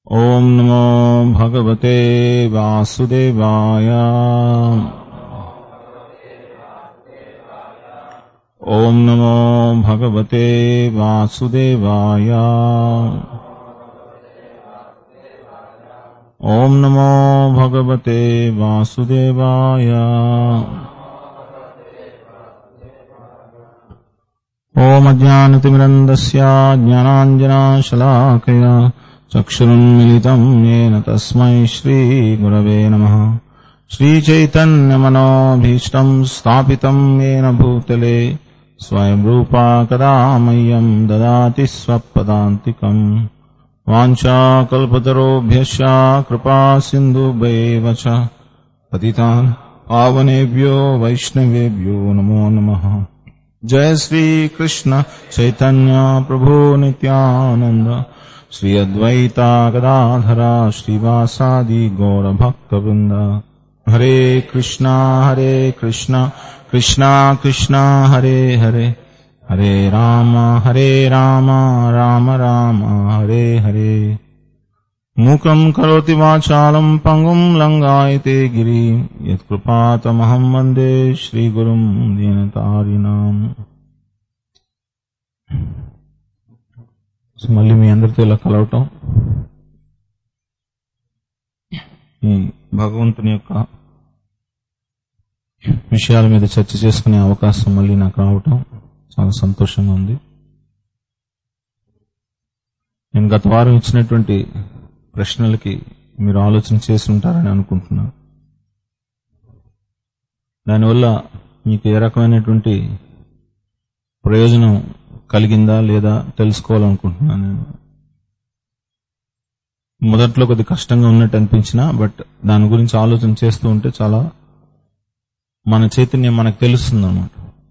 ॐ नमो भगवते वासुदेवाय ॐ नमो भगवते वासुदेवाय ॐ नमो भगवते वासुदेवाय ॐ अज्ञानतिमिरन्दस्य ज्ञानाञ्जनाशलाकया चक्षुरुन्मिलितम् येन तस्मै श्रीगुरवे नमः श्रीचैतन्यमनोभीष्टम् स्थापितम् येन भूतले स्वयं रूपा कदा मह्यम् ददाति स्वपदान्तिकम् वाञ्छाकल्पतरोभ्यश्च कृपा सिन्धुभैव च पतितान् पावनेभ्यो वैष्णवेभ्यो नमो नमः जय श्री कृष्ण चैतन्य प्रभु नित्यानंद श्री अद्वैता गदाधरा श्रीवासादि गौर भक्त वृंद हरे कृष्णा हरे कृष्णा कृष्णा कृष्णा हरे हरे हरे राम हरे राम राम राम हरे हरे मूकम् करोति वाचालम् पङ्गुम् लङ्गायते गिरिम् यत्कृपातमहम् वन्दे श्रीगुरुम् दीनतारिणाम् సో మళ్ళీ మీ అందరితో ఇలా కలవటం ఈ భగవంతుని యొక్క విషయాల మీద చర్చ చేసుకునే అవకాశం మళ్ళీ నాకు రావటం చాలా సంతోషంగా ఉంది నేను గత వారం ఇచ్చినటువంటి ప్రశ్నలకి మీరు ఆలోచన చేసి ఉంటారని అనుకుంటున్నాను దానివల్ల మీకు ఏ రకమైనటువంటి ప్రయోజనం కలిగిందా లేదా తెలుసుకోవాలనుకుంటున్నాను నేను మొదట్లో కొద్ది కష్టంగా ఉన్నట్టు అనిపించినా బట్ దాని గురించి ఆలోచన చేస్తూ ఉంటే చాలా మన చైతన్యం మనకు తెలుస్తుంది అనమాట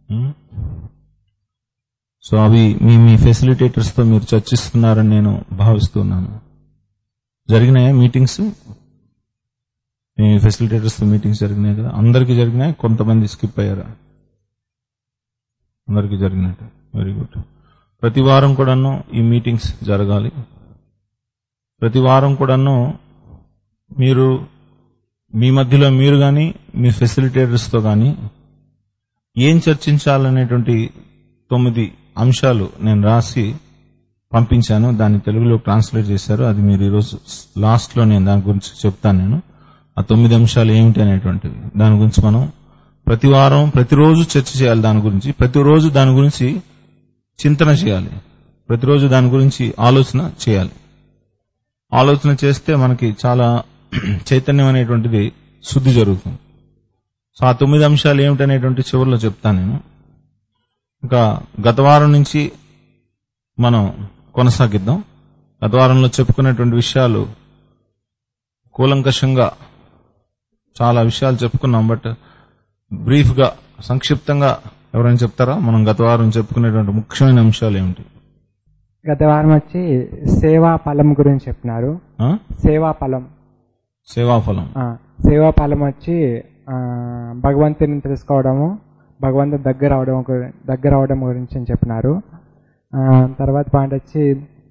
సో అవి మీ మీ ఫెసిలిటేటర్స్ తో మీరు చర్చిస్తున్నారని నేను భావిస్తున్నాను జరిగినాయా మీటింగ్స్ మీ ఫెసిలిటేటర్స్ తో మీటింగ్స్ జరిగినాయి కదా అందరికీ జరిగినాయి కొంతమంది స్కిప్ అయ్యారా అందరికీ జరిగినట్టు వెరీ గుడ్ ప్రతి వారం కూడాను ఈ మీటింగ్స్ జరగాలి ప్రతి వారం కూడాను మీరు మీ మధ్యలో మీరు కానీ మీ ఫెసిలిటేటర్స్తో కానీ ఏం చర్చించాలనేటువంటి తొమ్మిది అంశాలు నేను రాసి పంపించాను దాన్ని తెలుగులో ట్రాన్స్లేట్ చేశారు అది మీరు ఈరోజు లాస్ట్లో నేను దాని గురించి చెప్తాను నేను ఆ తొమ్మిది అంశాలు ఏమిటి అనేటువంటివి దాని గురించి మనం ప్రతి వారం ప్రతిరోజు చర్చ చేయాలి దాని గురించి ప్రతిరోజు దాని గురించి చింతన చేయాలి ప్రతిరోజు దాని గురించి ఆలోచన చేయాలి ఆలోచన చేస్తే మనకి చాలా చైతన్యం అనేటువంటిది శుద్ధి జరుగుతుంది సో ఆ తొమ్మిది అంశాలు ఏమిటనేటువంటి చివరిలో చెప్తాను నేను ఇంకా గత వారం నుంచి మనం కొనసాగిద్దాం గత వారంలో చెప్పుకున్నటువంటి విషయాలు కూలంకషంగా చాలా విషయాలు చెప్పుకున్నాం బట్ బ్రీఫ్ గా సంక్షిప్తంగా ఎవరైనా చెప్తారా మనం గత వారం చెప్పుకునేటువంటి ముఖ్యమైన అంశాలు ఏమిటి గత వారం వచ్చి సేవా ఫలం గురించి చెప్పినారు ఆ? సేవా ఫలం సేవాఫలం ఆ, సేవా ఫలం వచ్చి ఆ, భగవంతుని తెలుసుకోవడము భగవంతుని దగ్గర అవడం గురి- దగ్గర అవడం గురించి అని చెప్పినారు ఆ, తర్వాత పాయింట్ వచ్చి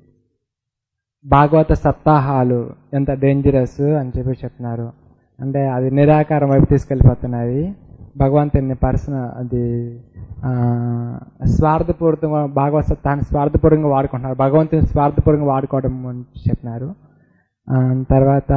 భాగవత సప్తాహాలు ఎంత డేంజరస్ అని చెప్పి చెప్పినారు అంటే అది నిరాకారం వైపు తీసుకెళ్లిపోతున్నది భగవంతుని పర్సన అది ఆ, స్వార్థపూరితంగా భాగవత సప్తాహాన్ని స్వార్థపూర్వకంగా వాడుకుంటున్నారు భగవంతుని స్వార్థపూర్వకంగా వాడుకోవడం గురించి చెప్పినారు ఆ, తర్వాత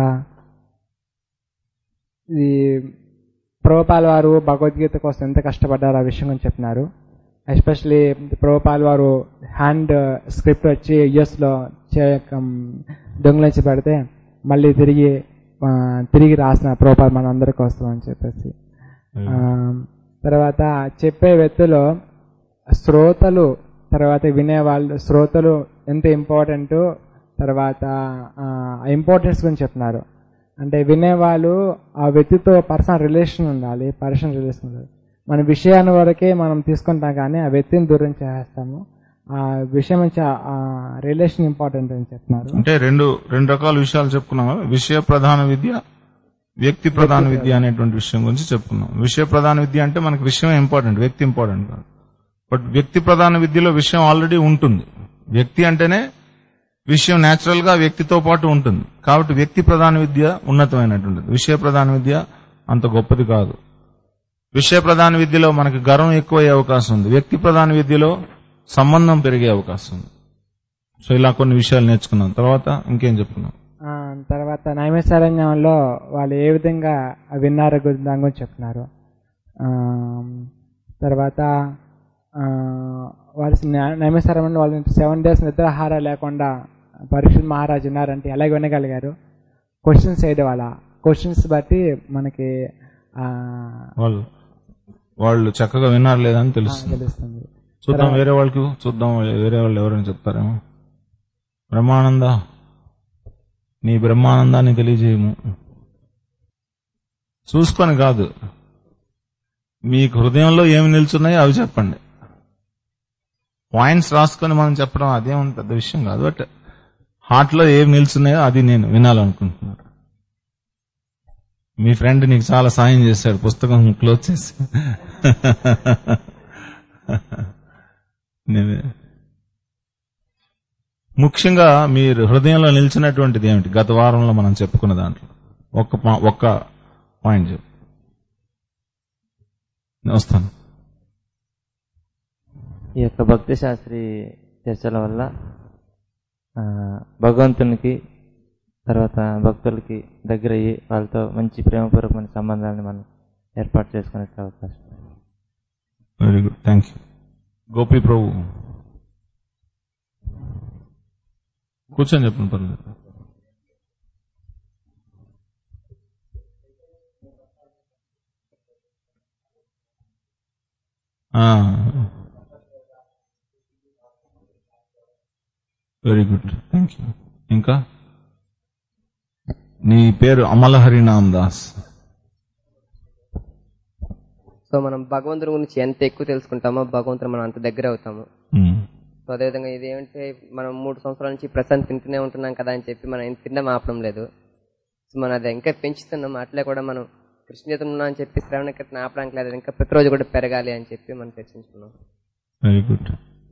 ఇది ప్రభుపాల్ వారు భగవద్గీత కోసం ఎంత కష్టపడ్డారు ఆ విషయం గురించి చెప్పినారు ఎస్పెషలీ ప్రభుపాల్ వారు హ్యాండ్ స్క్రిప్ట్ వచ్చి యుఎస్ లో దొంగలించి పెడితే మళ్ళీ తిరిగి ఆ, తిరిగి రాసిన ప్రభుపాల్ మన అందరి కోసం అని చెప్పేసి ఆ, తర్వాత చెప్పే వ్యక్తులు శ్రోతలు తర్వాత వినేవాళ్ళు శ్రోతలు ఎంత ఇంపార్టెంట్ తర్వాత ఇంపార్టెన్స్ గురించి చెప్తున్నారు అంటే వినేవాళ్ళు ఆ వ్యక్తితో పర్సనల్ రిలేషన్ ఉండాలి పర్సనల్ రిలేషన్ ఉండాలి మన విషయాన్ని వరకే మనం తీసుకుంటాం కానీ ఆ వ్యక్తిని దూరం చేస్తాము ఆ విషయం నుంచి ఆ రిలేషన్ ఇంపార్టెంట్ అని చెప్తున్నారు అంటే రెండు రెండు రకాల విషయాలు చెప్పుకున్నాం కదా. విషయ ప్రధాన విద్య వ్యక్తి ప్రధాన విద్య అనేటువంటి విషయం గురించి చెప్పుకున్నాం విషయ ప్రధాన విద్య అంటే మనకి విషయం ఇంపార్టెంట్ వ్యక్తి ఇంపార్టెంట్ కాదు బట్ వ్యక్తి ప్రధాన విద్యలో విషయం ఆల్రెడీ ఉంటుంది వ్యక్తి అంటేనే విషయం న్యాచురల్ గా వ్యక్తితో పాటు ఉంటుంది కాబట్టి వ్యక్తి ప్రధాన విద్య ఉన్నతమైనటువంటిది విషయ ప్రధాన విద్య అంత గొప్పది కాదు విషయ ప్రధాన విద్యలో మనకి గర్వం ఎక్కువయ్యే అవకాశం ఉంది వ్యక్తి ప్రధాన విద్యలో సంబంధం పెరిగే అవకాశం ఉంది సో ఇలా కొన్ని విషయాలు నేర్చుకున్నాం తర్వాత ఇంకేం చెప్పుకున్నాం ఆ, తర్వాత నైమిసారణ్యంలో వాళ్ళు ఏ విధంగా విన్నారో గురించి దాని గురించి చెప్తున్నారు ఆ, తర్వాత ఆ, వాళ్ళు నైమిసారణ్యంలో వాళ్ళు సెవెన్ డేస్ నిద్రాహార లేకుండా పరీక్షలు మహారాజు ఉన్నారంటే ఎలాగ వినగలిగారు క్వశ్చన్స్ ఏది వాళ్ళ క్వశ్చన్స్ బట్టి మనకి ఆ, వాళ్ళు వాళ్ళు చక్కగా విన్నారు లేదని ఆ, తెలుస్తుంది తెలుస్తుంది చూద్దాం వేరే వాళ్ళకి చూద్దాం వేరే వాళ్ళు ఎవరైనా చెప్తారేమో బ్రహ్మానంద నీ బ్రహ్మానందాన్ని తెలియజేయము చూసుకొని కాదు మీకు హృదయంలో ఏమి నిల్చున్నాయో అవి చెప్పండి పాయింట్స్ రాసుకొని మనం చెప్పడం అదేం పెద్ద విషయం కాదు బట్ హార్ట్ లో ఏమి నిల్చున్నాయో అది నేను వినాలనుకుంటున్నాను మీ ఫ్రెండ్ నీకు చాలా సాయం చేశాడు పుస్తకం క్లోజ్ చేసి నేనే. ముఖ్యంగా మీరు హృదయంలో నిలిచినటువంటిది ఏమిటి గత వారంలో మనం చెప్పుకున్న దాంట్లో ఒక్క పా- ఒక్క పాయింట్ చెప్పు నేను వస్తాను ఈ యొక్క భక్తి శాస్త్రి చర్చల వల్ల ఆ, భగవంతునికి తర్వాత భక్తులకి దగ్గరయ్యి వాళ్ళతో మంచి ప్రేమపూర్వకమైన సంబంధాలను మనం ఏర్పాటు చేసుకునే అవకాశం very good thank you Gopi ప్రభు కూర్చొని చెప్పండి పర్లేదు వెరీ గుడ్ థ్యాంక్ యూ ఇంకా నీ పేరు అమల హరినామ్ దాస్ సో మనం భగవంతుడి గురించి ఎంత ఎక్కువ తెలుసుకుంటామో భగవంతుడు మనం అంత దగ్గర అవుతాము మ్మ్. సో అదేవిధంగా ఇది ఏమంటే మనం మూడు సంవత్సరాల నుంచి ప్రశాంత్ తింటూనే ఉంటున్నాం కదా అని చెప్పి మనం ఏం తినడం ఆపడం లేదు సో మనం అది ఇంకా పెంచుతున్నాం అట్లే కూడా మనం కృష్ణ చేతులు ఉన్నాం అని చెప్పి శ్రవణ కీర్తన ఆపడానికి లేదు అది ఇంకా ప్రతిరోజు కూడా పెరగాలి అని చెప్పి మనం చర్చించుకున్నాం వెరీ గుడ్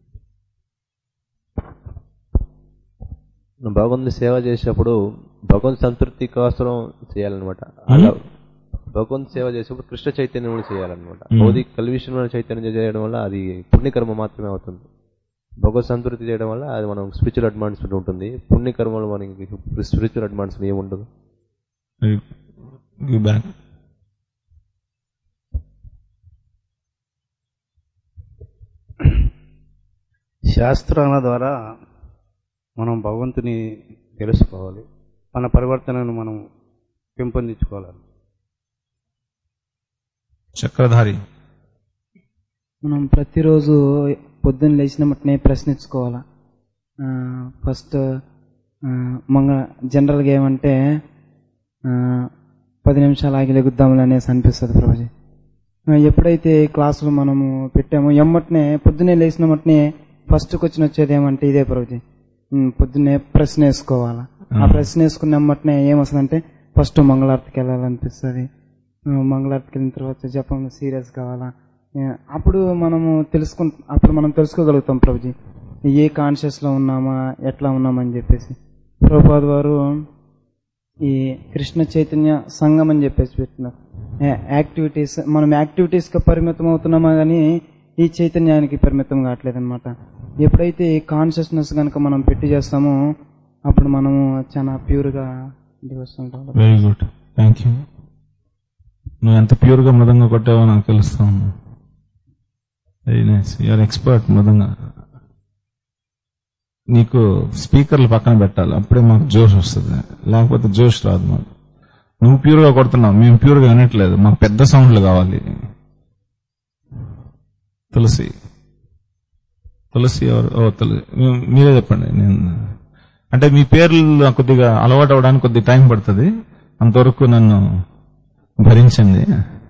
మనం భగవంతుని సేవ చేసేటప్పుడు భగవంతు సంతృప్తి కోసం చేయాలన్నమాట అలా భగవంతు సేవ చేసేటప్పుడు కృష్ణ చైతన్యం కూడా చేయాలన్నమాట భౌతిక కల్విషణ చైతన్యం చేయడం వల్ల అది పుణ్యకర్మ మాత్రమే అవుతుంది భగవత్ సంతృప్తి చేయడం వల్ల అది మనం స్పిరిచువల్ అడ్వాన్స్మెంట్ ఉంటుంది పుణ్యకర్మలు మనకి స్పిరిచువల్ అడ్వాన్స్మెంట్ ఏమి ఉండదు వెరీ గివ్ బ్యాక్ శాస్త్రాల ద్వారా మనం భగవంతుని తెలుసుకోవాలి మన పరివర్తనను మనం పెంపొందించుకోవాలి చక్రధారి మనం ప్రతిరోజు పొద్దున్న లేచిన మట్టునే ప్రశ్నించుకోవాలా ఆ, ఫస్ట్ ఆ, మంగ జనరల్గా ఏమంటే ఆ, పది నిమిషాలు ఆగి లెగుద్దాములు అనేసి అనిపిస్తుంది ప్రభుజీ ఆ, ఎప్పుడైతే క్లాసులు మనము పెట్టామో ఎమ్మటనే పొద్దున్నే లేచిన మట్టునే ఫస్ట్ క్వశ్చన్ వచ్చేది ఏమంటే ఇదే ప్రభుజీ ఉమ్, పొద్దున్నే ప్రశ్న వేసుకోవాలా ఆ ప్రశ్న వేసుకున్న ఎమ్మటనే ఏమొస్తుందంటే ఫస్ట్ మంగళారతికి వెళ్ళాలనిపిస్తుంది ఆ, మంగళారతికి వెళ్ళిన తర్వాత జపంలో సీరియస్ కావాలా ఆ, అప్పుడు మనము తెలుసుకు అప్పుడు మనం తెలుసుకోగలుగుతాం ప్రభుజీ ఏ కాన్షియస్ లో ఉన్నామా ఎట్లా ఉన్నామని చెప్పేసి ప్రభుపాద్ వారు ఈ కృష్ణ చైతన్య సంఘం అని చెప్పేసి పెట్టినారు యాక్టివిటీస్ మనం యాక్టివిటీస్ కి పరిమితం అవుతున్నామా కానీ ఈ చైతన్యానికి పరిమితం కావట్లేదు అనమాట ఎప్పుడైతే ఈ కాన్షియస్నెస్ కనుక మనం పెట్టి చేస్తామో అప్పుడు మనము చాలా ప్యూర్ గా ఇంటికి వస్తుంటాం వెరీ గుడ్ థ్యాంక్ యూ నువ్వు ఎంత ప్యూర్ గా మృదంగా కొట్టావో నాకు తెలుస్తా ఉంది వెరీ నైస్ యూఆర్ ఎక్స్పర్ట్ మృదంగా నీకు స్పీకర్లు పక్కన పెట్టాలి అప్పుడే మాకు జోష్ వస్తుంది లేకపోతే జోష్ రాదు మాకు నువ్వు ప్యూర్ గా కొడుతున్నావు మేము ప్యూర్ గా వినట్లేదు మాకు పెద్ద సౌండ్లు కావాలి తులసి తులసి ఎవరు ఓ తులసి మీ- మీరే చెప్పండి నేను అంటే మీ పేర్లు నాకు కొద్దిగా అలవాటు అవడానికి కొద్దిగా టైం పడుతుంది అంతవరకు నన్ను భరించండి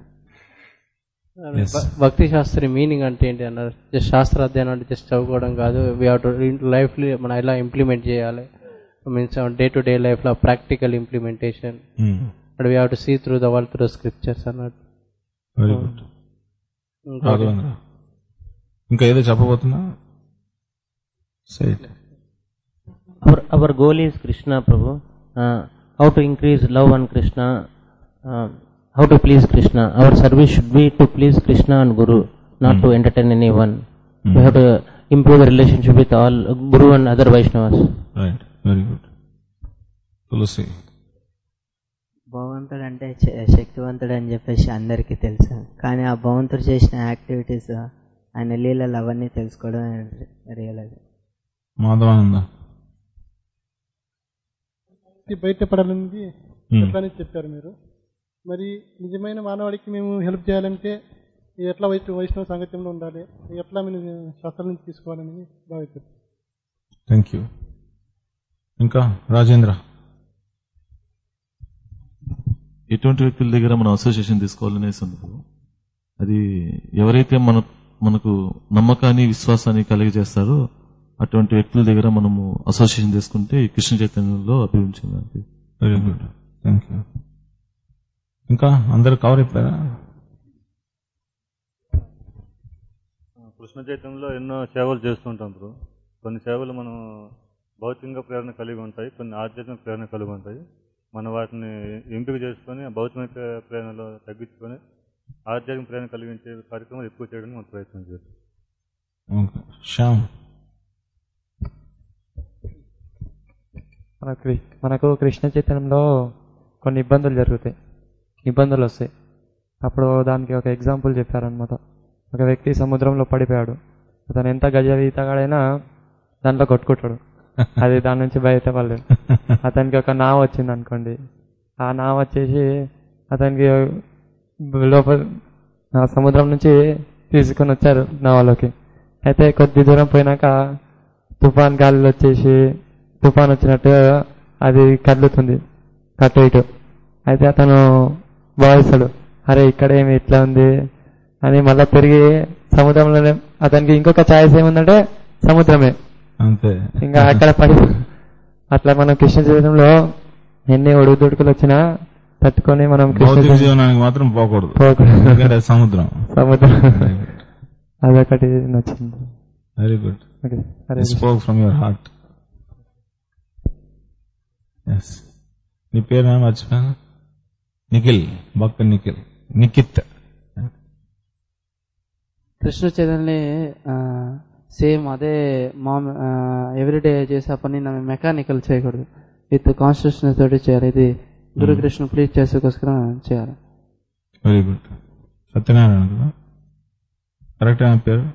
Yes. భ- భక్తి శాస్త్రి మీనింగ్ అంటే ఏంటి అన్నారు జస్ట్ శాస్త్ర అధ్యయనం అంటే జస్ట్ చదువుకోవడం కాదు వీ హావ్ టు లైఫ్ మనం ఎలా ఇంప్లిమెంట్ చేయాలి means day to day life లో practical implementation and we have to see through the world through scriptures అన్నట్టు వెరీ గుడ్ ఇంకోటి- రాఘవేంద్ర ఇంకా ఏదో చెప్పబోతున్నా సరే our our goal is Krishna, Prabhu. Uh, how to increase love on Krishna, uh, how to please Krishna. Our service should be to please Krishna and Guru, not to entertain anyone. We have to improve the relationship with all uh, Guru and other Vaishnavas. Right very good తులసి భగవంతుడు అంటే శ- శక్తివంతుడు అని చెప్పేసి అందరికీ తెలుసు కానీ ఆ భగవంతుడు చేసిన యాక్టివిటీస్ ఆయన లీలలు అవన్నీ తెలుసుకోవడం రియలైజ్ మాధవానంద వ్యక్తి బయటపడాలనేది Hmm. చెప్పని చెప్పారు మీరు మరి నిజమైన మానవాడికి మేము హెల్ప్ చేయాలంటే ఎట్లా వైష్ణవ వైష్ణవ సాంగత్యంలో ఉండాలి ఎట్లా మేము శాస్త్రం నుంచి తీసుకోవాలని భావిస్తారు థ్యాంక్ యూ ఇంకా రాజేంద్ర ఎటువంటి వ్యక్తుల దగ్గర మనం అసోసియేషన్ తీసుకోవాలనేసి ఉంది అది ఎవరైతే మన మనకు నమ్మకాన్ని విశ్వాసాన్ని కలిగజేస్తారో అటువంటి వ్యక్తుల దగ్గర మనము అసోసియేషన్ తీసుకుంటే ఈ కృష్ణ చైతన్యంలో అభివృద్ధి చెందాలి వెరీ గుడ్ థ్యాంక్ యూ ఇంకా అందరు కవర్ అయిపోయారా కృష్ణ చైతన్యంలో ఎన్నో సేవలు చేస్తుంటాం బ్రో కొన్ని సేవలు మనం భౌతికంగా ప్రేరణ కలిగి ఉంటాయి కొన్ని ఆధ్యాత్మిక ప్రేరణ కలిగి ఉంటాయి మనం వాటిని ఎంపిక చేసుకొని భౌతిక ప్రేరణలో తగ్గించుకొని ఆధ్యాత్మిక ప్రేరణ కలిగించే కార్యక్రమాలు ఎక్కువ చేయడానికి మనం ప్రయత్నం చేస్తాం ఓకే శ్యామ్ మనకు మనకు కృష్ణ చైతన్యంలో కొన్ని ఇబ్బందులు జరుగుతాయి ఇబ్బందులు వస్తాయి అప్పుడు దానికి ఒక ఎగ్జాంపుల్ చెప్పారనమాట ఒక వ్యక్తి సముద్రంలో పడిపోయాడు అతను ఎంత గజ ఈతగాడైనా దాంట్లో కొట్టుకుంటాడు అది దాని నుంచి బయటపడలేదు అతనికి ఒక నావ వచ్చింది అనుకోండి ఆ నావ వచ్చేసి అతనికి లోపల ఆ సముద్రం నుంచి తీసుకొని వచ్చారు నావలోకి అయితే కొద్ది దూరం పోయినాక తుఫాన్ గాలిలో వచ్చేసి తుఫాన్ వచ్చినట్టు అది కదులుతుంది అటు ఇటు అయితే అతను భావిస్తాడు అరే ఇక్కడ ఏమి ఇట్లా ఉంది అని మళ్ళా తిరిగి సముద్రంలోనే అతనికి ఇంకొక ఛాయిస్ ఏముందంటే సముద్రమే అంతే ఇంకా అక్కడ పడి అట్లా మనం కృష్ణ జీవితంలో ఎన్ని ఒడుదుడుకులు వచ్చినా తట్టుకొని మనం కృష్ణ భౌతిక జీవితం- జీవనానికి మాత్రం పోకూడదు పోకూడదు. ఎందుకంటే అది సముద్రం సముద్రం అదొకటి నచ్చింది వెరీ గుడ్ Okay. హరే spoke from your heart yes నీ పేరు ఏమో మర్చిపోయాను నిఖిల్ భక్త నిఖిల్ నిఖిత్ కృష్ణ చైతన్య సేమ్ అదే మా ఎవ్రీడే చేసే పని నన్ను మెకానికల్ చేయకూడదు విత్ కాన్స్టిట్యూషన్ తోటి చేయాలి ఇది గురుకృష్ణ ప్లీజ్ చేసేకోసం చేయాలి వెరీ గుడ్ సత్యనారాయణ కదా కరెక్ట్ అయిన పేరు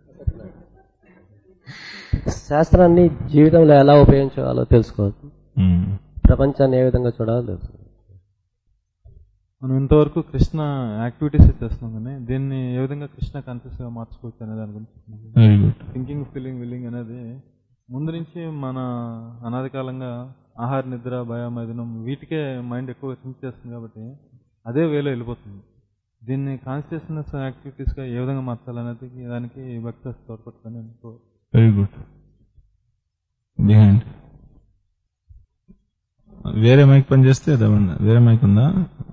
శాస్త్రాన్ని జీవితంలో ఎలా ఉపయోగించాలో తెలుసుకోవాలి మ్మ్. ప్రపంచాన్ని ఏ విధంగా చూడాలో తెలుసుకోవాలి మనం ఇంతవరకు కృష్ణ యాక్టివిటీస్ చేస్తున్నాం కానీ దీన్ని ఏ విధంగా కృష్ణ కాన్షియస్ గా మార్చుకోవచ్చు అనే దాని Very good. గురించి థింకింగ్ ఫీలింగ్ విల్లింగ్ అనేది ముందు నుంచి మన అనాది కాలంగా ఆహార నిద్ర భయమైదనం వీటికే మైండ్ ఎక్కువ థింక్ చేస్తుంది కాబట్టి అదే వేలో వెళ్ళిపోతుంది దీన్ని కాన్షియస్నెస్ యాక్టివిటీస్ గా ఏ విధంగా మార్చాలనేది దానికి భక్తి తోడ్పడుతుంది అనుకో వెరీ గుడ్ బిహైండ్ వేరే మైక్ పని చేస్తే అదేమన్నా వేరే మైక్ ఉందా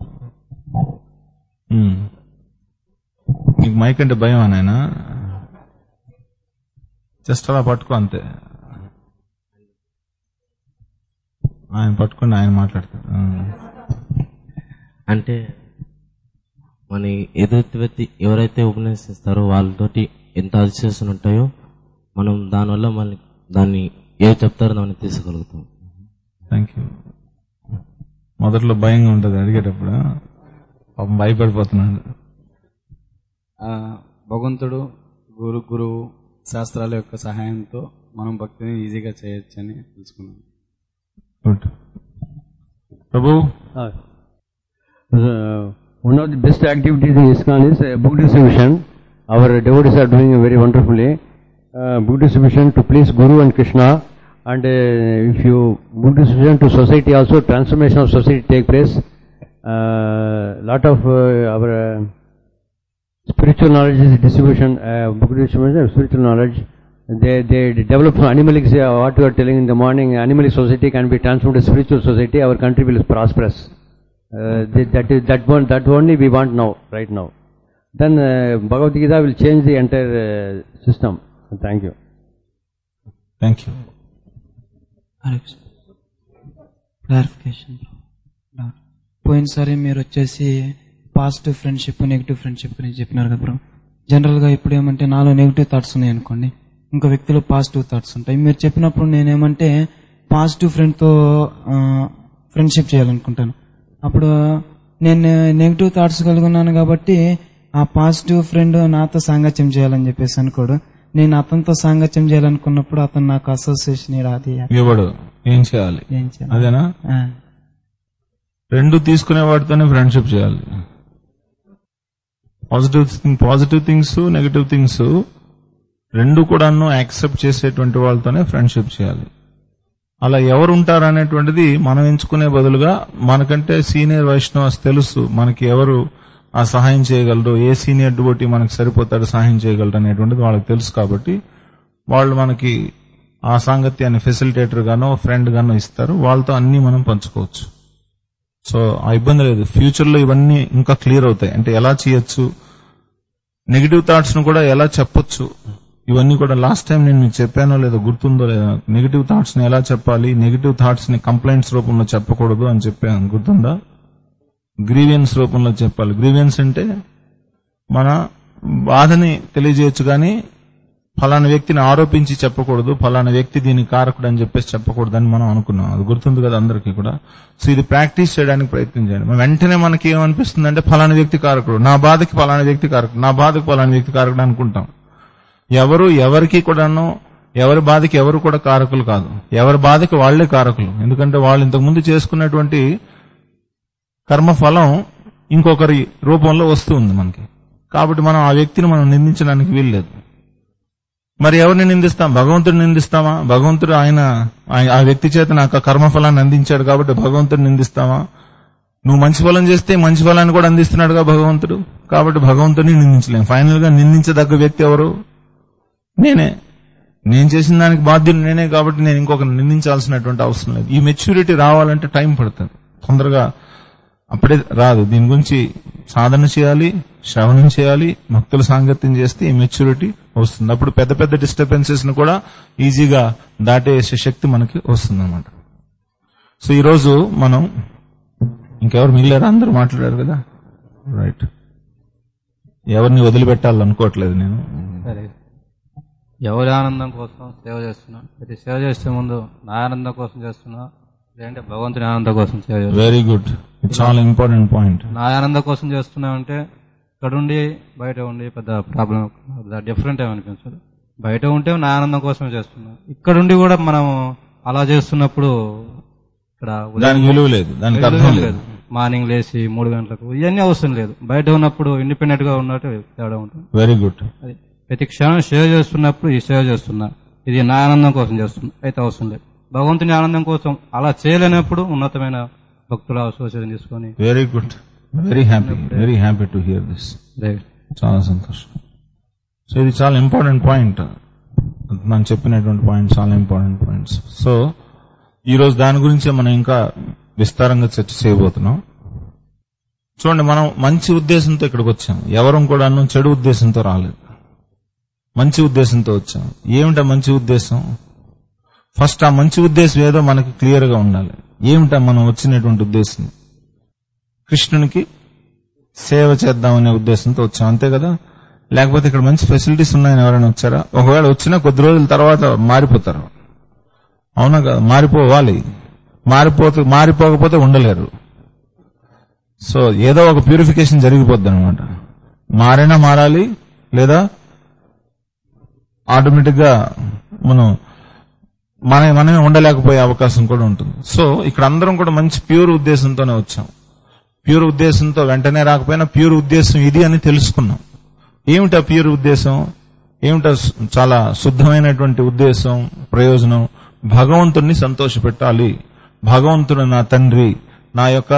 మ్మ్. నీకు మైక్ అంటే భయం ఆయన జస్ట్ అలా పట్టుకో అంతే ఆయన పట్టుకుని ఆయన మాట్లాడతాడు ఆ. అంటే మన ఎదుటి వ్యక్తి ఎవరైతే ఉపన్యసిస్తారో వాళ్ళతోటి ఎంత అసోసియేషన్ ఉంటాయో మనం దానివల్ల మళ్ళీ దాన్ని ఏది చెప్తారో దాన్ని తీసుకోగలుగుతాం థ్యాంక్ యూ మొదట్లో భయంగా ఉంటుంది అడిగేటప్పుడు పాపం భయపడిపోతున్నాడు ఆ, భగవంతుడు గురు గురువు శాస్త్రాల యొక్క సహాయంతో మనం భక్తిని ఈజీగా చేయొచ్చని తెలుసుకున్నాం గుడ్ ప్రభు Uh, one of the best activities in ISKCON is uh, book distribution. Our devotees are doing very wonderfully. Uh, book distribution to please Guru and Krishna. And uh, if you book distribution to society also, transformation of society take place. Uh, lot of uh, our uh, spiritual knowledge is distribution, uh, book distribution of spiritual knowledge. They, they develop from animalic, uh, what you are telling in the morning, animalic society can be transformed to spiritual society, our country will prosperous. Uh, th- that is that one that only we want now right now then uh, bhagavad gita will change the entire uh, system thank you thank you clarification పోయినసారి మీరు వచ్చేసి positive friendship negative friendship గురించి చెప్పినారు కదా bro జనరల్గా ఇప్పుడు ఏమంటే నాలో నెగిటివ్ థాట్స్ ఉన్నాయి అనుకోండి ఇంకో వ్యక్తిలో పాజిటివ్ థాట్స్ ఉంటాయి మీరు చెప్పినప్పుడు నేనేమంటే పాజిటివ్ ఫ్రెండ్తో ఫ్రెండ్షిప్ చేయాలనుకుంటాను అప్పుడు నేను నెగిటివ్ థాట్స్ కలిగి ఉన్నాను కాబట్టి ఆ పాజిటివ్ ఫ్రెండ్ నాతో సాంగత్యం చేయాలని చెప్పేసి అనుకోడు నేను అతనితో సాంగత్యం చేయాలనుకున్నప్పుడు అతను నాకు అసోసియేషన్ అది ఇవ్వడు ఏం చేయాలి ఏం చేయాలి? అదేనా ఆ. రెండు తీసుకునే వాటితోనే ఫ్రెండ్షిప్ చేయాలి positive positive things negative things రెండు కూడాను యాక్సెప్ట్ చేసేటువంటి వాళ్ళతోనే ఫ్రెండ్షిప్ చేయాలి అలా ఎవరు ఉంటారు అనేటువంటిది మనం ఎంచుకునే బదులుగా మనకంటే సీనియర్ వైష్ణవస్ తెలుసు మనకి ఎవరు ఆ సహాయం చేయగలరు ఏ సీనియర్ డివోటీ మనకి సరిపోతాడు సహాయం చేయగలరు అనేటువంటిది వాళ్ళకి తెలుసు కాబట్టి వాళ్ళు మనకి ఆ సాంగత్యాన్ని ఫెసిలిటేటర్ గానో ఫ్రెండ్ గానో ఇస్తారు వాళ్ళతో అన్ని మనం పంచుకోవచ్చు సో ఆ ఇబ్బంది లేదు ఫ్యూచర్ లో ఇవన్నీ ఇంకా క్లియర్ అవుతాయి అంటే ఎలా చేయొచ్చు నెగిటివ్ థాట్స్ ను కూడా ఎలా చెప్పొచ్చు ఇవన్నీ కూడా లాస్ట్ టైం నేను మీకు చెప్పానో లేదో గుర్తుందో లేదో నెగిటివ్ థాట్స్ ని ఎలా చెప్పాలి నెగిటివ్ థాట్స్ ని కంప్లైంట్స్ రూపంలో చెప్పకూడదు అని చెప్పాను గుర్తుందా గ్రీవియన్స్ రూపంలో చెప్పాలి గ్రీవియన్స్ అంటే మన బాధని తెలియజేయచ్చు కానీ ఫలానా వ్యక్తిని ఆరోపించి చెప్పకూడదు ఫలానా వ్యక్తి దీనికి కారకుడు అని చెప్పేసి చెప్పకూడదు అని మనం అనుకున్నాం అది గుర్తుంది కదా అందరికీ కూడా సో ఇది ప్రాక్టీస్ చేయడానికి ప్రయత్నం చేయండి మన వెంటనే మనకి ఏమనిపిస్తుంది అంటే ఫలానా వ్యక్తి కారకుడు నా బాధకి ఫలానా వ్యక్తి కారకుడు నా బాధకి ఫలానా వ్యక్తి కారకుడు అనుకుంటాం ఎవరు ఎవరికి కూడాను ఎవరి బాధకి ఎవరు కూడా కారకులు కాదు ఎవరి బాధకి వాళ్లే కారకులు ఎందుకంటే వాళ్ళు ఇంతకు ముందు చేసుకున్నటువంటి కర్మఫలం ఇంకొకరి రూపంలో వస్తూ ఉంది మనకి కాబట్టి మనం ఆ వ్యక్తిని మనం నిందించడానికి వీల్లేదు మరి ఎవరిని నిందిస్తాం భగవంతుడిని నిందిస్తామా భగవంతుడు ఆయన ఆయ- ఆ వ్యక్తి చేత నాకు ఆ కర్మఫలాన్ని అందించాడు కాబట్టి భగవంతుడిని నిందిస్తామా నువ్వు మంచి ఫలం చేస్తే మంచి ఫలాన్ని కూడా అందిస్తున్నాడుగా భగవంతుడు కాబట్టి భగవంతుడిని నిందించలేం ఫైనల్ గా నిందించదగ్గ వ్యక్తి ఎవరు నేనే నేను చేసిన దానికి బాధ్యుడు నేనే కాబట్టి నేను ఇంకొకరిని నిందించాల్సినటువంటి అవసరం లేదు ఈ మెచ్యూరిటీ రావాలంటే టైం పడుతుంది తొందరగా అప్పుడే రాదు దీని గురించి సాధన చేయాలి శ్రవణం చేయాలి భక్తుల సాంగత్యం చేస్తే ఈ మెచ్యూరిటీ వస్తుంది అప్పుడు పెద్ద పెద్ద డిస్టర్బెన్సెస్ ను కూడా ఈజీగా దాటేసే శక్తి మనకి వస్తుంది అనమాట సో ఈరోజు మనం ఇంకెవరు మిగిలారా అందరూ మాట్లాడారు కదా రైట్ ఎవరిని వదిలిపెట్టాలనుకోవట్లేదు నేను సరే ఎవరి ఆనందం కోసం సేవ చేస్తున్నా ప్రతి సేవ చేసే ముందు నా ఆనందం కోసం చేస్తున్నా లేదంటే భగవంతుని ఆనందం కోసం సేవ చేస్తున్నా వెరీ గుడ్ ఇట్స్ చాలా ఇంపార్టెంట్ పాయింట్ నా ఆనందం కోసం చేస్తున్నా అంటే ఇక్కడ ఉండి బయట ఉండి పెద్ద ప్రాబ్లం డిఫరెంట్ ఏమనిపించదు బయట ఉంటే నా ఆనందం కోసమే చేస్తున్నా ఇక్కడ ఉండి కూడా మనం అలా చేస్తున్నప్పుడు ఇక్కడ ఉదయం- దానికి విలువ లేదు, దానికి విలువ అర్థం లేదు. మార్నింగ్ లేచి మూడు గంటలకు ఇవన్నీ అవసరం లేదు బయట ఉన్నప్పుడు ఇండిపెండెంట్ గా ఉన్నట్టు తేడా ఉంటుంది వెరీ గుడ్ అది ప్రతి క్షణం సేవ చేస్తున్నప్పుడు ఈ సేవ చేస్తున్నా ఇది నా ఆనందం కోసం చేస్తున్నా అయితే అవసరం లేదు భగవంతుని ఆనందం కోసం అలా చేయలేనప్పుడు ఉన్నతమైన భక్తుల అసోసియేషన్ తీసుకొని very good very happy very happy to hear this Right. చాలా సంతోషం సో ఇది చాలా ఇంపార్టెంట్ పాయింట్ మనం చెప్పినటువంటి పాయింట్ చాలా ఇంపార్టెంట్ పాయింట్స్ సో ఈ రోజు దాని గురించే మనం ఇంకా విస్తారంగా చర్చ చేయబోతున్నాం చూడండి మనం మంచి ఉద్దేశంతో ఇక్కడికి వచ్చాం ఎవరు కూడాను చెడు ఉద్దేశంతో రాలేదు మంచి ఉద్దేశంతో వచ్చాం ఏమిటా మంచి ఉద్దేశం ఫస్ట్ ఆ మంచి ఉద్దేశం ఏదో మనకి క్లియర్ గా ఉండాలి ఏమిటా మనం వచ్చినటువంటి ఉద్దేశం కృష్ణునికి సేవ చేద్దామనే ఉద్దేశంతో వచ్చాం అంతే కదా లేకపోతే ఇక్కడ మంచి ఫెసిలిటీస్ ఉన్నాయని ఎవరైనా వచ్చారా ఒకవేళ వచ్చినా కొద్ది రోజుల తర్వాత మారిపోతారు అవునా కదా మారిపోవాలి మారిపోతే మారిపోకపోతే ఉండలేరు సో ఏదో ఒక ప్యూరిఫికేషన్ జరిగిపోద్ది అనమాట మారైనా మారాలి లేదా ఆటోమేటిక్ గా మనం మన మనమే ఉండలేకపోయే అవకాశం కూడా ఉంటుంది సో ఇక్కడ అందరం కూడా మంచి ప్యూర్ ఉద్దేశంతోనే వచ్చాం ప్యూర్ ఉద్దేశంతో వెంటనే రాకపోయినా ప్యూర్ ఉద్దేశం ఇది అని తెలుసుకున్నాం ఏమిటా ప్యూర్ ఉద్దేశం ఏమిటా సు- చాలా శుద్ధమైనటువంటి ఉద్దేశం ప్రయోజనం భగవంతుణ్ణి సంతోషపెట్టాలి భగవంతుడు నా తండ్రి నా యొక్క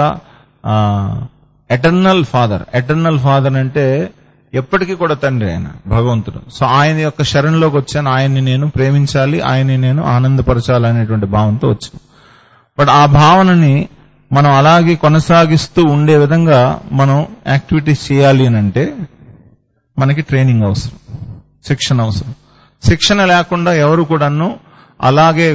ఎటర్నల్ ఫాదర్ ఎటర్నల్ ఫాదర్ అంటే ఎప్పటికీ కూడా తండ్రి ఆయన భగవంతుడు సో ఆయన యొక్క శరణలోకి వచ్చాను ఆయన్ని నేను ప్రేమించాలి ఆయన్ని నేను ఆనందపరచాలి అనేటువంటి భావంతో వచ్చాను బట్ ఆ భావనని మనం అలాగే కొనసాగిస్తూ ఉండే విధంగా మనం యాక్టివిటీస్ చేయాలి అని అంటే మనకి ట్రైనింగ్ అవసరం శిక్షణ అవసరం శిక్షణ లేకుండా ఎవరు కూడాను అలాగే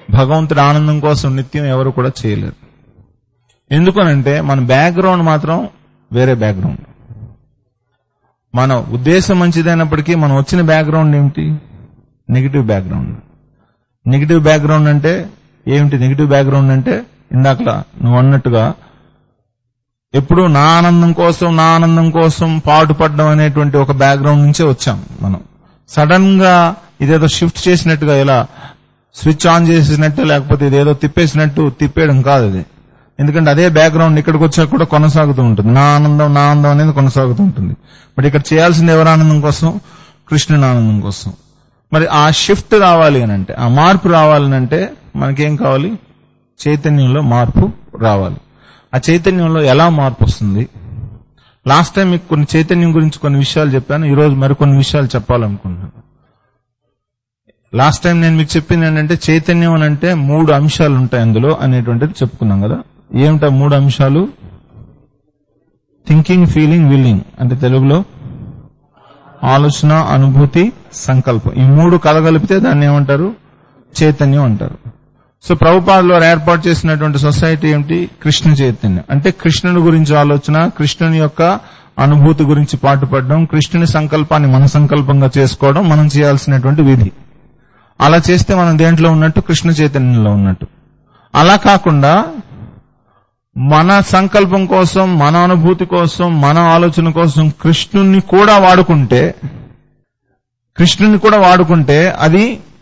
భగవంతుడి ఆనందం కోసం నిత్యం ఎవరు కూడా చేయలేరు ఎందుకనంటే మన బ్యాక్గ్రౌండ్ మాత్రం వేరే బ్యాక్గ్రౌండ్ మన ఉద్దేశం మంచిదైనప్పటికీ మనం వచ్చిన బ్యాక్గ్రౌండ్ ఏమిటి నెగిటివ్ బ్యాక్గ్రౌండ్ నెగిటివ్ బ్యాక్గ్రౌండ్ అంటే ఏమిటి నెగిటివ్ బ్యాక్గ్రౌండ్ అంటే ఇందాకలా నువ్వు అన్నట్టుగా ఎప్పుడు నా ఆనందం కోసం నా ఆనందం కోసం పాటుపడడం అనేటువంటి ఒక బ్యాక్గ్రౌండ్ నుంచే వచ్చాం మనం సడన్ గా ఇదేదో షిఫ్ట్ చేసినట్టుగా ఇలా స్విచ్ ఆన్ చేసినట్టు లేకపోతే ఇదేదో తిప్పేసినట్టు తిప్పేయడం కాదు అది ఎందుకంటే అదే బ్యాక్గ్రౌండ్ ఇక్కడికి వచ్చాక కూడా కొనసాగుతూ ఉంటుంది నా ఆనందం నా ఆనందం అనేది కొనసాగుతూ ఉంటుంది బట్ ఇక్కడ చేయాల్సింది ఎవరి ఆనందం కోసం కృష్ణుని ఆనందం కోసం మరి ఆ షిఫ్ట్ రావాలి అని అంటే ఆ మార్పు రావాలని అంటే మనకేం కావాలి చైతన్యంలో మార్పు రావాలి ఆ చైతన్యంలో ఎలా మార్పు వస్తుంది లాస్ట్ టైం మీకు కొన్ని చైతన్యం గురించి కొన్ని విషయాలు చెప్పాను ఈ రోజు మరికొన్ని విషయాలు చెప్పాలనుకుంటున్నాను లాస్ట్ టైం నేను మీకు చెప్పింది ఏంటంటే చైతన్యం అని అంటే మూడు అంశాలు ఉంటాయి అందులో అనేటువంటిది చెప్పుకున్నాం కదా ఏమిటా మూడు అంశాలు థింకింగ్ ఫీలింగ్ విల్లింగ్ అంటే తెలుగులో ఆలోచన అనుభూతి సంకల్పం ఈ మూడు కలగలిపితే దాన్ని ఏమంటారు చైతన్యం అంటారు సో ప్రభుపాదులు వారు ఏర్పాటు చేసినటువంటి సొసైటీ ఏమిటి కృష్ణ చైతన్యం అంటే కృష్ణుని గురించి ఆలోచన కృష్ణుని యొక్క అనుభూతి గురించి పాటుపడడం కృష్ణుని సంకల్పాన్ని మన సంకల్పంగా చేసుకోవడం మనం చేయాల్సినటువంటి విధి అలా చేస్తే మనం దేంట్లో ఉన్నట్టు కృష్ణ చైతన్యంలో ఉన్నట్టు అలా కాకుండా మన సంకల్పం కోసం మన అనుభూతి కోసం మన ఆలోచన కోసం కృష్ణుణ్ణి కూడా వాడుకుంటే కృష్ణుని కూడా వాడుకుంటే అది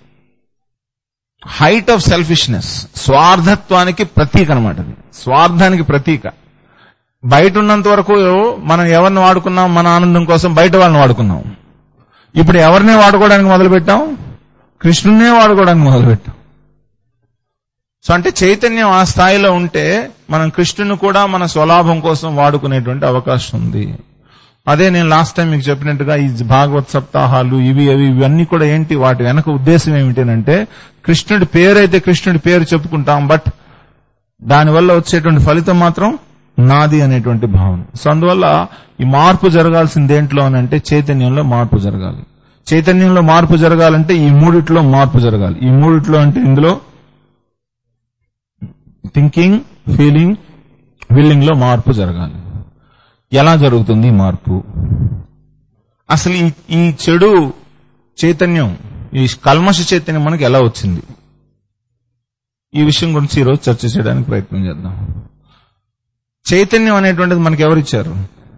హైట్ ఆఫ్ సెల్ఫిష్నెస్ స్వార్థత్వానికి ప్రతీక అనమాట అది స్వార్థానికి ప్రతీక బయట ఉన్నంత వరకు మనం ఎవరిని వాడుకున్నాం మన ఆనందం కోసం బయట వాళ్ళని వాడుకున్నాం ఇప్పుడు ఎవరినే వాడుకోవడానికి మొదలుపెట్టాం కృష్ణున్నే వాడుకోవడానికి మొదలుపెట్టాం సో అంటే చైతన్యం ఆ స్థాయిలో ఉంటే మనం కృష్ణుని కూడా మన స్వలాభం కోసం వాడుకునేటువంటి అవకాశం ఉంది అదే నేను లాస్ట్ టైం మీకు చెప్పినట్టుగా ఈ భాగవత్ సప్తాహాలు ఇవి అవి ఇవన్నీ కూడా ఏంటి వాటి వెనక ఉద్దేశం ఏమిటంటే కృష్ణుడి పేరు అయితే కృష్ణుడి పేరు చెప్పుకుంటాం బట్ దానివల్ల వచ్చేటువంటి ఫలితం మాత్రం నాది అనేటువంటి భావన సో అందువల్ల ఈ మార్పు జరగాల్సింది దేంట్లో అని అంటే చైతన్యంలో మార్పు జరగాలి చైతన్యంలో మార్పు జరగాలంటే ఈ మూడిట్లో మార్పు జరగాలి ఈ మూడిట్లో అంటే ఇందులో థింకింగ్ ఫీలింగ్ విల్లింగ్ లో మార్పు జరగాలి ఎలా జరుగుతుంది ఈ మార్పు అసలు ఈ ఈ చెడు చైతన్యం ఈ కల్మష చైతన్యం మనకి ఎలా వచ్చింది ఈ విషయం గురించి ఈరోజు చర్చ చేయడానికి ప్రయత్నం చేద్దాం చైతన్యం అనేటువంటిది మనకి ఎవరిచ్చారు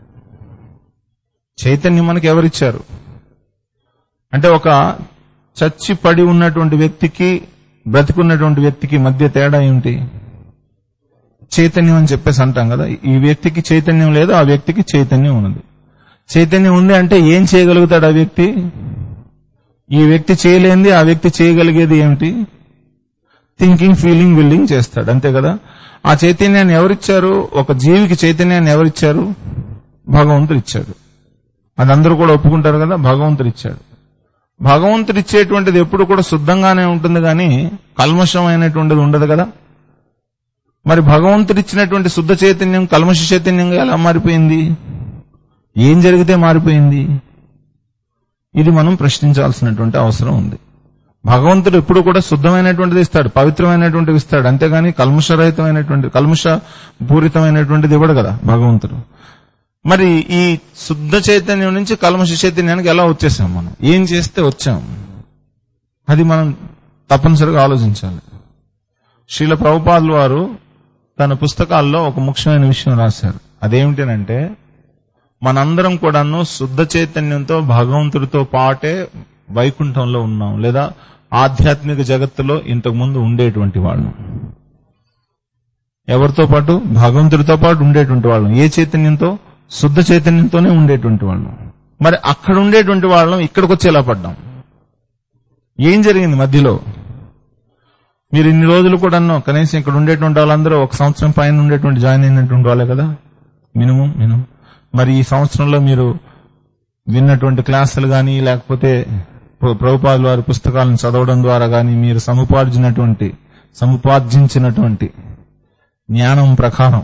చైతన్యం మనకి ఎవరిచ్చారు అంటే ఒక చచ్చి పడి ఉన్నటువంటి వ్యక్తికి బ్రతికున్నటువంటి వ్యక్తికి మధ్య తేడా ఏమిటి చైతన్యం అని చెప్పేసి అంటాం కదా ఈ వ్యక్తికి చైతన్యం లేదు ఆ వ్యక్తికి చైతన్యం ఉన్నది చైతన్యం ఉంది అంటే ఏం చేయగలుగుతాడు ఆ వ్యక్తి ఈ వ్యక్తి చేయలేంది ఆ వ్యక్తి చేయగలిగేది ఏమిటి థింకింగ్ ఫీలింగ్ విల్లింగ్ చేస్తాడు అంతే కదా ఆ చైతన్యాన్ని ఎవరిచ్చారు ఒక జీవికి చైతన్యాన్ని ఎవరిచ్చారు భగవంతుడు ఇచ్చాడు అది అందరూ కూడా ఒప్పుకుంటారు కదా భగవంతుడు ఇచ్చాడు భగవంతుడు ఇచ్చేటువంటిది ఎప్పుడు కూడా శుద్ధంగానే ఉంటుంది కానీ కల్మషమైనటువంటిది ఉండదు కదా మరి భగవంతుడు ఇచ్చినటువంటి శుద్ధ చైతన్యం కల్మష చైతన్యంగా ఎలా మారిపోయింది ఏం జరిగితే మారిపోయింది ఇది మనం ప్రశ్నించాల్సినటువంటి అవసరం ఉంది భగవంతుడు ఎప్పుడు కూడా శుద్ధమైనటువంటిది ఇస్తాడు పవిత్రమైనటువంటిది ఇస్తాడు అంతేగాని కల్మషరహితమైనటువంటి కల్మష పూరితమైనటువంటిది ఇవ్వడు కదా భగవంతుడు మరి ఈ శుద్ధ చైతన్యం నుంచి కల్మష చైతన్యానికి ఎలా వచ్చేసాం మనం ఏం చేస్తే వచ్చాం అది మనం తప్పనిసరిగా ఆలోచించాలి శ్రీల ప్రభుపాదులు వారు తన పుస్తకాల్లో ఒక ముఖ్యమైన విషయం రాశారు అదేమిటనంటే మనందరం కూడాను శుద్ధ చైతన్యంతో భగవంతుడితో పాటే వైకుంఠంలో ఉన్నాం లేదా ఆధ్యాత్మిక జగత్తులో ఇంతకు ముందు ఉండేటువంటి వాళ్ళం ఎవరితో పాటు భగవంతుడితో పాటు ఉండేటువంటి వాళ్ళం ఏ చైతన్యంతో శుద్ధ చైతన్యంతోనే ఉండేటువంటి వాళ్ళం మరి అక్కడ ఉండేటువంటి వాళ్ళం ఇక్కడికి వచ్చి ఎలా పడ్డాం ఏం జరిగింది మధ్యలో మీరు ఇన్ని రోజులు కూడా కనీసం ఇక్కడ ఉండేటువంటి వాళ్ళందరూ ఒక సంవత్సరం పైన ఉండేటువంటి జాయిన్ అయినటువంటి వాళ్ళే కదా మినిమం మినిమం మరి ఈ సంవత్సరంలో మీరు విన్నటువంటి క్లాసులు కానీ లేకపోతే ప్రభుపాదుల వారి పుస్తకాలను చదవడం ద్వారా కానీ మీరు సముపార్జినటువంటి సముపార్జించినటువంటి జ్ఞానం ప్రకారం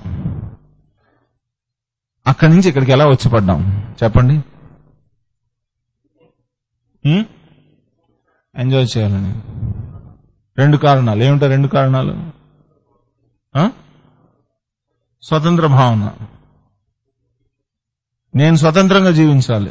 అక్కడి నుంచి ఇక్కడికి ఎలా వచ్చి పడ్డాం చెప్పండి ఎంజాయ్ చేయాలని రెండు కారణాలు ఏమిటో రెండు కారణాలు ఆ? స్వతంత్ర భావన నేను స్వతంత్రంగా జీవించాలి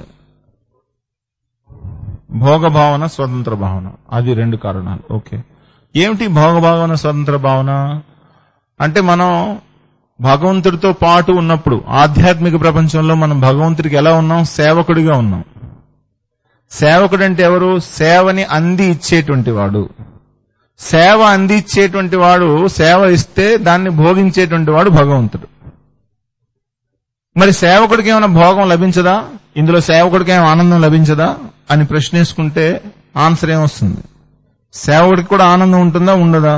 భోగ భావన స్వతంత్ర భావన అది రెండు కారణాలు ఓకే ఏమిటి భోగ భావన స్వతంత్ర భావన అంటే మనం భగవంతుడితో పాటు ఉన్నప్పుడు ఆధ్యాత్మిక ప్రపంచంలో మనం భగవంతుడికి ఎలా ఉన్నాం సేవకుడిగా ఉన్నాం సేవకుడు అంటే ఎవరు సేవని అంది ఇచ్చేటువంటి వాడు సేవ అందించేటువంటి వాడు సేవ ఇస్తే దాన్ని భోగించేటువంటి వాడు భగవంతుడు మరి సేవకుడికి ఏమైనా భోగం లభించదా ఇందులో సేవకుడికి ఏమైనా ఆనందం లభించదా అని ప్రశ్నేసుకుంటే ఆన్సర్ ఏమొస్తుంది సేవకుడికి కూడా ఆనందం ఉంటుందా ఉండదా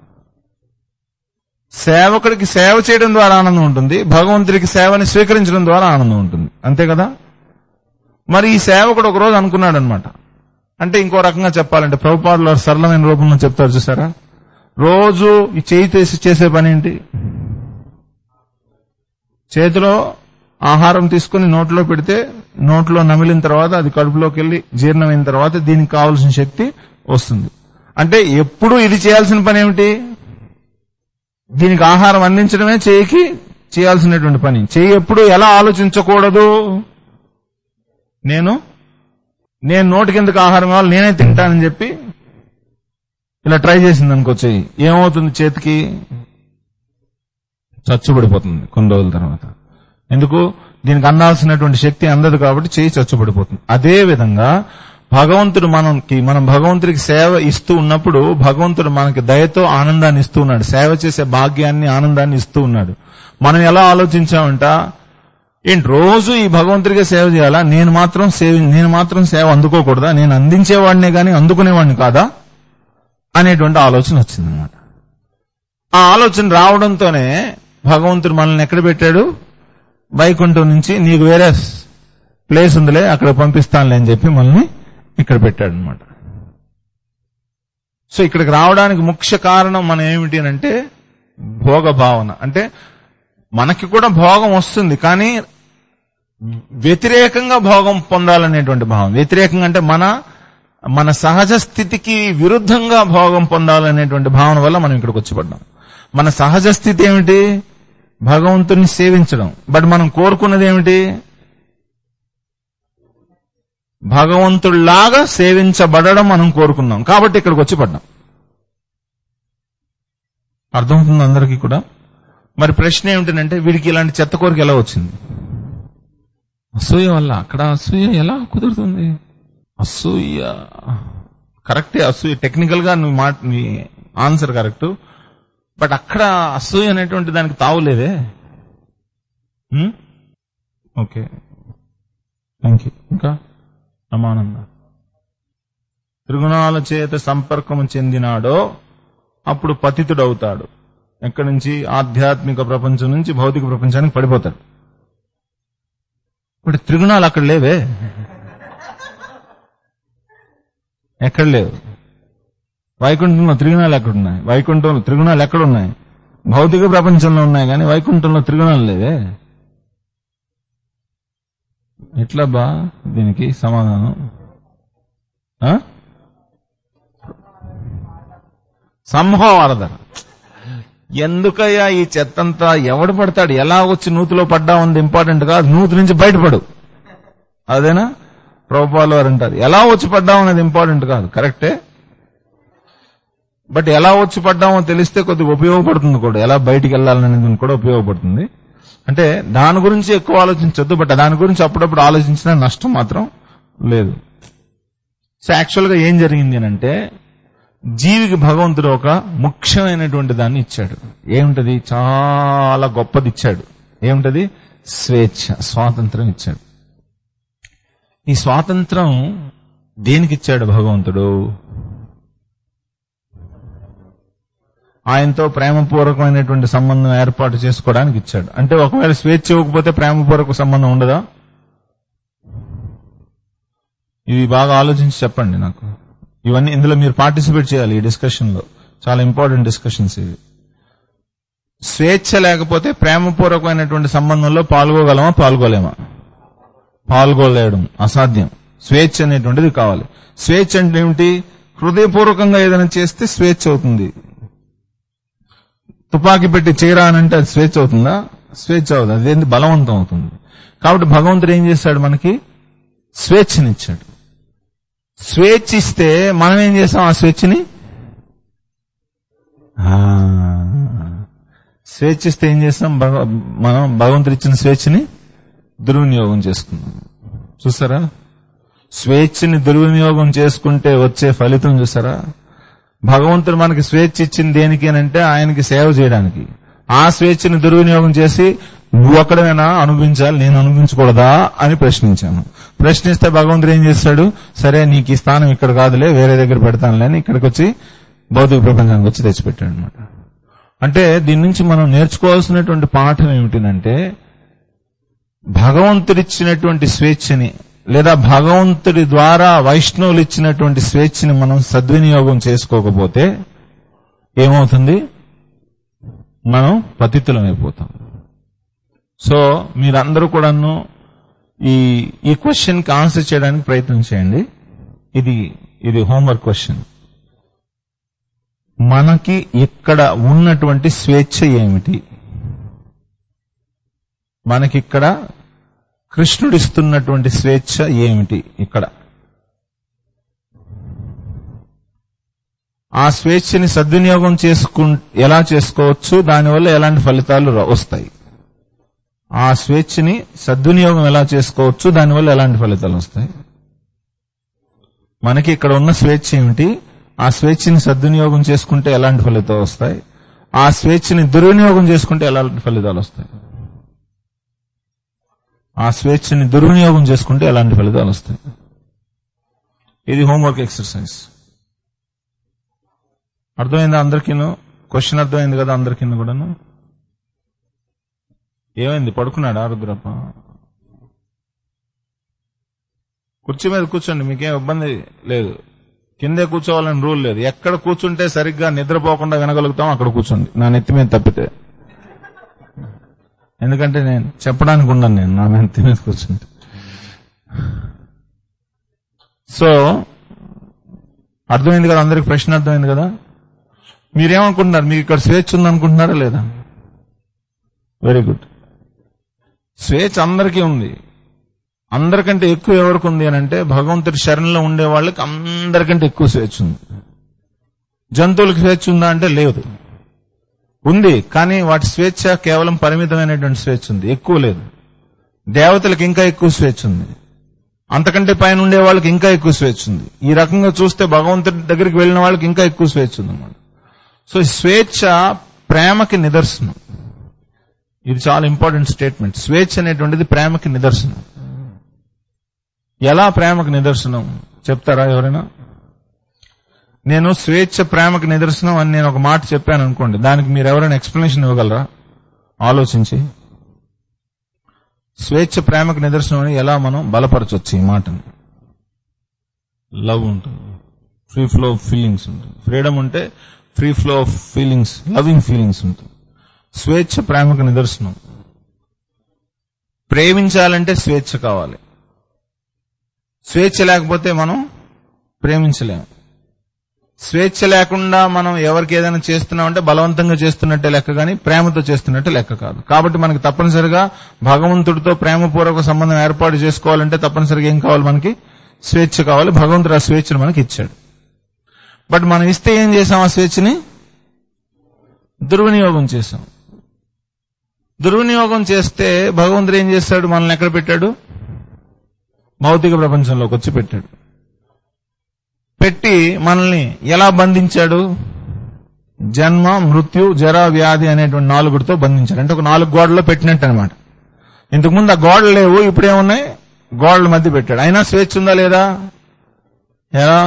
సేవకుడికి సేవ చేయడం ద్వారా ఆనందం ఉంటుంది భగవంతుడికి సేవని స్వీకరించడం ద్వారా ఆనందం ఉంటుంది అంతే కదా మరి ఈ సేవకుడు ఒక రోజు అనుకున్నాడు అనమాట అంటే ఇంకో రకంగా చెప్పాలంటే ప్రభుపాదులు వారు సరళమైన రూపంలో చెప్తారు చూసారా రోజు ఈ చేయి తీసి చేసే పని ఏంటి చేతిలో ఆహారం తీసుకుని నోట్లో పెడితే నోట్లో నమిలిన తర్వాత అది కడుపులోకి వెళ్ళి జీర్ణమైన తర్వాత దీనికి కావాల్సిన శక్తి వస్తుంది అంటే ఎప్పుడు ఇది చేయాల్సిన పని ఏమిటి దీనికి ఆహారం అందించడమే చేయికి చేయాల్సినటువంటి పని చేయి ఎప్పుడు ఎలా ఆలోచించకూడదు నేను నేను నోటికి ఎందుకు ఆహారం కావాలి నేనే తింటానని చెప్పి ఇలా ట్రై చేసింది అనుకో చెయ్యి ఏమవుతుంది చేతికి చచ్చుబడిపోతుంది కొన్ని రోజుల తర్వాత ఎందుకు దీనికి అందాల్సినటువంటి శక్తి అందదు కాబట్టి చేయి చచ్చుబడిపోతుంది అదే విధంగా భగవంతుడు మనకి మనం భగవంతుడికి సేవ ఇస్తూ ఉన్నప్పుడు భగవంతుడు మనకి దయతో ఆనందాన్ని ఇస్తూ ఉన్నాడు సేవ చేసే భాగ్యాన్ని ఆనందాన్ని ఇస్తూ ఉన్నాడు మనం ఎలా ఆలోచించామంట ఏంటి రోజు ఈ భగవంతుడిగా సేవ చేయాలా నేను మాత్రం సేవ నేను మాత్రం సేవ అందుకోకూడదా నేను అందించేవాడినే గాని అందుకునేవాడిని కాదా అనేటువంటి ఆలోచన వచ్చిందనమాట ఆ ఆలోచన రావడంతోనే భగవంతుడు మనల్ని ఎక్కడ పెట్టాడు వైకుంఠం నుంచి నీకు వేరే ప్లేస్ ఉందిలే అక్కడ పంపిస్తానులే అని చెప్పి మనల్ని ఇక్కడ పెట్టాడు అనమాట సో ఇక్కడికి రావడానికి ముఖ్య కారణం మనం ఏమిటి అని అంటే భోగ భావన అంటే మనకి కూడా భోగం వస్తుంది కానీ వ్యతిరేకంగా భోగం పొందాలనేటువంటి భావం వ్యతిరేకంగా అంటే మన మన సహజ స్థితికి విరుద్ధంగా భోగం పొందాలనేటువంటి భావన వల్ల మనం ఇక్కడికి వచ్చి పడ్డాం మన సహజ స్థితి ఏమిటి భగవంతుని సేవించడం బట్ మనం కోరుకున్నది ఏమిటి భగవంతుడిలాగా సేవించబడడం మనం కోరుకున్నాం కాబట్టి ఇక్కడికి వచ్చి పడ్డాం అర్థమవుతుంది అందరికీ కూడా మరి ప్రశ్న ఏమిటంటే వీడికి ఇలాంటి చెత్త కోరిక ఎలా వచ్చింది అసూయ వల్ల అక్కడ అసూయ ఎలా కుదురుతుంది అసూయ కరెక్టే అసూయ టెక్నికల్ గా నువ్వు మాట నీ ఆన్సర్ కరెక్ట్ బట్ అక్కడ అసూయ అనేటువంటి దానికి తావులేదే హ్మ్? ఓకే థ్యాంక్ యూ ఇంకా సమానంగా త్రిగుణాల చేత సంపర్కము చెందినాడో అప్పుడు పతితుడవుతాడు ఎక్కడి నుంచి ఆధ్యాత్మిక ప్రపంచం నుంచి భౌతిక ప్రపంచానికి పడిపోతాడు ఇప్పుడు త్రిగుణాలు అక్కడ లేవే ఎక్కడ లేవు వైకుంఠంలో త్రిగుణాలు ఎక్కడున్నాయి వైకుంఠంలో త్రిగుణాలు ఎక్కడున్నాయి భౌతిక ప్రపంచంలో ఉన్నాయి కానీ వైకుంఠంలో త్రిగుణాలు లేవే ఎట్లా బా దీనికి సమాధానం ఆ? సంభవారధర ఎందుకయ్యా ఈ చెత్తంతా ఎవడు పడతాడు ఎలా వచ్చి నూతిలో పడ్డా ఉంది ఇంపార్టెంట్ కాదు నూతి నుంచి బయటపడు అదేనా ప్రభుపాలు వారు అంటారు ఎలా వచ్చి పడ్డాం అనేది ఇంపార్టెంట్ కాదు కరెక్టే బట్ ఎలా వచ్చి పడ్డామో తెలిస్తే కొద్దిగా ఉపయోగపడుతుంది కూడా ఎలా బయటికి వెళ్ళాలనేది కూడా ఉపయోగపడుతుంది అంటే దాని గురించి ఎక్కువ ఆలోచించొద్దు బట్ దాని గురించి అప్పుడప్పుడు ఆలోచించిన నష్టం మాత్రం లేదు సో యాక్చువల్ గా ఏం జరిగింది అని అంటే జీవికి భగవంతుడు ఒక ముఖ్యమైనటువంటి దాన్ని ఇచ్చాడు ఏమిటది చాలా గొప్పది ఇచ్చాడు ఏమిటది స్వేచ్ఛ స్వాతంత్రం ఇచ్చాడు ఈ స్వాతంత్రం దేనికి ఇచ్చాడు భగవంతుడు ఆయనతో ప్రేమపూర్వకమైనటువంటి సంబంధం ఏర్పాటు చేసుకోవడానికి ఇచ్చాడు అంటే ఒకవేళ స్వేచ్ఛ ఇవ్వకపోతే ప్రేమపూర్వక సంబంధం ఉండదా ఇవి బాగా ఆలోచించి చెప్పండి నాకు ఇవన్నీ ఇందులో మీరు పార్టిసిపేట్ చేయాలి ఈ డిస్కషన్ లో చాలా ఇంపార్టెంట్ డిస్కషన్స్ ఇవి స్వేచ్ఛ లేకపోతే ప్రేమపూర్వకమైనటువంటి సంబంధంలో పాల్గొగలమా పాల్గొలేమా పాల్గొలేయడం అసాధ్యం స్వేచ్ఛ అనేటువంటిది కావాలి స్వేచ్ఛ అంటే ఏమిటి హృదయపూర్వకంగా ఏదైనా చేస్తే స్వేచ్ఛ అవుతుంది తుపాకీ పెట్టి చేయరా అని అంటే అది స్వేచ్ఛ అవుతుందా స్వేచ్ఛ అవుతుంది అదేంటి బలవంతం అవుతుంది కాబట్టి భగవంతుడు ఏం చేశాడు మనకి స్వేచ్ఛనిచ్చాడు స్వేచ్ఛ ఇస్తే మనం ఏం చేస్తాం ఆ స్వేచ్ఛని ఆ, స్వేచ్ఛ ఇస్తే ఏం చేస్తాం భగ- మనం భగవంతుడు ఇచ్చిన స్వేచ్ఛని దుర్వినియోగం చేసుకున్నాం చూసారా స్వేచ్ఛని దుర్వినియోగం చేసుకుంటే వచ్చే ఫలితం చూసారా భగవంతుడు మనకి స్వేచ్ఛ ఇచ్చింది దేనికి అని అంటే ఆయనకి సేవ చేయడానికి ఆ స్వేచ్ఛని దుర్వినియోగం చేసి నువ్వు ఒక్కడమైనా అనుభవించాలి నేను అనుభవించకూడదా అని ప్రశ్నించాను ప్రశ్నిస్తే భగవంతుడు ఏం చేస్తాడు సరే నీకు ఈ స్థానం ఇక్కడ కాదులే వేరే దగ్గర పెడతానులే అని ఇక్కడికి వచ్చి భౌతిక ప్రపంచానికి వచ్చి తెచ్చిపెట్టాడు అనమాట అంటే దీని నుంచి మనం నేర్చుకోవాల్సినటువంటి పాఠం ఏమిటినంటే భగవంతుడిచ్చినటువంటి స్వేచ్ఛని లేదా భగవంతుడి ద్వారా వైష్ణవులు ఇచ్చినటువంటి స్వేచ్ఛని మనం సద్వినియోగం చేసుకోకపోతే ఏమవుతుంది మనం పతితులం అయిపోతాం సో మీరందరూ కూడాను ఈ ఈ క్వశ్చన్ కి ఆన్సర్ చేయడానికి ప్రయత్నం చేయండి ఇది ఇది హోంవర్క్ క్వశ్చన్ మనకి ఇక్కడ ఉన్నటువంటి స్వేచ్ఛ ఏమిటి మనకిక్కడ కృష్ణుడిస్తున్నటువంటి స్వేచ్ఛ ఏమిటి ఇక్కడ ఆ స్వేచ్ఛని సద్వినియోగం చేసుకు ఎలా చేసుకోవచ్చు దానివల్ల ఎలాంటి ఫలితాలు ర- వస్తాయి ఆ స్వేచ్ఛని సద్వినియోగం ఎలా చేసుకోవచ్చు దానివల్ల ఎలాంటి ఫలితాలు వస్తాయి మనకి ఇక్కడ ఉన్న స్వేచ్ఛ ఏమిటి ఆ స్వేచ్ఛని సద్వినియోగం చేసుకుంటే ఎలాంటి ఫలితాలు వస్తాయి ఆ స్వేచ్ఛని దుర్వినియోగం చేసుకుంటే ఎలాంటి ఫలితాలు వస్తాయి ఆ స్వేచ్ఛని దుర్వినియోగం చేసుకుంటే ఎలాంటి ఫలితాలు వస్తాయి ఇది హోంవర్క్ ఎక్సర్సైజ్ అర్థమైందా అందరికీను క్వశ్చన్ అర్థమైంది కదా అందరికీ కూడాను ఏమైంది పడుకున్నాడా రుద్రప్ప కుర్చీ మీద కూర్చోండి మీకేం ఇబ్బంది లేదు కిందే కూర్చోవాలని రూల్ లేదు ఎక్కడ కూర్చుంటే సరిగ్గా నిద్రపోకుండా వినగలుగుతాం అక్కడ కూర్చోండి నా నెత్తి మీద తప్పితే ఎందుకంటే నేను చెప్పడానికి ఉండను నేను నా నెత్తి మీద కూర్చుంటే సో అర్థమైంది కదా అందరికి ప్రశ్న అర్థమైంది కదా మీరేమనుకుంటున్నారు మీకు ఇక్కడ స్వేచ్ఛ ఉందనుకుంటున్నారా లేదా వెరీ గుడ్ స్వేచ్ఛ అందరికీ ఉంది అందరికంటే ఎక్కువ ఎవరికి ఉంది అని అంటే భగవంతుడి శరణలో ఉండే వాళ్ళకి అందరికంటే ఎక్కువ స్వేచ్ఛ ఉంది జంతువులకు స్వేచ్ఛ ఉందా అంటే లేదు ఉంది కానీ వాటి స్వేచ్ఛ కేవలం పరిమితమైనటువంటి స్వేచ్ఛ ఉంది ఎక్కువ లేదు దేవతలకు ఇంకా ఎక్కువ స్వేచ్ఛ ఉంది అంతకంటే పైన ఉండే వాళ్ళకి ఇంకా ఎక్కువ స్వేచ్ఛ ఉంది ఈ రకంగా చూస్తే భగవంతుడి దగ్గరికి వెళ్ళిన వాళ్ళకి ఇంకా ఎక్కువ స్వేచ్ఛ ఉంది అన్నమాట సో ఈ స్వేచ్ఛ ప్రేమకి నిదర్శనం ఇది చాలా ఇంపార్టెంట్ స్టేట్మెంట్ స్వేచ్ఛ అనేటువంటిది ప్రేమకి నిదర్శనం ఎలా ప్రేమకు నిదర్శనం చెప్తారా ఎవరైనా నేను స్వేచ్ఛ ప్రేమకు నిదర్శనం అని నేను ఒక మాట చెప్పాను అనుకోండి దానికి మీరు ఎవరైనా ఎక్స్ప్లెనేషన్ ఇవ్వగలరా ఆలోచించి స్వేచ్ఛ ప్రేమకు నిదర్శనం అని ఎలా మనం బలపరచవచ్చు ఈ మాటని లవ్ ఉంటుంది ఫ్రీ ఫ్లో ఆఫ్ ఫీలింగ్స్ ఉంటుంది ఫ్రీడమ్ ఉంటే free flow of feelings loving feelings ఉంటుంది స్వేచ్ఛ ప్రేమకు నిదర్శనం ప్రేమించాలంటే స్వేచ్ఛ కావాలి స్వేచ్ఛ లేకపోతే మనం ప్రేమించలేము స్వేచ్ఛ లేకుండా మనం ఎవరికి ఏదైనా చేస్తున్నామంటే బలవంతంగా చేస్తున్నట్టే లెక్క కానీ ప్రేమతో చేస్తున్నట్టే లెక్క కాదు కాబట్టి మనకి తప్పనిసరిగా భగవంతుడితో ప్రేమపూర్వక సంబంధం ఏర్పాటు చేసుకోవాలంటే తప్పనిసరిగా ఏం కావాలి మనకి స్వేచ్ఛ కావాలి భగవంతుడు ఆ స్వేచ్ఛను మనకి ఇచ్చాడు బట్ మనం ఇస్తే ఏం చేసాం ఆ స్వేచ్ఛని దుర్వినియోగం చేశాం దుర్వినియోగం చేస్తే భగవంతుడు ఏం చేస్తాడు మనల్ని ఎక్కడ పెట్టాడు భౌతిక ప్రపంచంలోకి వచ్చి పెట్టాడు పెట్టి మనల్ని ఎలా బంధించాడు జన్మ మృత్యు జర వ్యాధి అనేటువంటి నాలుగుడితో బంధించాడు అంటే ఒక నాలుగు గోడల్లో పెట్టినట్టు అనమాట ఇంతకుముందు ఆ గోడలు లేవు ఇప్పుడేమున్నాయి గోడల మధ్య పెట్టాడు అయినా స్వేచ్ఛ ఉందా లేదా ఎలా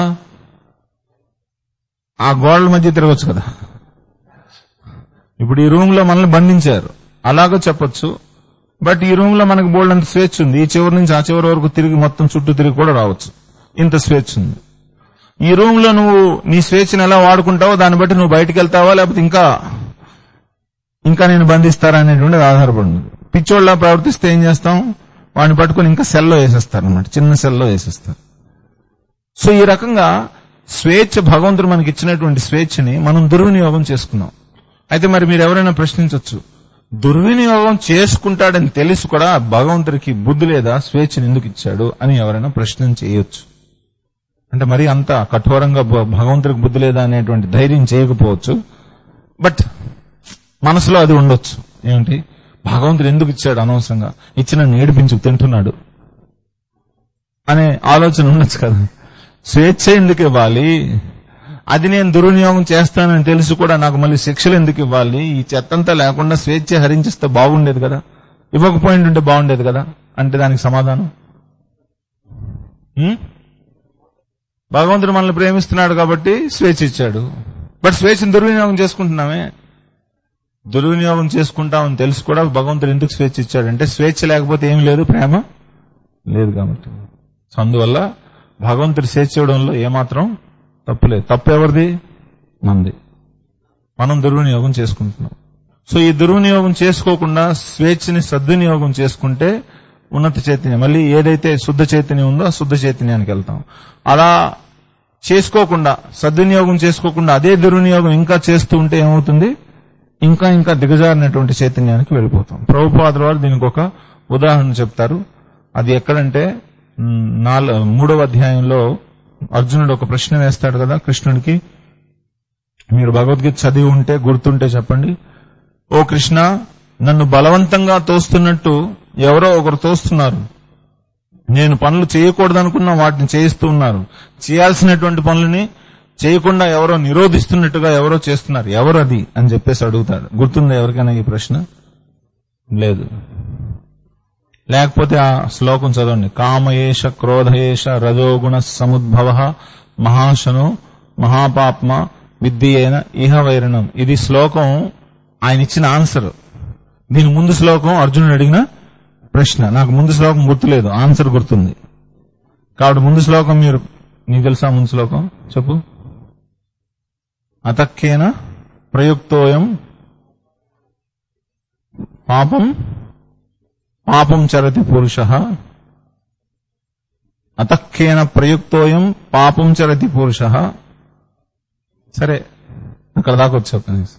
ఆ గోడల మధ్య తిరగచ్చు కదా ఇప్పుడు ఈ రూమ్ లో మనల్ని బంధించారు అలాగో చెప్పొచ్చు బట్ ఈ రూమ్ లో మనకు బోల్డ్ అంత స్వేచ్ఛ ఉంది ఈ చివరి నుంచి ఆ చివరి వరకు తిరిగి మొత్తం చుట్టూ తిరిగి కూడా రావచ్చు ఇంత స్వేచ్ఛ ఉంది ఈ రూమ్ లో నువ్వు నీ స్వేచ్ఛను ఎలా వాడుకుంటావో దాన్ని బట్టి నువ్వు బయటికి వెళ్తావా లేకపోతే ఇంకా ఇంకా నేను బంధిస్తారా అనేటువంటిది ఆధారపడి ఉంది పిచ్చోళ్ళ ప్రవర్తిస్తే ఏం చేస్తాం వాడిని పట్టుకొని ఇంకా సెల్లో వేసేస్తారు అనమాట చిన్న సెల్లో వేసేస్తారు సో ఈ రకంగా స్వేచ్ఛ భగవంతుడు మనకి ఇచ్చినటువంటి స్వేచ్ఛని మనం దుర్వినియోగం చేసుకున్నాం అయితే మరి మీరు ఎవరైనా ప్రశ్నించవచ్చు దుర్వినియోగం చేసుకుంటాడని తెలిసి కూడా భగవంతుడికి బుద్ధి లేదా స్వేచ్ఛను ఎందుకు ఇచ్చాడు అని ఎవరైనా ప్రశ్న చేయొచ్చు అంటే మరి అంత కఠోరంగా భ- భగవంతుడికి బుద్ధి లేదా అనేటువంటి ధైర్యం చేయకపోవచ్చు బట్ మనసులో అది ఉండొచ్చు ఏమిటి భగవంతుడు ఎందుకు ఇచ్చాడు అనవసరంగా ఇచ్చిన ఏడిపించు తింటున్నాడు అనే ఆలోచన ఉండొచ్చు కదా స్వేచ్ఛ ఎందుకు ఇవ్వాలి అది నేను దుర్వినియోగం చేస్తానని తెలిసి కూడా నాకు మళ్ళీ శిక్షలు ఎందుకు ఇవ్వాలి ఈ చెత్తంతా లేకుండా స్వేచ్ఛ హరించిస్తే బాగుండేది కదా ఇవ్వకపోయింటుంటే బాగుండేది కదా అంటే దానికి సమాధానం ఉం? భగవంతుడు మనల్ని ప్రేమిస్తున్నాడు కాబట్టి స్వేచ్ఛ ఇచ్చాడు బట్ స్వేచ్ఛను దుర్వినియోగం చేసుకుంటున్నామే దుర్వినియోగం చేసుకుంటామని తెలుసు కూడా భగవంతుడు ఎందుకు స్వేచ్ఛ ఇచ్చాడంటే స్వేచ్ఛ లేకపోతే ఏం లేదు ప్రేమ లేదు కాబట్టి సో అందువల్ల భగవంతుడి స్వేచ్ఛ ఇవ్వడంలో ఏమాత్రం తప్పు లేదు తప్పు ఎవరిది మంది మనం దుర్వినియోగం చేసుకుంటున్నాం సో ఈ దుర్వినియోగం చేసుకోకుండా స్వేచ్ఛని సద్వినియోగం చేసుకుంటే ఉన్నత చైతన్యం మళ్ళీ ఏదైతే శుద్ధ చైతన్యం ఉందో ఆ శుద్ధ చైతన్యానికి వెళ్తాం అలా చేసుకోకుండా సద్వినియోగం చేసుకోకుండా అదే దుర్వినియోగం ఇంకా చేస్తూ ఉంటే ఏమవుతుంది ఇంకా ఇంకా దిగజారినటువంటి చైతన్యానికి వెళ్ళిపోతాం ప్రభుపాదుల వారు దీనికి ఒక ఉదాహరణ చెప్తారు అది ఎక్కడంటే మ్, నాలుగు మూడవ అధ్యాయంలో అర్జునుడు ఒక ప్రశ్న వేస్తాడు కదా కృష్ణుడికి మీరు భగవద్గీత చదివి ఉంటే గుర్తుంటే చెప్పండి ఓ కృష్ణ నన్ను బలవంతంగా తోస్తున్నట్టు ఎవరో ఒకరు తోస్తున్నారు నేను పనులు చేయకూడదనుకున్న వాటిని చేయిస్తూ ఉన్నారు చేయాల్సినటువంటి పనులని చేయకుండా ఎవరో నిరోధిస్తున్నట్టుగా ఎవరో చేస్తున్నారు ఎవరు అది అని చెప్పేసి అడుగుతాడు గుర్తుందా ఎవరికైనా ఈ ప్రశ్న లేదు లేకపోతే ఆ శ్లోకం చదవండి కామయేష క్రోధయేష రజోగుణ సముద్భవ మహాశను మహాపాప్మ విద్యేన ఇహ వైరణం ఇది శ్లోకం ఆయన ఇచ్చిన ఆన్సర్ దీని ముందు శ్లోకం అర్జునుడు అడిగిన ప్రశ్న నాకు ముందు శ్లోకం గుర్తులేదు ఆన్సర్ గుర్తుంది కాబట్టి ముందు శ్లోకం మీరు నీకు తెలుసా ముందు శ్లోకం చెప్పు అతక్కేన ప్రయుక్తోయం పాపం పాపం చరతి పురుష అతక్కేన ప్రయుక్తోయం పాపం చరతి పురుష సరే అక్కడ దాకా వచ్చావు కనీసం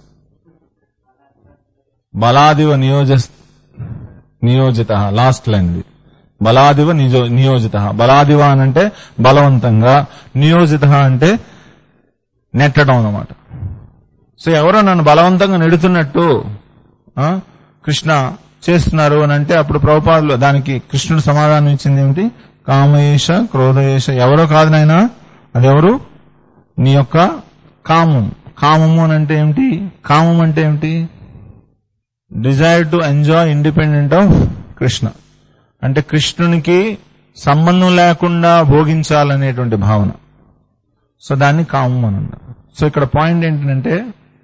బలాదివ నియోజ నియోజిత లాస్ట్ లైన్ ఇది బలాదివ నిజో నియోజిత బలాదివ అని అంటే బలవంతంగా నియోజిత అంటే నెట్టడం అన్నమాట సో ఎవరో నన్ను బలవంతంగా నెడుతున్నట్టు ఆ, కృష్ణ చేస్తున్నారు అని అంటే అప్పుడు ప్రభుపాదులు దానికి కృష్ణుడు సమాధానం ఇచ్చింది ఏమిటి కామయేష క్రోధయేష ఎవరో కాదు నాయనా అదెవరు నీ యొక్క కామం కామము అని అంటే ఏమిటి కామం అంటే ఏమిటి desire to enjoy independent of Krishna అంటే కృష్ణునికి సంబంధం లేకుండా భోగించాలనేటువంటి భావన సో దాన్ని కామం అని అన్నారు సో ఇక్కడ పాయింట్ ఏంటంటే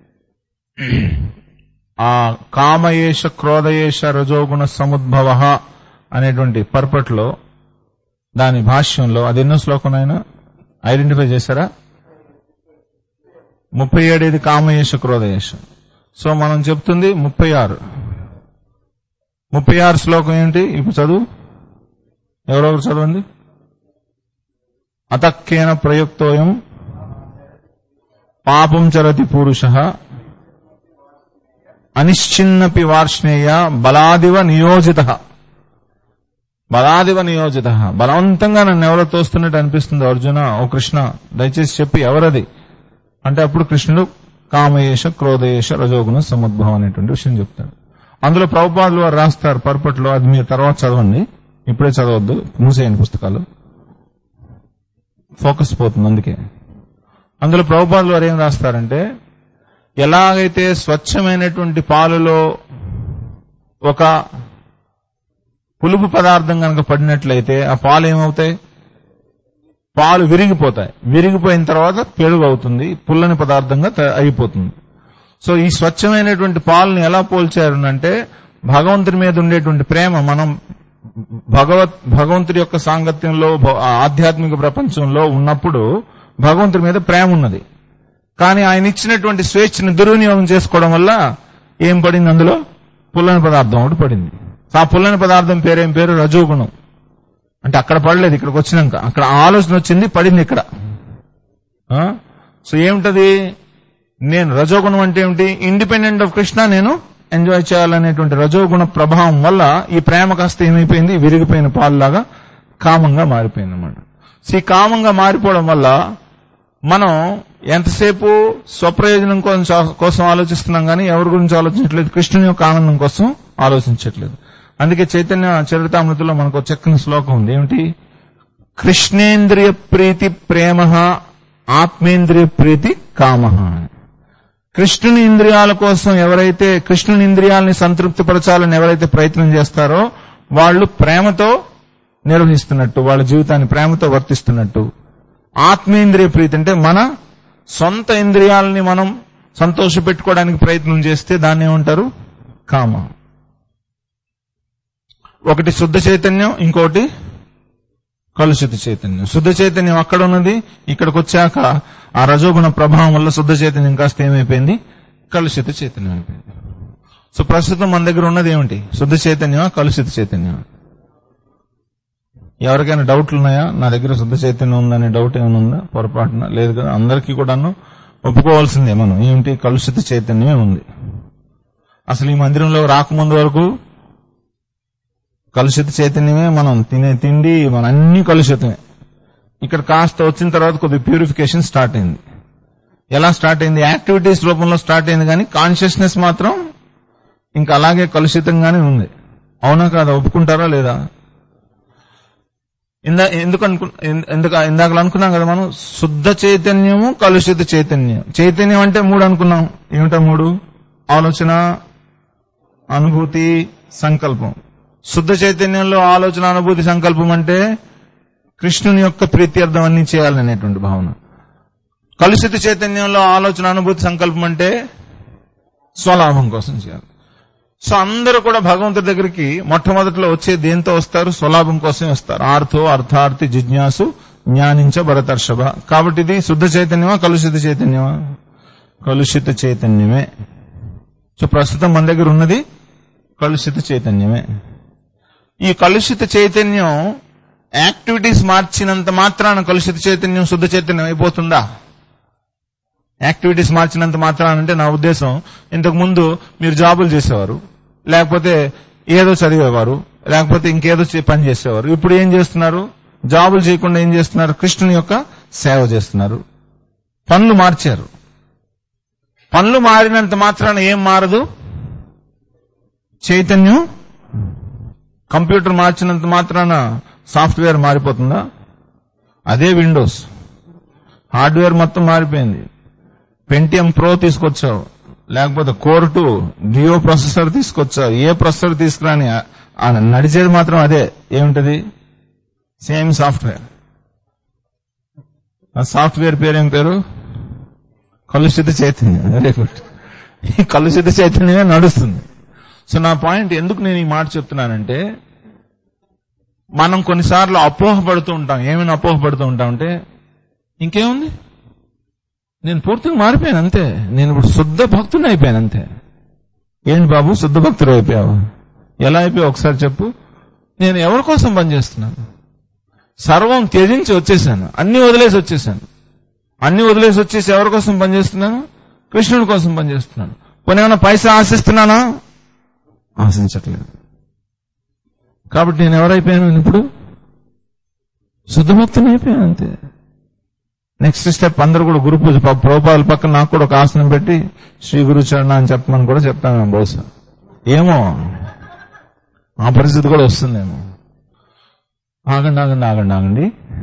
ఆ కామయేష క్రోధయేష రజోగుణ సముద్భవ అనేటువంటి పర్పట్లో దాని భాష్యంలో అది ఎన్నో శ్లోకం ఆయన ఐడెంటిఫై చేశారా ముప్పై ఏడేది కామయేష క్రోధయేష సో మనం చెప్తుంది ముప్పై ఆరు ముప్పై ఆరు శ్లోకం ఏంటి ఇప్పుడు చదువు ఎవరొకరు చదవండి అతక్కేన ప్రయుక్తోయం పాపం చరతి పురుష అనిశ్చిన్నపి వార్ష్ణేయ బలాదివ నియోజిత బలాదివ నియోజిత బలవంతంగా నన్ను ఎవరో తోస్తున్నట్టు అనిపిస్తుంది అర్జున ఓ కృష్ణ దయచేసి చెప్పి ఎవరది అంటే అప్పుడు కృష్ణుడు కామయేష క్రోధయేష రజోగుణ సముద్భవం అనేటువంటి విషయం చెప్తాడు అందులో ప్రభుపాదులు వారు రాస్తారు పర్పట్లో అది మీరు తర్వాత చదవండి ఇప్పుడే చదవద్దు మూసేయండి పుస్తకాలు ఫోకస్ పోతుంది అందుకే అందులో ప్రభుపాదులు వారు ఏం రాస్తారంటే ఎలాగైతే స్వచ్ఛమైనటువంటి పాలులో ఒక పులుపు పదార్థం కనుక పడినట్లయితే ఆ పాలు ఏమవుతాయి పాలు విరిగిపోతాయి విరిగిపోయిన తర్వాత పెరుగు అవుతుంది పుల్లని పదార్థంగా త- అయిపోతుంది సో ఈ స్వచ్ఛమైనటువంటి పాలను ఎలా పోల్చారు అంటే భగవంతుని మీద ఉండేటువంటి ప్రేమ మనం భగవత్ భగవంతుడి యొక్క సాంగత్యంలో భ- ఆధ్యాత్మిక ప్రపంచంలో ఉన్నప్పుడు భగవంతుడి మీద ప్రేమ ఉన్నది కానీ ఆయన ఇచ్చినటువంటి స్వేచ్ఛను దుర్వినియోగం చేసుకోవడం వల్ల ఏం పడింది అందులో పుల్లని పదార్థం ఒకటి పడింది ఆ పుల్లని పదార్థం పేరేం పేరు రజోగుణం అంటే అక్కడ పడలేదు ఇక్కడికి వచ్చినాక అక్కడ ఆలోచన వచ్చింది పడింది ఇక్కడ ఆ? సో ఏమిటది నేను రజోగుణం అంటే ఏమిటి ఇండిపెండెంట్ ఆఫ్ కృష్ణ నేను ఎంజాయ్ చేయాలనేటువంటి రజోగుణ ప్రభావం వల్ల ఈ ప్రేమ కాస్త ఏమైపోయింది విరిగిపోయిన పాలులాగా కామంగా మారిపోయింది అనమాట సో ఈ కామంగా మారిపోవడం వల్ల మనం ఎంతసేపు స్వప్రయోజనం కోసం కోసం ఆలోచిస్తున్నాం కానీ ఎవరి గురించి ఆలోచించట్లేదు కృష్ణుని యొక్క ఆనందం కోసం ఆలోచించట్లేదు అందుకే చైతన్య చరితామృతిలో మనకు ఒక చక్కని శ్లోకం ఉంది ఏమిటి కృష్ణేంద్రియ ప్రీతి ప్రేమ ఆత్మేంద్రియ ప్రీతి కామ కృష్ణుని ఇంద్రియాల కోసం ఎవరైతే కృష్ణుని ఇంద్రియాలని సంతృప్తిపరచాలని ఎవరైతే ప్రయత్నం చేస్తారో వాళ్ళు ప్రేమతో నిర్వహిస్తున్నట్టు వాళ్ళ జీవితాన్ని ప్రేమతో వర్తిస్తున్నట్టు ఆత్మేంద్రియ ప్రీతి అంటే మన సొంత ఇంద్రియాలని మనం సంతోష పెట్టుకోవడానికి ప్రయత్నం చేస్తే దాన్ని ఏమంటారు కామ ఒకటి శుద్ధ చైతన్యం ఇంకోటి కలుషిత చైతన్యం శుద్ధ చైతన్యం అక్కడ ఉన్నది ఇక్కడికి వచ్చాక ఆ రజోగుణ ప్రభావం వల్ల శుద్ధ చైతన్యం కాస్త ఏమైపోయింది కలుషిత చైతన్యం అయిపోయింది సో ప్రస్తుతం మన దగ్గర ఉన్నది ఏమిటి శుద్ధ చైతన్యమా కలుషిత చైతన్యమా ఎవరికైనా డౌట్లు ఉన్నాయా నా దగ్గర శుద్ధ చైతన్యం ఉందనే డౌట్ ఏమైనా ఉందా పొరపాటున లేదు కదా అందరికీ కూడాను ఒప్పుకోవాల్సిందే మనం ఏమిటి కలుషిత చైతన్యమే ఉంది అసలు ఈ మందిరంలో రాకముందు వరకు కలుషిత చైతన్యమే మనం తినే తిండి మన అన్ని కలుషితమే ఇక్కడ కాస్త వచ్చిన తర్వాత కొద్ది ప్యూరిఫికేషన్ స్టార్ట్ అయింది ఎలా స్టార్ట్ అయింది యాక్టివిటీస్ రూపంలో స్టార్ట్ అయింది కానీ కాన్షియస్నెస్ మాత్రం ఇంకా అలాగే కలుషితంగానే ఉంది అవునా కాదా ఒప్పుకుంటారా లేదా ఇందా ఎందుకు అనుకు ఎందుకు ఇందాక అనుకున్నాం కదా మనం శుద్ధ చైతన్యము కలుషిత చైతన్యం చైతన్యం అంటే మూడు అనుకున్నాం ఏమిటా మూడు ఆలోచన అనుభూతి సంకల్పం శుద్ధ చైతన్యంలో ఆలోచన అనుభూతి సంకల్పం అంటే కృష్ణుని యొక్క ప్రీత్యర్థం అన్ని చేయాలనేటువంటి భావన కలుషిత చైతన్యంలో ఆలోచన అనుభూతి సంకల్పం అంటే స్వలాభం కోసం చేయాలి సో అందరూ కూడా భగవంతుడి దగ్గరికి మొట్టమొదటిలో వచ్చే దేంతో వస్తారు స్వలాభం కోసమే వస్తారు ఆర్థో అర్థార్థి జిజ్ఞాసు జ్ఞానించ భరతర్షభ కాబట్టి ఇది శుద్ధ చైతన్యమా కలుషిత చైతన్యమా కలుషిత చైతన్యమే సో ప్రస్తుతం మన దగ్గర ఉన్నది కలుషిత చైతన్యమే ఈ కలుషిత చైతన్యం యాక్టివిటీస్ మార్చినంత మాత్రాన కలుషిత చైతన్యం శుద్ధ చైతన్యం అయిపోతుందా యాక్టివిటీస్ మార్చినంత మాత్రాన అంటే నా ఉద్దేశం ఇంతకు ముందు మీరు జాబులు చేసేవారు లేకపోతే ఏదో చదివేవారు లేకపోతే ఇంకేదో చే- పని చేసేవారు ఇప్పుడు ఏం చేస్తున్నారు జాబులు చేయకుండా ఏం చేస్తున్నారు కృష్ణుని యొక్క సేవ చేస్తున్నారు పనులు మార్చారు పనులు మారినంత మాత్రాన ఏం మారదు చైతన్యం కంప్యూటర్ మార్చినంత మాత్రాన సాఫ్ట్వేర్ మారిపోతుందా అదే విండోస్ హార్డ్వేర్ మొత్తం మారిపోయింది పెంటిఎం ప్రో తీసుకొచ్చావు లేకపోతే కోర్ టూ జియో ప్రాసెసర్ తీసుకొచ్చావు ఏ ప్రాసెసర్ తీసుకురాని ఆ- ఆ నడిచేది మాత్రం అదే ఏమిటది సేమ్ సాఫ్ట్వేర్ ఆ సాఫ్ట్వేర్ పేరు ఏం పేరు కలుషిత చైతన్యం వెరీ గుడ్ ఈ కలుషిత చైతన్యమే నడుస్తుంది సో నా పాయింట్ ఎందుకు నేను ఈ మాట చెప్తున్నానంటే మనం కొన్నిసార్లు అపోహపడుతూ ఉంటాం ఏమైనా అపోహపడుతూ ఉంటాం అంటే ఇంకేముంది నేను పూర్తిగా మారిపోయాను అంతే నేను ఇప్పుడు శుద్ధ భక్తుని అయిపోయాను అంతే ఏంటి బాబు శుద్ధ భక్తుడు అయిపోయావు ఎలా అయిపోయావు ఒకసారి చెప్పు నేను ఎవరి కోసం పనిచేస్తున్నాను సర్వం త్యజించి వచ్చేసాను అన్ని వదిలేసి వచ్చేసాను అన్ని వదిలేసి వచ్చేసి ఎవరి కోసం పనిచేస్తున్నాను కృష్ణుడి కోసం పనిచేస్తున్నాను పోనీ ఏమైనా పైసా ఆశిస్తున్నానా ఆశించట్లేదు కాబట్టి నేను ఎవరైపోయాను ఇప్పుడు శుద్ధ భక్తుని అయిపోయాను అంతే నెక్స్ట్ స్టెప్ అందరూ కూడా గురు పూజ ప- ప్రోపాల పక్కన నాకు కూడా ఒక ఆసనం పెట్టి శ్రీ గురు చరణ అని చెప్పమని కూడా చెప్తాను బహుశా ఏమో ఆ పరిస్థితి కూడా వస్తుందేమో ఆగండి ఆగండి ఆగండి ఆగండి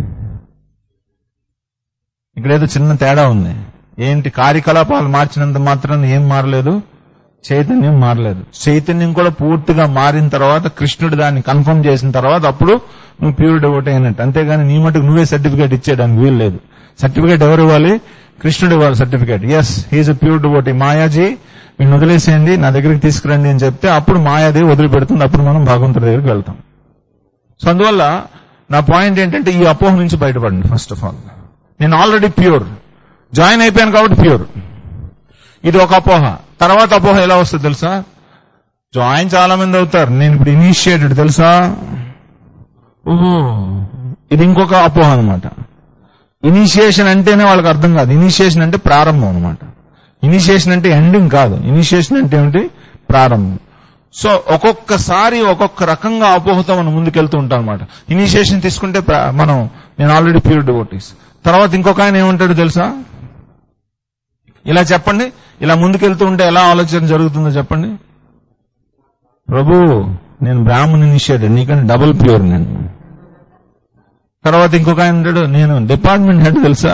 ఇక్కడ ఏదో చిన్న తేడా ఉంది ఏంటి కార్యకలాపాలు మార్చినంత మాత్రం ఏం మారలేదు చైతన్యం మారలేదు చైతన్యం కూడా పూర్తిగా మారిన తర్వాత కృష్ణుడు దాన్ని కన్ఫర్మ్ చేసిన తర్వాత అప్పుడు నువ్వు ప్యూర్ డివోట్ అయినట్టు అంతేగాని నీ మటుకు నువ్వే సర్టిఫికేట్ ఇచ్చేయడానికి వీలు లేదు సర్టిఫికేట్ ఎవరు ఇవ్వాలి కృష్ణుడు ఇవ్వాలి certificate yes he's pure devotee మాయాజీ వీడిని వదిలేసేయండి నా దగ్గరికి తీసుకురండి అని చెప్తే అప్పుడు మాయాదేవి వదిలిపెడుతుంది అప్పుడు మనం భగవంతుడి దగ్గరికి వెళ్తాం సో అందువల్ల నా పాయింట్ ఏంటంటే ఈ అపోహ నుంచి బయటపడండి ఫస్ట్ ఆఫ్ ఆల్ నేను ఆల్రెడీ ప్యూర్ జాయిన్ అయిపోయాను కాబట్టి ప్యూర్ ఇది ఒక అపోహ తర్వాత అపోహ ఎలా వస్తుంది తెలుసా జాయిన్ చాలా మంది అవుతారు నేను ఇప్పుడు ఇనిషియేటెడ్ తెలుసా ఓహో ఇది ఇంకొక అపోహ అనమాట ఇనిషియేషన్ అంటేనే వాళ్ళకి అర్థం కాదు ఇనిషియేషన్ అంటే ప్రారంభం అనమాట ఇనిషియేషన్ అంటే ఎండింగ్ కాదు ఇనిషియేషన్ అంటే ఏమిటి ప్రారంభం సో ఒక్కొక్కసారి ఒక్కొక్క రకంగా అపోహతో మనం ముందుకెళ్తూ ఉంటాం అనమాట ఇనిషియేషన్ తీసుకుంటే ప్ర- మనం నేను ఆల్రెడీ ప్యూర్ డివోటీస్ తర్వాత ఇంకొక ఆయన ఏమంటాడు తెలుసా ఇలా చెప్పండి ఇలా ముందుకెళ్తూ ఉంటే ఎలా ఆలోచన జరుగుతుందో చెప్పండి ప్రభు నేను బ్రాహ్మణ్ ఇనిషియేటెడ్ నీకంటే డబుల్ ప్యూర్ నేను తర్వాత ఇంకొక ఆయన ఉంటాడు నేను డిపార్ట్మెంట్ హెడ్ తెలుసా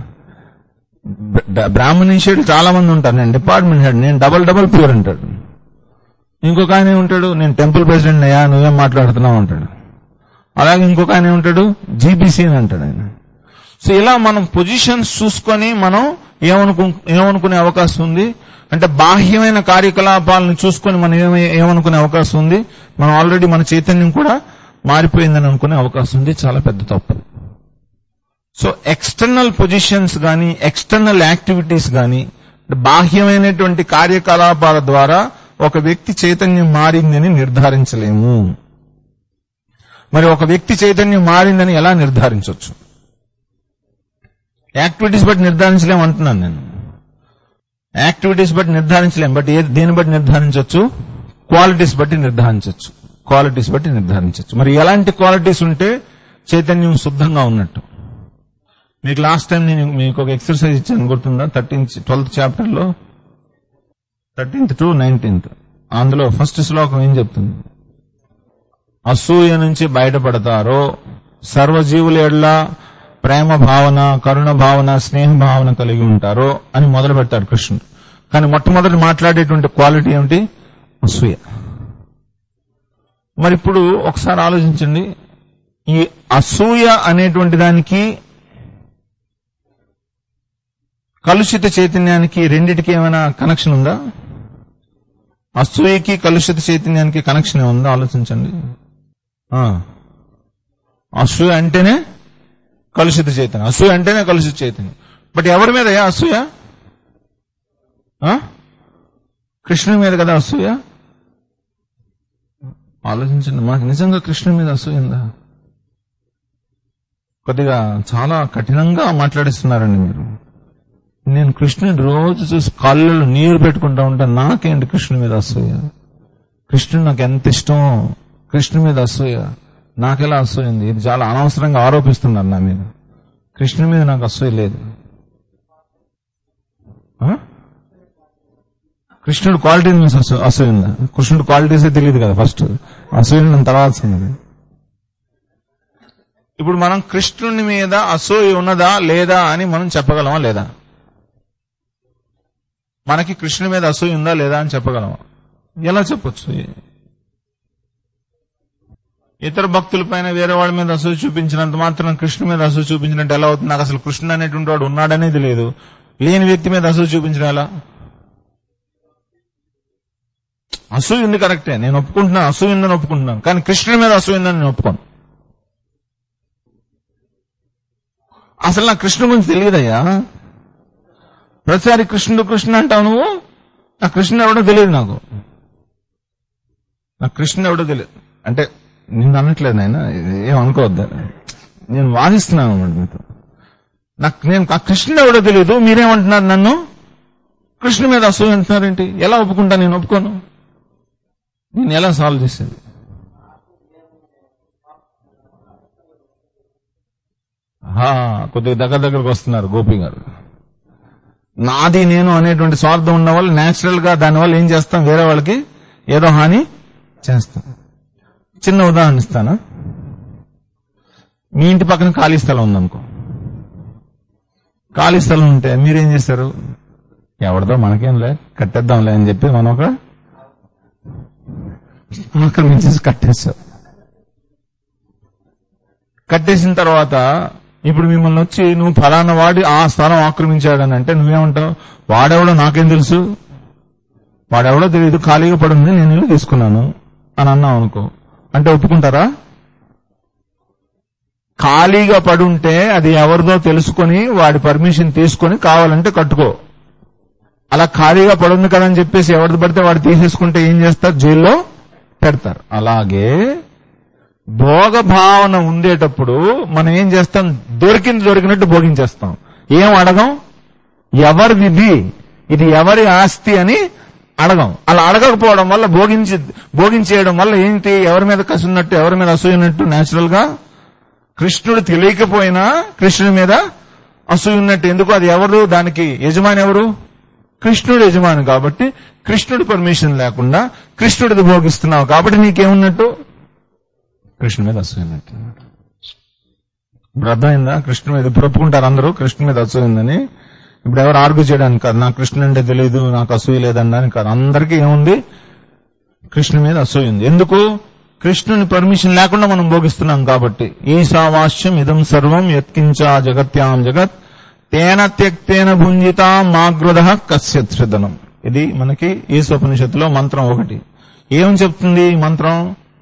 బ్ర- బ్రాహ్మణ్ ఇనిషియేట్ చాలా మంది ఉంటారు నేను డిపార్ట్మెంట్ హెడ్ నేను డబల్ డబల్ ప్యూర్ అంటాడు ఇంకొక ఆయన ఉంటాడు నేను టెంపుల్ ప్రెసిడెంట్ అయ్యా నువ్వేం మాట్లాడుతున్నావు అంటాడు అలాగే ఇంకొక ఆయన ఉంటాడు జీబీసీ అని అంటాడు ఆయన సో ఇలా మనం పొజిషన్స్ చూసుకొని మనం ఏమనుకు ఏమనుకునే అవకాశం ఉంది అంటే బాహ్యమైన కార్యకలాపాలను చూసుకొని మనం ఏమ- ఏమనుకునే అవకాశం ఉంది మనం ఆల్రెడీ మన చైతన్యం కూడా మారిపోయిందని అనుకునే అవకాశం ఉంది చాలా పెద్ద తప్పు సో ఎక్స్టర్నల్ పొజిషన్స్ గాని ఎక్స్టర్నల్ యాక్టివిటీస్ గాని బాహ్యమైనటువంటి కార్యకలాపాల ద్వారా ఒక వ్యక్తి చైతన్యం మారిందని నిర్ధారించలేము మరి ఒక వ్యక్తి చైతన్యం మారిందని ఎలా నిర్ధారించవచ్చు యాక్టివిటీస్ బట్టి నిర్ధారించలేము అంటున్నాను నేను యాక్టివిటీస్ బట్టి నిర్ధారించలేం బట్ ఏ దేని బట్టి నిర్ధారించవచ్చు క్వాలిటీస్ బట్టి నిర్ధారించవచ్చు క్వాలిటీస్ బట్టి నిర్ధారించవచ్చు మరి ఎలాంటి క్వాలిటీస్ ఉంటే చైతన్యం శుద్ధంగా ఉన్నట్టు మీకు లాస్ట్ టైం నేను మీకు ఒక ఎక్సర్సైజ్ ఇచ్చాను గుర్తుందా థర్టీన్త్ ట్వెల్త్ చాప్టర్ లో థర్టీన్త్ టు నైన్టీన్త్ అందులో ఫస్ట్ శ్లోకం ఏం చెప్తుంది అసూయ నుంచి బయటపడతారో సర్వజీవుల ఎడ్ల ప్రేమ భావన కరుణ భావన స్నేహ భావన కలిగి ఉంటారో అని మొదలు పెడతాడు కృష్ణుడు కానీ మొట్టమొదటి మాట్లాడేటువంటి క్వాలిటీ ఏమిటి అసూయ మరి ఇప్పుడు ఒకసారి ఆలోచించండి ఈ అసూయ అనేటువంటి దానికి కలుషిత చైతన్యానికి రెండిటికి ఏమైనా కనెక్షన్ ఉందా అసూయకి కలుషిత చైతన్యానికి కనెక్షన్ ఉందా ఆలోచించండి ఆ. అసూయ అంటేనే కలుషిత చైతన్యం అసూయ అంటేనే కలుషిత చైతన్యం బట్ ఎవరి మీద అసూయ ఆ? కృష్ణుని మీద కదా అసూయ ఆలోచించండి మాకు నిజంగా కృష్ణుని మీద అసూయ ఉందా కొద్దిగా చాలా కఠినంగా మాట్లాడిస్తున్నారండి మీరు నేను కృష్ణుని రోజు చూసి కళ్ళలో నీరు పెట్టుకుంటా ఉంటాను నాకేంటి కృష్ణుని మీద అసూయ కృష్ణుడు నాకు ఎంత ఇష్టం కృష్ణుని మీద అసూయ నాకెలా అసూయ ఉంది ఇది చాలా అనవసరంగా ఆరోపిస్తున్నారు నా మీద కృష్ణుని మీద నాకు అసూయ లేదు ఆ? కృష్ణుడు క్వాలిటీ మీద అసూ- అసూయ ఉందా కృష్ణుడు క్వాలిటీసే తెలియదు కదా ఫస్ట్ అసూయ ఉన్న తర్వాత సంగతి ఇప్పుడు మనం కృష్ణుని మీద అసూయ ఉన్నదా లేదా అని మనం చెప్పగలమా లేదా మనకి కృష్ణుని మీద అసూయ ఉందా లేదా అని చెప్పగలమా ఎలా చెప్పొచ్చు ఇతర భక్తుల పైన వేరే వాళ్ళ మీద అసూయ చూపించినంత మాత్రం కృష్ణుని మీద అసూయ చూపించినట్టు ఎలా అవుతుంది నాకు అసలు కృష్ణుడు అనేటువంటి వాడు ఉన్నాడనేది లేదు లేని వ్యక్తి మీద అసూయ చూపించడం ఎలా అసూయ ఉంది కరెక్టే నేను ఒప్పుకుంటున్నాను అసూయ ఉందని ఒప్పుకుంటున్నాను కానీ కృష్ణుని మీద అసూయ ఉందని నేను ఒప్పుకోను అసలు నాకు కృష్ణుడు గురించి తెలియదయ్యా ప్రతిసారి కృష్ణుడు కృష్ణ అంటావు నువ్వు నాకు కృష్ణుడు ఎవడో తెలియదు నాకు నాకు కృష్ణుడు ఎవడో తెలియదు అంటే నిన్ను అనట్లేదు నాయన ఏమనుకోవద్దా నేను వాదిస్తున్నాను అన్నమాట మీతో నాకు నేను ఆ కృష్ణుడు ఎవడో తెలియదు మీరేమంటున్నారు నన్ను కృష్ణుడి మీద అసూయ అంటున్నారేంటి ఎలా ఒప్పుకుంటా నేను ఒప్పుకోను నేను ఎలా సాల్వ్ చేసేది ఆహా, కొద్దిగా దగ్గర దగ్గరకు వస్తున్నారు గోపి గారు నాది నేను అనేటువంటి స్వార్థం ఉన్న వాళ్ళు నేచురల్ గా దానివల్ల ఏం చేస్తాం వేరే వాళ్ళకి ఏదో హాని చేస్తాం చిన్న ఉదాహరణ ఇస్తాను మీ ఇంటి పక్కన ఖాళీ స్థలం ఉందనుకో ఖాళీ స్థలం ఉంటే మీరేం చేస్తారు ఎవరిదో మనకేంలే కట్టేద్దాంలే అని చెప్పి మనం ఒక ఆక్రమించేసి కట్టేస్తారు కట్టేసిన తర్వాత ఇప్పుడు మిమ్మల్ని వచ్చి నువ్వు ఫలానా వాడి ఆ స్థలం ఆక్రమించాడని అంటే నువ్వేమంటావు వాడెవడో నాకేం తెలుసు వాడెవడో తెలియదు ఖాళీగా పడుంది నేను ఇల్లు తీసుకున్నాను అని అన్నావు అనుకో అంటే ఒప్పుకుంటారా ఖాళీగా పడుంటే అది ఎవరిదో తెలుసుకొని వాడి పర్మిషన్ తీసుకొని కావాలంటే కట్టుకో అలా ఖాళీగా పడుంది కదా అని చెప్పేసి ఎవరిది పడితే వాడు తీసేసుకుంటే ఏం చేస్తారు జైల్లో పెడతారు అలాగే భోగ భావన ఉండేటప్పుడు మనం ఏం చేస్తాం దొరికింది దొరికినట్టు భోగించేస్తాం ఏం అడగం ఎవరిది ఇది ఇది ఎవరి ఆస్తి అని అడగం అలా అడగకపోవడం వల్ల భోగించి భోగించేయడం వల్ల ఏంటి ఎవరి మీద కసున్నట్టు ఎవరి మీద అసూయనట్టు నేచురల్ గా కృష్ణుడు తెలియకపోయినా కృష్ణుడి మీద అసూయ ఉన్నట్టు ఎందుకు అది ఎవరు దానికి యజమాని ఎవరు కృష్ణుడు యజమాని కాబట్టి కృష్ణుడి పర్మిషన్ లేకుండా కృష్ణుడిది భోగిస్తున్నావు కాబట్టి నీకేమున్నట్టు కృష్ణుడి మీద అసూయ ఉన్నట్టు ఇప్పుడు అర్థమైందా కృష్ణుడి మీద ఇప్పుడు ఒప్పుకుంటారు అందరూ కృష్ణుడి మీద అసూయ ఉందని ఇప్పుడు ఎవరు ఆర్గ్యూ చేయడానికి కాదు నాకు కృష్ణుడు అంటే తెలియదు నాకు అసూయ లేదనడానికి కాదు అందరికీ ఏముంది కృష్ణుడి మీద అసూయ ఉంది ఎందుకు కృష్ణుని పర్మిషన్ లేకుండా మనం భోగిస్తున్నాం కాబట్టి ఈశావాస్యం ఇదం సర్వం యత్కించా జగత్యాం జగత్ తేన త్యక్తేన భుంజిత మాగృధ కశ్యత్రిదనం ఇది మనకి ఈశ్వపనిషత్తులో మంత్రం ఒకటి ఏం చెప్తుంది ఈ మంత్రం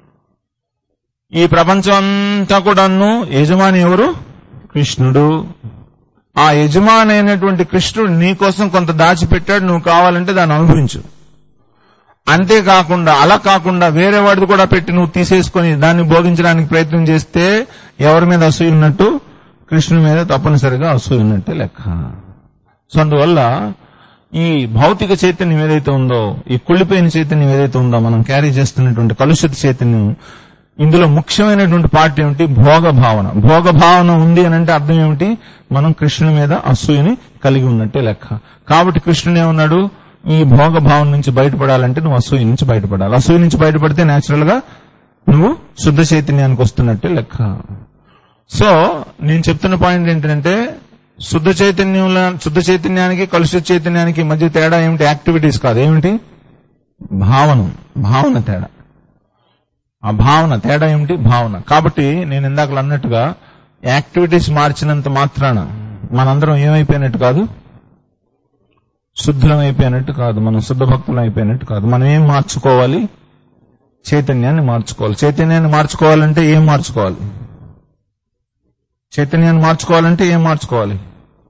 ఈ ప్రపంచం అంతా కూడాను యజమాని ఎవరు కృష్ణుడు ఆ యజమాని అయినటువంటి కృష్ణుడు నీ కోసం కొంత దాచిపెట్టాడు నువ్వు కావాలంటే దాన్ని అనుభవించు అంతేకాకుండా అలా కాకుండా వేరే వాడిది కూడా పెట్టి నువ్వు తీసేసుకొని దాన్ని భోగించడానికి ప్రయత్నం చేస్తే ఎవరి మీద అసూయ ఉన్నట్టు కృష్ణుని మీద తప్పనిసరిగా అసూయ ఉన్నట్టే లెక్క సో అందువల్ల ఈ భౌతిక చైతన్యం ఏదైతే ఉందో ఈ కుళ్ళిపోయిన చైతన్యం ఏదైతే ఉందో మనం క్యారీ చేస్తున్నటువంటి కలుషిత చైతన్యం ఇందులో ముఖ్యమైనటువంటి పార్ట్ ఏమిటి భోగ భావన భోగ భావన ఉంది అని అంటే అర్థం ఏమిటి మనం కృష్ణుని మీద అసూయని కలిగి ఉన్నట్టే లెక్క కాబట్టి కృష్ణుడు ఏమన్నాడు ఈ భోగ భావన నుంచి బయటపడాలంటే నువ్వు అసూయ నుంచి బయటపడాలి అసూయ నుంచి బయటపడితే నేచురల్ గా నువ్వు శుద్ధ చైతన్యానికి వస్తున్నట్టే లెక్క సో నేను చెప్తున్న పాయింట్ ఏంటంటే శుద్ధ చైతన్యంలో శుద్ధ చైతన్యానికి కలుషిత చైతన్యానికి మధ్య తేడా ఏమిటి యాక్టివిటీస్ కాదు ఏమిటి భావన భావన తేడా ఆ భావన తేడా ఏమిటి భావన కాబట్టి నేను ఇందాక అన్నట్టుగా యాక్టివిటీస్ మార్చినంత మాత్రాన మనందరం ఏమైపోయినట్టు కాదు శుద్ధులం అయిపోయినట్టు కాదు మనం శుద్ధ భక్తులం అయిపోయినట్టు కాదు మనం ఏం మార్చుకోవాలి చైతన్యాన్ని మార్చుకోవాలి చైతన్యాన్ని మార్చుకోవాలంటే ఏం మార్చుకోవాలి చైతన్యాన్ని మార్చుకోవాలంటే ఏం మార్చుకోవాలి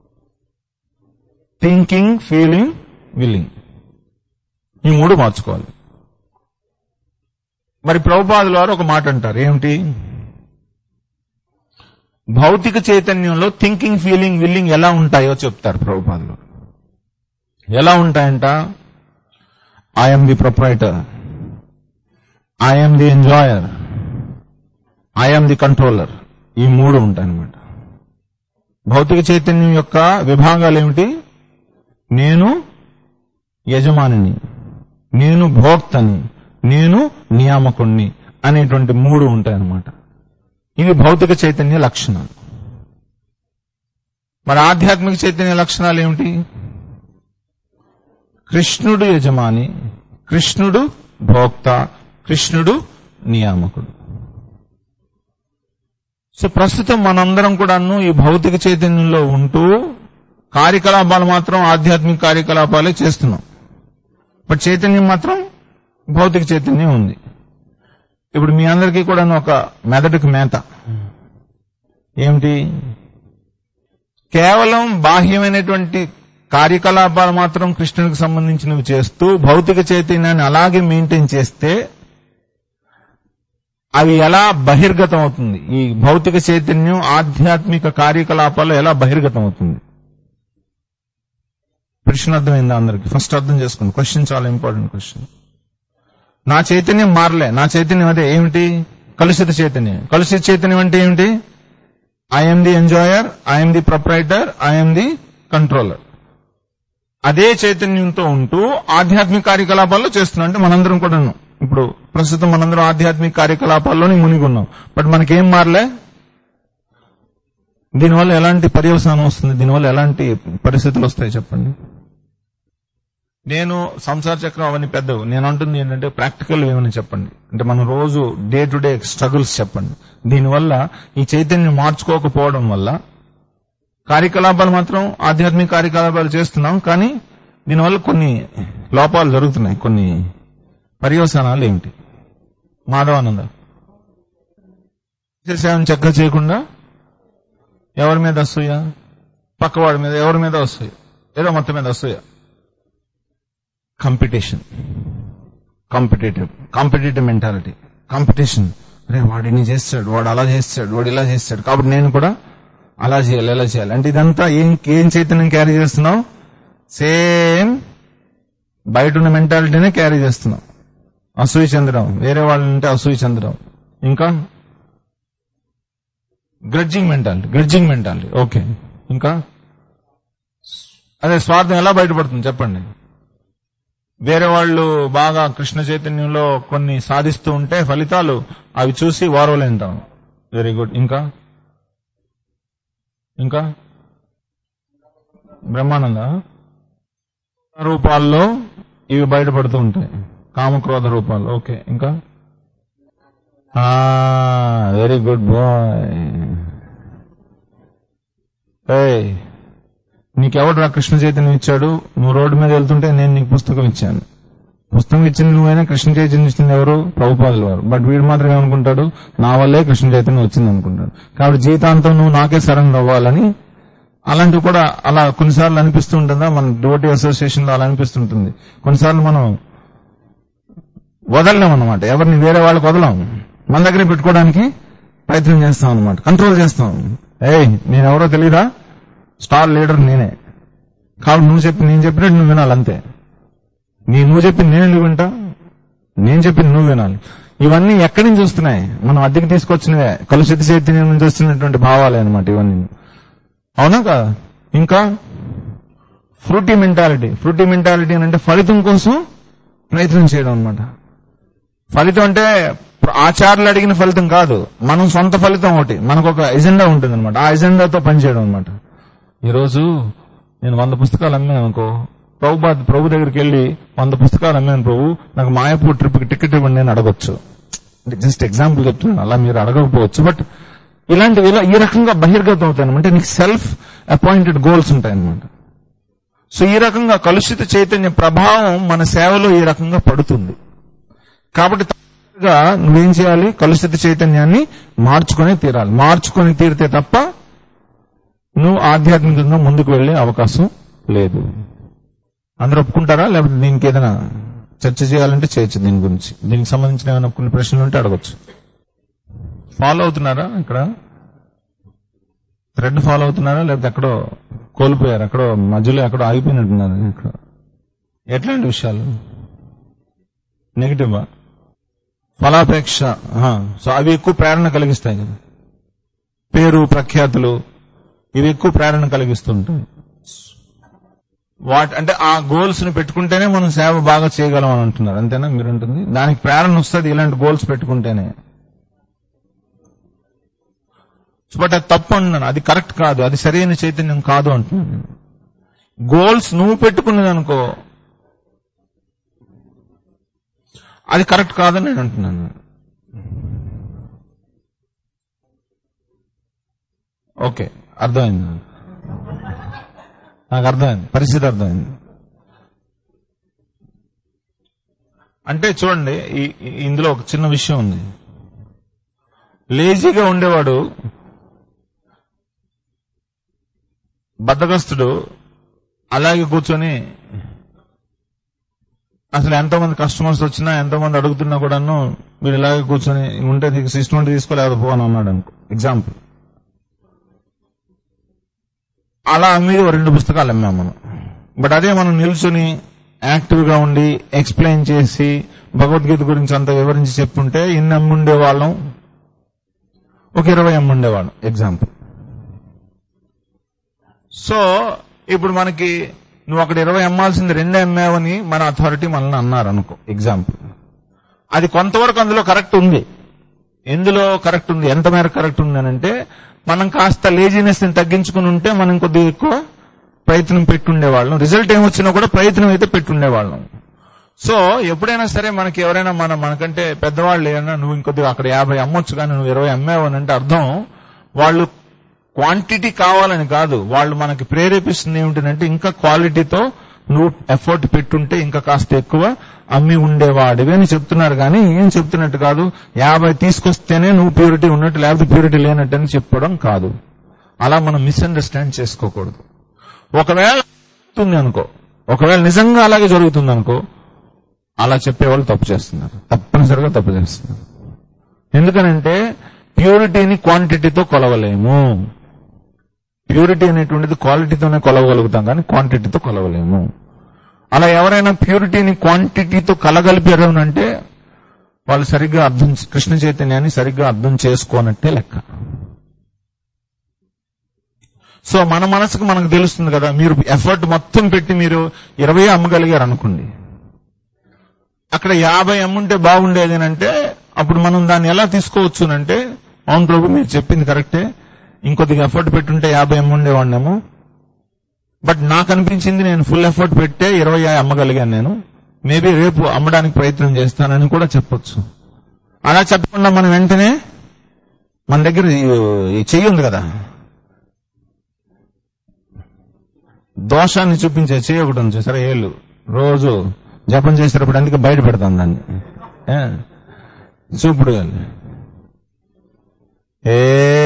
థింకింగ్ ఫీలింగ్ విల్లింగ్ ఈ మూడు మార్చుకోవాలి మరి ప్రభుపాదుల వారు ఒక మాట అంటారు ఏమిటి భౌతిక చైతన్యంలో థింకింగ్ ఫీలింగ్ విల్లింగ్ ఎలా ఉంటాయో చెప్తారు ప్రభుపాదులు ఎలా ఉంటాయంట I'm the proprietor I'm the enjoyer I'm the controller ఈ మూడు ఉంటాయన్నమాట భౌతిక చైతన్యం యొక్క విభాగాలు ఏమిటి నేను యజమానిని నేను భోక్తని నేను నియామకుణ్ణి అనేటువంటి మూడు ఉంటాయన్నమాట ఇవి భౌతిక చైతన్య లక్షణాలు మరి ఆధ్యాత్మిక చైతన్య లక్షణాలు ఏమిటి కృష్ణుడు యజమాని కృష్ణుడు భోక్త కృష్ణుడు నియామకుడు సో ప్రస్తుతం మనందరం కూడాను ఈ భౌతిక చైతన్యంలో ఉంటూ కార్యకలాపాలు మాత్రం ఆధ్యాత్మిక కార్యకలాపాలే చేస్తున్నాం బట్ చైతన్యం మాత్రం భౌతిక చైతన్యం ఉంది ఇప్పుడు మీ అందరికీ కూడా ఒక మెదడుకు మేత ఏమిటి కేవలం బాహ్యమైనటువంటి కార్యకలాపాలు మాత్రం కృష్ణునికి సంబంధించినవి చేస్తూ భౌతిక చైతన్యాన్ని అలాగే మెయింటైన్ చేస్తే అవి ఎలా బహిర్గతం అవుతుంది ఈ భౌతిక చైతన్యం ఆధ్యాత్మిక కార్యకలాపాలు ఎలా బహిర్గతం అవుతుంది ప్రశ్న అర్థమైందా అందరికి ఫస్ట్ అర్థం చేసుకోండి క్వశ్చన్ చాలా ఇంపార్టెంట్ క్వశ్చన్ నా చైతన్యం మారలే నా చైతన్యం అదే ఏమిటి కలుషిత చైతన్యం కలుషిత చైతన్యం అంటే ఏమిటి I'm the enjoyer I'm the proprietor I'm the controller అదే చైతన్యంతో ఉంటూ ఆధ్యాత్మిక కార్యకలాపాల్లో చేస్తున్నాం అంటే మనందరం కూడా ఇప్పుడు ప్రస్తుతం మనందరం ఆధ్యాత్మిక కార్యకలాపాల్లోనే మునిగి ఉన్నాం బట్ మనకేం మారలే దీనివల్ల ఎలాంటి పర్యవసానం వస్తుంది దీనివల్ల ఎలాంటి పరిస్థితులు వస్తాయి చెప్పండి నేను సంసార చక్రం అవన్నీ పెద్దవి నేను అంటుంది ఏంటంటే ప్రాక్టికల్ ఏమని చెప్పండి అంటే మనం రోజు డే టు డే స్ట్రగుల్స్ చెప్పండి దీనివల్ల ఈ చైతన్యం మార్చుకోకపోవడం వల్ల కార్యకలాపాలు మాత్రం ఆధ్యాత్మిక కార్యకలాపాలు చేస్తున్నాం కానీ దీనివల్ల కొన్ని లోపాలు జరుగుతున్నాయి కొన్ని పర్యవసానాలు ఏమిటి మాధవానంద సేవను చక్కగా చేయకుండా ఎవరి మీద అసూయ పక్కవాడి మీద ఎవరి మీద అసూయ ఏదో మొత్తం మీద అసూయ competition competitive competitive mentality competition అరే వాడు ఇన్ని చేస్తాడు వాడు అలా చేస్తాడు వాడు ఇలా చేస్తాడు కాబట్టి నేను కూడా అలా చేయాలి ఎలా చేయాలి అంటే ఇదంతా ఏం ఏం చైతన్యం క్యారీ చేస్తున్నావు సేమ్ బయట ఉన్న మెంటాలిటీనే క్యారీ చేస్తున్నాం అసూయ చెందడం వేరే వాళ్ళు ఉంటే అసూయ చెందడం ఇంకా grudging mentality grudging mentality okay ఇంకా అదే స్వార్థం ఎలా బయటపడుతుంది చెప్పండి వేరే వాళ్ళు బాగా కృష్ణ చైతన్యంలో కొన్ని సాధిస్తూ ఉంటే ఫలితాలు అవి చూసి ఓర్వలేంటాం వెరీ గుడ్ ఇంకా ఇంకా బ్రహ్మానంద రూపాల్లో ఇవి బయటపడుతూ ఉంటాయి కామక్రోధ రూపాలు ఓకే ఇంకా వెరీ గుడ్ బాయ్ ఏయ్ నీకెవడు రా కృష్ణ చైతన్యం ఇచ్చాడు నువ్వు రోడ్డు మీద వెళ్తుంటే నేను నీకు పుస్తకం ఇచ్చాను పుస్తకం ఇచ్చింది నువ్వైనా కృష్ణ చైతన్యం ఇచ్చింది ఎవరు ప్రభుపాదులు వారు బట్ వీడు మాత్రం ఏమనుకుంటాడు నా వల్లే కృష్ణ చైతన్యం వచ్చింది అనుకుంటాడు కాబట్టి జీవితాంతం నువ్వు నాకే సరెండర్ అవ్వాలని అలాంటివి కూడా అలా కొన్నిసార్లు అనిపిస్తూ ఉంటుందా మన డివోటీ అసోసియేషన్ లో అలా అనిపిస్తుంటుంది కొన్నిసార్లు మనం వదలలేం అనమాట ఎవరిని వేరే వాళ్ళకి వదలం మన దగ్గర పెట్టుకోవడానికి ప్రయత్నం చేస్తాం అనమాట కంట్రోల్ చేస్తాం ఏయ్ నేనెవరో తెలీదా స్టార్ లీడర్ నేనే కాబట్టి నువ్వు చెప్పి నేను చెప్పినట్టు నువ్వు వినాలి అంతే నీ నువ్వు చెప్పింది నేను ఎందుకు వింటా నేను చెప్పింది నువ్వు వినాలి ఇవన్నీ ఎక్కడి నుంచి వస్తున్నాయి మనం అద్దెకి తీసుకొచ్చినవే కలుషిత చైతన్యం నుంచి వస్తున్నటువంటి భావాలే అనమాట ఇవన్నీ అవునా కదా ఇంకా ఫ్రూటీ మెంటాలిటీ ఫ్రూటీ మెంటాలిటీ అని అంటే ఫలితం కోసం ప్రయత్నం చేయడం అనమాట ఫలితం అంటే ఆచార్యులు అడిగిన ఫలితం కాదు మనం సొంత ఫలితం ఒకటి మనకు ఒక ఎజెండా ఉంటుంది అనమాట ఆ ఎజెండాతో పనిచేయడం అనమాట ఈరోజు నేను వంద పుస్తకాలు అమ్మాను అనుకో ప్రభుబాద్ ప్రభు దగ్గరికి వెళ్ళి వంద పుస్తకాలు అమ్మాను ప్రభు నాకు మాయాపూర్ ట్రిప్ కి టికెట్ ఇవ్వండి నేను అడగొచ్చు అంటే జస్ట్ ఎగ్జాంపుల్ చెప్తున్నాను అలా మీరు అడగకపోవచ్చు బట్ ఇలాంటివి ఇలా ఈ రకంగా బహిర్గతం అవుతాయి అంటే నీకు సెల్ఫ్ అపాయింటెడ్ గోల్స్ ఉంటాయన్నమాట సో ఈ రకంగా కలుషిత చైతన్య ప్రభావం మన సేవలో ఈ రకంగా పడుతుంది కాబట్టి తప్పనిసరిగా నువ్వేం చేయాలి కలుషిత చైతన్యాన్ని మార్చుకొని తీరాలి మార్చుకొని తీరితే తప్ప నువ్వు ఆధ్యాత్మికంగా ముందుకు వెళ్లే అవకాశం లేదు అందరూ ఒప్పుకుంటారా లేకపోతే దీనికి ఏదైనా చర్చ చేయాలంటే చేయొచ్చు దీని గురించి దీనికి సంబంధించిన ఏమైనా కొన్ని ప్రశ్నలు ఉంటే అడగచ్చు ఫాలో అవుతున్నారా ఇక్కడ థ్రెడ్ ఫాలో అవుతున్నారా లేకపోతే ఎక్కడో కోల్పోయారు ఎక్కడో మధ్యలో ఎక్కడో ఆగిపోయినట్టున్నారు ఇక్కడ ఎట్లాంటి విషయాలు నెగిటివా ఫలాపేక్ష ఆ, సో అవి ఎక్కువ ప్రేరణ కలిగిస్తాయి కదా పేరు ప్రఖ్యాతులు ఇవి ఎక్కువ ప్రేరణ కలిగిస్తుంటాయి వాట్ అంటే ఆ గోల్స్ ని పెట్టుకుంటేనే మనం సేవ బాగా చేయగలం అని అంటున్నారు అంతేనా మీరు ఉంటుంది దానికి ప్రేరణ వస్తుంది ఇలాంటి గోల్స్ పెట్టుకుంటేనే బట్ అది తప్పు అంటున్నాను అది కరెక్ట్ కాదు అది సరైన చైతన్యం కాదు అంటున్నాను నేను. గోల్స్ నువ్వు పెట్టుకున్నది అనుకో అది కరెక్ట్ కాదని నేను అంటున్నాను ఓకే అర్థమైంది నాకు. నాకు అర్థమైంది పరిస్థితి అర్థమైంది అంటే చూడండి ఈ- ఈ- ఇందులో ఒక చిన్న విషయం ఉంది లేజీగా ఉండేవాడు బద్దగస్తుడు అలాగే కూర్చొని అసలు ఎంతో మంది కస్టమర్స్ వచ్చినా ఎంతో మంది అడుగుతున్నా కూడాను వీడు ఇలాగే కూర్చొని ఉంటే నీకు సిస్టమ్ ఉంటే తీసుకోలేదు పో అని అన్నాడు అనుకో ఎగ్జాంపుల్ అలా అమ్మేది ఓ రెండు పుస్తకాలు అమ్మాం మనం బట్ అదే మనం నిల్చుని యాక్టివ్ గా ఉండి ఎక్స్ప్లెయిన్ చేసి భగవద్గీత గురించి అంత వివరించి చెప్పుంటే ఇన్ని అమ్ముండే వాళ్ళం ఒక ఇరవై అమ్ముండే వాళ్ళం ఎగ్జాంపుల్ సో ఇప్పుడు మనకి నువ్వు అక్కడ ఇరవై అమ్మాల్సింది రెండే అమ్మావని మన అథారిటీ మనల్ని అన్నారు అనుకో ఎగ్జాంపుల్ అది కొంతవరకు అందులో కరెక్ట్ ఉంది ఎందులో కరెక్ట్ ఉంది ఎంత మేర కరెక్ట్ ఉంది అని అంటే మనం కాస్త లేజినెస్ ని తగ్గించుకుని ఉంటే మనం కొద్దిగా ఎక్కువ ప్రయత్నం పెట్టుండేవాళ్ళం రిజల్ట్ ఏమొచ్చినా కూడా ప్రయత్నం అయితే పెట్టుండేవాళ్ళం సో ఎప్పుడైనా సరే మనకి ఎవరైనా మన మనకంటే పెద్దవాళ్ళు ఏదైనా నువ్వు ఇంకొద్దిగా అక్కడ యాభై అమ్మొచ్చు కానీ నువ్వు ఇరవై అమ్మావు అని అంటే అర్థం వాళ్ళు క్వాంటిటీ కావాలని కాదు వాళ్ళు మనకి ప్రేరేపిస్తుంది ఏమిటంటే ఇంకా క్వాలిటీతో నువ్వు ఎఫర్ట్ పెట్టుంటే ఇంకా కాస్త ఎక్కువ అమ్మి ఉండేవాడివి అని చెప్తున్నారు కానీ ఏం చెప్తున్నట్టు కాదు యాభై తీసుకొస్తేనే నువ్వు ప్యూరిటీ ఉన్నట్టు లేకపోతే ప్యూరిటీ లేనట్టు అని చెప్పడం కాదు అలా మనం మిస్అండర్స్టాండ్ చేసుకోకూడదు ఒకవేళ జరుగుతుంది అనుకో ఒకవేళ నిజంగా అలాగే జరుగుతుంది అనుకో అలా చెప్పేవాళ్ళు తప్పు చేస్తున్నారు తప్పనిసరిగా తప్పు చేస్తున్నారు ఎందుకనంటే ప్యూరిటీని క్వాంటిటీతో కొలవలేము ప్యూరిటీ అనేటువంటిది క్వాలిటీతోనే కొలవగలుగుతాం కానీ క్వాంటిటీతో కొలవలేము అలా ఎవరైనా ప్యూరిటీని క్వాంటిటీతో కలగలిపారు అని అంటే వాళ్ళు సరిగ్గా అర్థం కృష్ణ చైతన్యాన్ని సరిగ్గా అర్థం చేసుకోనట్టే లెక్క సో మన మనసుకు మనకు తెలుస్తుంది కదా మీరు ఎఫర్ట్ మొత్తం పెట్టి మీరు ఇరవై అమ్మగలిగారు అనుకోండి అక్కడ యాభై అమ్ముంటే బాగుండేది అని అంటే అప్పుడు మనం దాన్ని ఎలా తీసుకోవచ్చు అంటే అవును ప్రభు మీరు చెప్పింది కరెక్టే ఇంకొద్దిగా ఎఫర్ట్ పెట్టుంటే యాభై అమ్ముండేవాడినేమో బట్ నాకు అనిపించింది నేను ఫుల్ ఎఫర్ట్ పెట్టే ఇరవై అమ్మగలిగాను నేను మేబీ రేపు అమ్మడానికి ప్రయత్నం చేస్తానని కూడా చెప్పొచ్చు అలా చెప్పకుండా మనం వెంటనే మన దగ్గర ఈ- ఈ చెయ్యి ఉంది కదా దోషాన్ని చూపించే చెయ్యి ఒకటి ఉంది చూసారా ఏళ్ళు రోజు జపం చేసేటప్పుడు అందుకే బయట పెడతాం దాన్ని ఏ? చూపుడు గాని. ఏ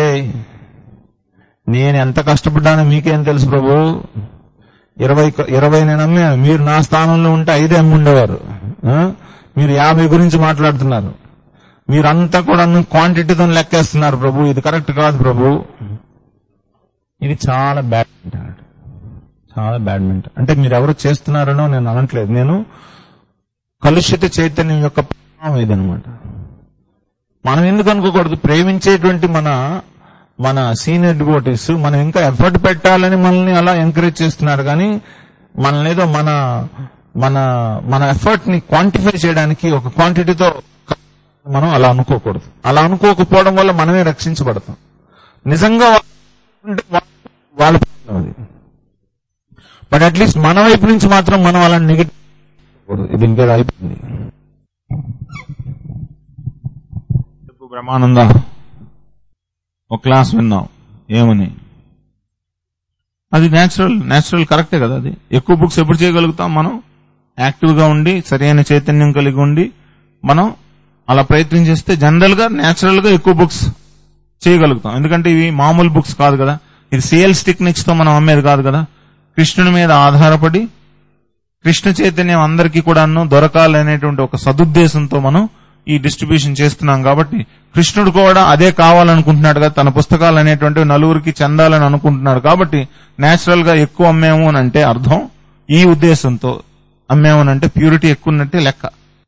నేను ఎంత కష్టపడ్డానో మీకేం తెలుసు ప్రభు ఇరవై ఇరవై నేను అమ్మాను మీరు నా స్థానంలో ఉంటే ఐదే అమ్మి ఉండేవారు ఆ? మీరు యాభై గురించి మాట్లాడుతున్నారు మీరంతా కూడా క్వాంటిటీతో లెక్కేస్తున్నారు ప్రభు ఇది కరెక్ట్ కాదు ప్రభు ఇది చాలా బ్యాడ్ చాలా బ్యాడ్మింటన్ అంటే మీరు ఎవరు చేస్తున్నారనో నేను అనట్లేదు నేను కలుషిత చైతన్యం యొక్క ప్రభావం ఇదనమాట మనం ఎందుకు అనుకోకూడదు ప్రేమించేటువంటి మన మన సీనియర్ డివోటీస్ మనం ఇంకా ఎఫర్ట్ పెట్టాలని మనల్ని అలా ఎంకరేజ్ చేస్తున్నారు కానీ మనల్ని ఏదో మన మన మన ఎఫర్ట్ ని క్వాంటిఫై చేయడానికి ఒక క్వాంటిటీతో మనం అలా అనుకోకూడదు అలా అనుకోకపోవడం వల్ల మనమే రక్షించబడతాం నిజంగా వా- ఉంటే వా- వాళ్ళ ప్రాబ్లం అది బట్ అట్లీస్ట్ మన వైపు నుంచి మాత్రం మనం అలా నెగిటివ్ ఇది ఇంకా అయిపోయింది చెప్పు బ్రహ్మానంద ఒక క్లాస్ విన్నాం ఏమని అది నేచురల్ నేచురల్ కరెక్టే కదా అది ఎక్కువ బుక్స్ ఎప్పుడు చేయగలుగుతాం మనం యాక్టివ్ గా ఉండి సరైన చైతన్యం కలిగి ఉండి మనం అలా ప్రయత్నం చేస్తే జనరల్ గా నేచురల్ గా ఎక్కువ బుక్స్ చేయగలుగుతాం ఎందుకంటే ఇవి మామూలు బుక్స్ కాదు కదా ఇది సేల్స్ టెక్నిక్స్ తో మనం అమ్మేది కాదు కదా కృష్ణుని మీద ఆధారపడి కృష్ణ చైతన్యం అందరికీ కూడాను దొరకాలనేటువంటి ఒక సదుద్దేశంతో మనం ఈ డిస్ట్రిబ్యూషన్ చేస్తున్నాం కాబట్టి కృష్ణుడు కూడా అదే కావాలనుకుంటున్నాడు కదా తన పుస్తకాలు అనేటువంటి నలుగురికి చెందాలని అనుకుంటున్నాడు కాబట్టి నేచురల్ గా ఎక్కువ అమ్మేము అని అంటే అర్థం ఈ ఉద్దేశంతో అమ్మేము అని అంటే ప్యూరిటీ ఎక్కువ ఉన్నట్టే లెక్క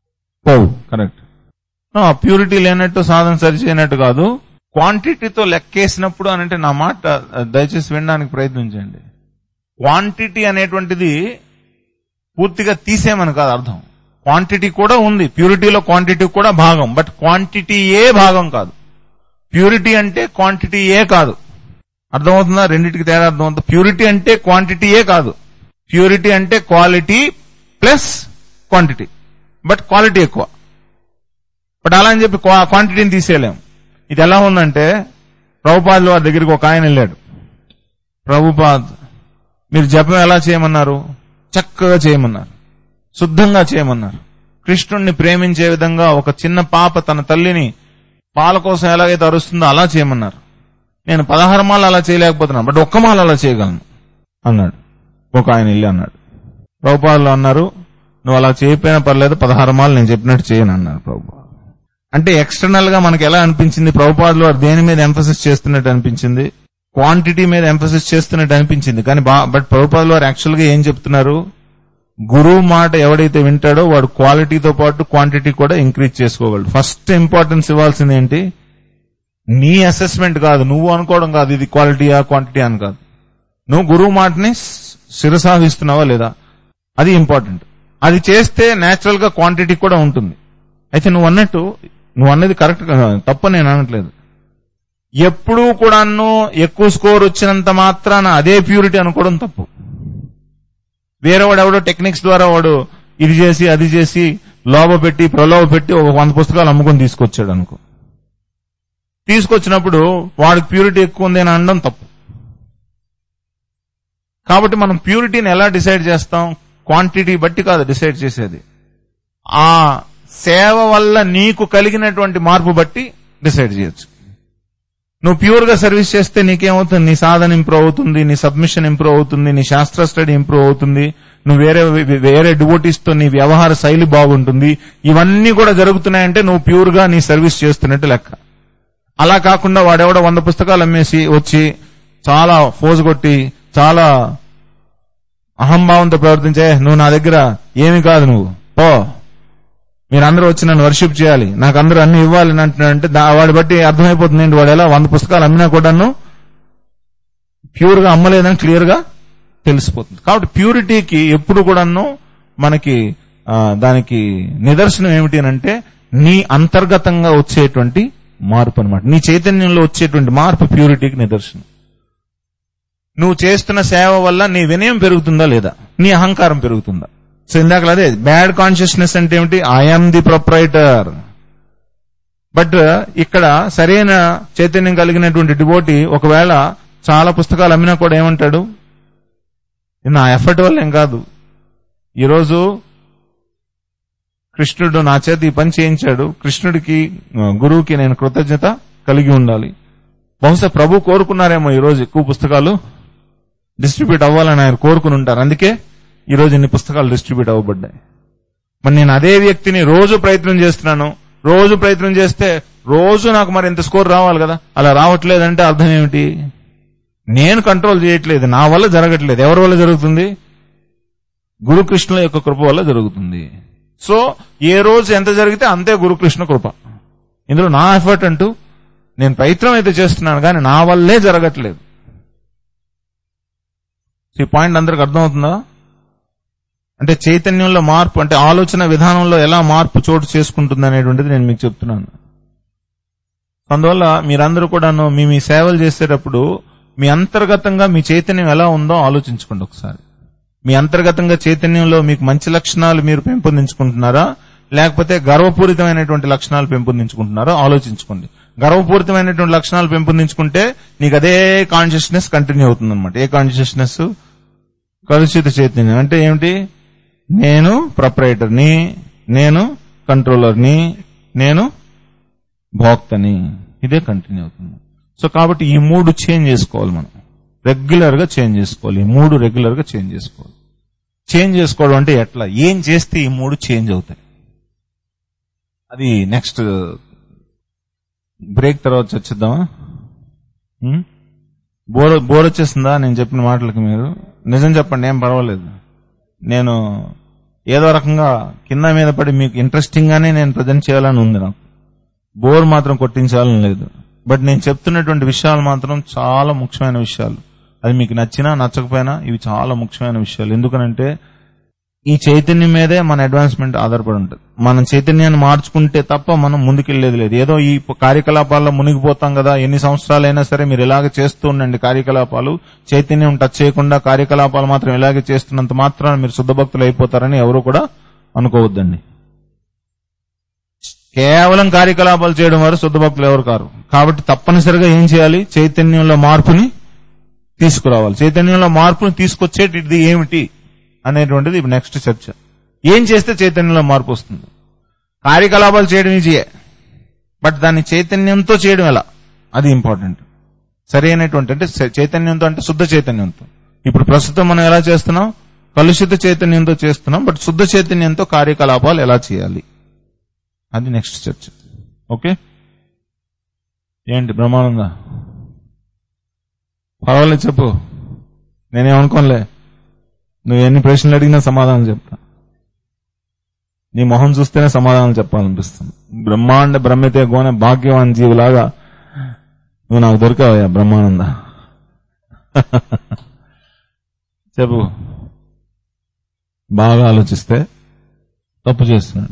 కరెక్ట్ ప్యూరిటీ లేనట్టు సాధన సరి చేయనట్టు కాదు క్వాంటిటీతో లెక్కేసినప్పుడు అని అంటే నా మాట దయచేసి వినడానికి ప్రయత్నించండి క్వాంటిటీ అనేటువంటిది పూర్తిగా తీసేమని కాదు అర్థం క్వాంటిటీ కూడా ఉంది ప్యూరిటీలో క్వాంటిటీ కూడా భాగం బట్ క్వాంటిటీ ఏ భాగం కాదు ప్యూరిటీ అంటే క్వాంటిటీ ఏ కాదు అర్థమవుతుందా రెండింటికి తేడా అర్థమవుతుంది ప్యూరిటీ అంటే క్వాంటిటీ ఏ కాదు ప్యూరిటీ అంటే quality plus quantity but quality ఎక్కువ బట్ అలా అని చెప్పి క్వా- క్వాంటిటీని తీసేయలేం ఇది ఎలా ఉందంటే ప్రభుపాదుల వారి దగ్గరికి ఒక ఆయన వెళ్ళాడు ప్రభుపాద్ మీరు జపం ఎలా చేయమన్నారు చక్కగా చేయమన్నారు శుద్ధంగా చేయమన్నారు కృష్ణుణ్ణి ప్రేమించే విధంగా ఒక చిన్న పాప తన తల్లిని పాల కోసం ఎలాగైతే అరుస్తుందో అలా చేయమన్నారు నేను పదహారు మాలు అలా చేయలేకపోతున్నాను బట్ ఒక్క మాల అలా చేయగలను అన్నాడు ఒక ఆయన వెళ్ళి అన్నాడు ప్రభుపాదులు అన్నారు నువ్వు అలా చేయకపోయినా పర్లేదు పదహారు మాలు నేను చెప్పినట్టు చేయను అన్నారు ప్రభు అంటే ఎక్స్టర్నల్ గా మనకి ఎలా అనిపించింది ప్రభుపాదులు వారు దేని మీద ఎంఫసిస్ చేస్తున్నట్టు అనిపించింది క్వాంటిటీ మీద ఎంఫసిస్ చేస్తున్నట్టు అనిపించింది కానీ బా- బట్ ప్రభుపాదులు వారు యాక్చువల్ గా ఏం చెప్తున్నారు గురువు మాట ఎవడైతే వింటాడో వాడు క్వాలిటీతో పాటు క్వాంటిటీ కూడా ఇంక్రీజ్ చేసుకోగలడు ఫస్ట్ ఇంపార్టెన్స్ ఇవ్వాల్సింది ఏంటి నీ అసెస్మెంట్ కాదు నువ్వు అనుకోవడం కాదు ఇది క్వాలిటీయా క్వాంటిటీ అని కాదు నువ్వు గురువు మాటని శిరసాగిస్తున్నావా లేదా అది ఇంపార్టెంట్ అది చేస్తే నేచురల్ గా క్వాంటిటీ కూడా ఉంటుంది అయితే నువ్వు అన్నట్టు నువ్వు అన్నది కరెక్ట్ తప్ప నేను అనట్లేదు ఎప్పుడూ కూడాను ఎక్కువ స్కోర్ వచ్చినంత మాత్రాన అదే ప్యూరిటీ అనుకోవడం తప్పు వేరే వాడు ఎవడో టెక్నిక్స్ ద్వారా వాడు ఇది చేసి అది చేసి లోబ పెట్టి ప్రలోభ పెట్టి ఒక వంద పుస్తకాలు అమ్ముకొని తీసుకొచ్చాడు అనుకో తీసుకొచ్చినప్పుడు వాడికి ప్యూరిటీ ఎక్కువ ఉంది అని అనడం తప్పు కాబట్టి మనం ప్యూరిటీని ఎలా డిసైడ్ చేస్తాం క్వాంటిటీ బట్టి కాదు డిసైడ్ చేసేది ఆ సేవ వల్ల నీకు కలిగినటువంటి మార్పు బట్టి డిసైడ్ చేయొచ్చు నువ్వు ప్యూర్ గా సర్వీస్ చేస్తే నీకేమవుతుంది నీ సాధన ఇంప్రూవ్ అవుతుంది నీ సబ్మిషన్ ఇంప్రూవ్ అవుతుంది నీ శాస్త్ర స్టడీ ఇంప్రూవ్ అవుతుంది నువ్వు వేరే వేరే డివోటీస్ తో నీ వ్యవహార శైలి బాగుంటుంది ఇవన్నీ కూడా జరుగుతున్నాయంటే నువ్వు ప్యూర్ గా నీ సర్వీస్ చేస్తున్నట్టు లెక్క అలా కాకుండా వాడెవడో వంద పుస్తకాలు అమ్మేసి వచ్చి చాలా ఫోజు కొట్టి చాలా అహంభావంతో ప్రవర్తించే నువ్వు నా దగ్గర ఏమి కాదు నువ్వు పో మీరందరూ వచ్చి నన్ను వర్షిప్ చేయాలి నాకు అందరూ అన్ని ఇవ్వాలి అని అంటున్నాడంటే దా- వాడి బట్టి అర్థమైపోతుంది ఏంటి వాడు ఎలా వంద పుస్తకాలు అమ్మినా కూడాను ప్యూర్ గా అమ్మలేదని క్లియర్ గా తెలిసిపోతుంది కాబట్టి ప్యూరిటీకి ఎప్పుడు కూడాను మనకి ఆ, దానికి నిదర్శనం ఏమిటి అని అంటే నీ అంతర్గతంగా వచ్చేటువంటి మార్పు అన్నమాట నీ చైతన్యంలో వచ్చేటువంటి మార్పు ప్యూరిటీకి నిదర్శనం నువ్వు చేస్తున్న సేవ వల్ల నీ వినయం పెరుగుతుందా లేదా నీ అహంకారం పెరుగుతుందా సో ఇందాక అదే బ్యాడ్ కాన్షియస్నెస్ అంటే ఏమిటి ఐఎమ్ ది ప్రొప్రైటర్ బట్ ఇక్కడ సరైన చైతన్యం కలిగినటువంటి డివోటి ఒకవేళ చాలా పుస్తకాలు అమ్మినా కూడా ఏమంటాడు ఇది నా ఎఫర్ట్ వల్ల ఏం కాదు ఈరోజు కృష్ణుడు నా చేత ఈ పని చేయించాడు కృష్ణుడికి ఆ, గురువుకి నేను కృతజ్ఞత కలిగి ఉండాలి బహుశా ప్రభు కోరుకున్నారేమో ఈ రోజు ఎక్కువ పుస్తకాలు డిస్ట్రిబ్యూట్ అవ్వాలని ఆయన కోరుకుని ఉంటారు అందుకే ఈ రోజు ఇన్ని పుస్తకాలు డిస్ట్రిబ్యూట్ అవ్వబడ్డాయి మరి నేను అదే వ్యక్తిని రోజు ప్రయత్నం చేస్తున్నాను రోజు ప్రయత్నం చేస్తే రోజు నాకు మరి ఇంత స్కోర్ రావాలి కదా అలా రావట్లేదంటే అర్థం ఏమిటి నేను కంట్రోల్ చేయట్లేదు నా వల్ల జరగట్లేదు ఎవరి వల్ల జరుగుతుంది గురుకృష్ణుల యొక్క కృప వల్ల జరుగుతుంది సో ఏ రోజు ఎంత జరిగితే అంతే గురుకృష్ణ కృప ఇందులో నా ఎఫర్ట్ అంటూ నేను ప్రయత్నం అయితే చేస్తున్నాను కానీ నా వల్లే జరగట్లేదు ఈ పాయింట్ అందరికి అర్థమవుతుందా అంటే చైతన్యంలో మార్పు అంటే ఆలోచన విధానంలో ఎలా మార్పు చోటు చేసుకుంటుంది అనేటువంటిది నేను మీకు చెప్తున్నాను అందువల్ల మీరందరూ కూడాను మీ మీ సేవలు చేసేటప్పుడు మీ అంతర్గతంగా మీ చైతన్యం ఎలా ఉందో ఆలోచించుకోండి ఒకసారి మీ అంతర్గతంగా చైతన్యంలో మీకు మంచి లక్షణాలు మీరు పెంపొందించుకుంటున్నారా లేకపోతే గర్వపూరితమైనటువంటి లక్షణాలు పెంపొందించుకుంటున్నారా ఆలోచించుకోండి గర్వపూరితమైనటువంటి లక్షణాలు పెంపొందించుకుంటే నీకు అదే కాన్షియస్నెస్ కంటిన్యూ అవుతుంది అనమాట ఏ కాన్షియస్నెస్ కలుషిత చైతన్యం అంటే ఏమిటి నేను ప్రొపరేటర్ని నేను కంట్రోలర్ని నేను భోక్తని ఇదే కంటిన్యూ అవుతుంది సో కాబట్టి ఈ మూడు చేంజ్ చేసుకోవాలి మనం రెగ్యులర్ గా చేంజ్ చేసుకోవాలి ఈ మూడు రెగ్యులర్ గా చేంజ్ చేసుకోవాలి చేంజ్ చేసుకోవడం అంటే ఎట్లా ఏం చేస్తే ఈ మూడు చేంజ్ అవుతాయి అది నెక్స్ట్ బ్రేక్ తర్వాత చర్చిద్దామా ఉం? బోర్ బోర్ వచ్చేసిందా నేను చెప్పిన మాటలకి మీరు నిజం చెప్పండి ఏం పర్వాలేదు నేను ఏదో రకంగా కింద మీద పడి మీకు ఇంట్రెస్టింగ్ గానే నేను ప్రజెంట్ చేయాలని ఉంది నాకు బోర్ మాత్రం కొట్టించాలని లేదు బట్ నేను చెప్తున్నటువంటి విషయాలు మాత్రం చాలా ముఖ్యమైన విషయాలు అది మీకు నచ్చినా నచ్చకపోయినా ఇవి చాలా ముఖ్యమైన విషయాలు ఎందుకనంటే ఈ చైతన్యం మీదే మన అడ్వాన్స్మెంట్ ఆధారపడి ఉంటుంది మనం చైతన్యాన్ని మార్చుకుంటే తప్ప మనం ముందుకెళ్లేది లేదు ఏదో ఈ కార్యకలాపాల్లో మునిగిపోతాం కదా ఎన్ని సంవత్సరాలైనా సరే మీరు ఇలాగ చేస్తూ ఉండండి కార్యకలాపాలు చైతన్యం టచ్ చేయకుండా కార్యకలాపాలు మాత్రం ఇలాగే చేస్తున్నంత మాత్రాన మీరు శుద్ధ భక్తులు అయిపోతారని ఎవరు కూడా అనుకోవద్దండి కేవలం కార్యకలాపాలు చేయడం వారు శుద్ధ భక్తులు ఎవరు కారు కాబట్టి తప్పనిసరిగా ఏం చేయాలి చైతన్యంలో మార్పుని తీసుకురావాలి చైతన్యంలో మార్పుని తీసుకొచ్చేటిది ఏమిటి అనేటువంటిది ఇప్పుడు నెక్స్ట్ చర్చ ఏం చేస్తే చైతన్యంలో మార్పు వస్తుంది కార్యకలాపాలు చేయడం ఈజీయే బట్ దాన్ని చైతన్యంతో చేయడం ఎలా అది ఇంపార్టెంట్ సరైనటువంటి అంటే చై- చైతన్యంతో అంటే శుద్ధ చైతన్యంతో ఇప్పుడు ప్రస్తుతం మనం ఎలా చేస్తున్నాం కలుషిత చైతన్యంతో చేస్తున్నాం బట్ శుద్ధ చైతన్యంతో కార్యకలాపాలు ఎలా చేయాలి అది నెక్స్ట్ చర్చ ఓకే ఏంటి బ్రహ్మానంద పర్వాలేదు చెప్పు నేనేమనుకోనులే నువ్వు ఎన్ని ప్రశ్నలు అడిగినా సమాధానం చెప్తా నీ మొహం చూస్తేనే సమాధానం చెప్పాలనిపిస్తుంది బ్రహ్మాండ బ్రహ్మతే గోనె భాగ్యవాన్ జీవులాగా నువ్వు నాకు దొరికావయ్యా బ్రహ్మానంద చెప్పు బాగా ఆలోచిస్తే తప్పు చేస్తున్నాడు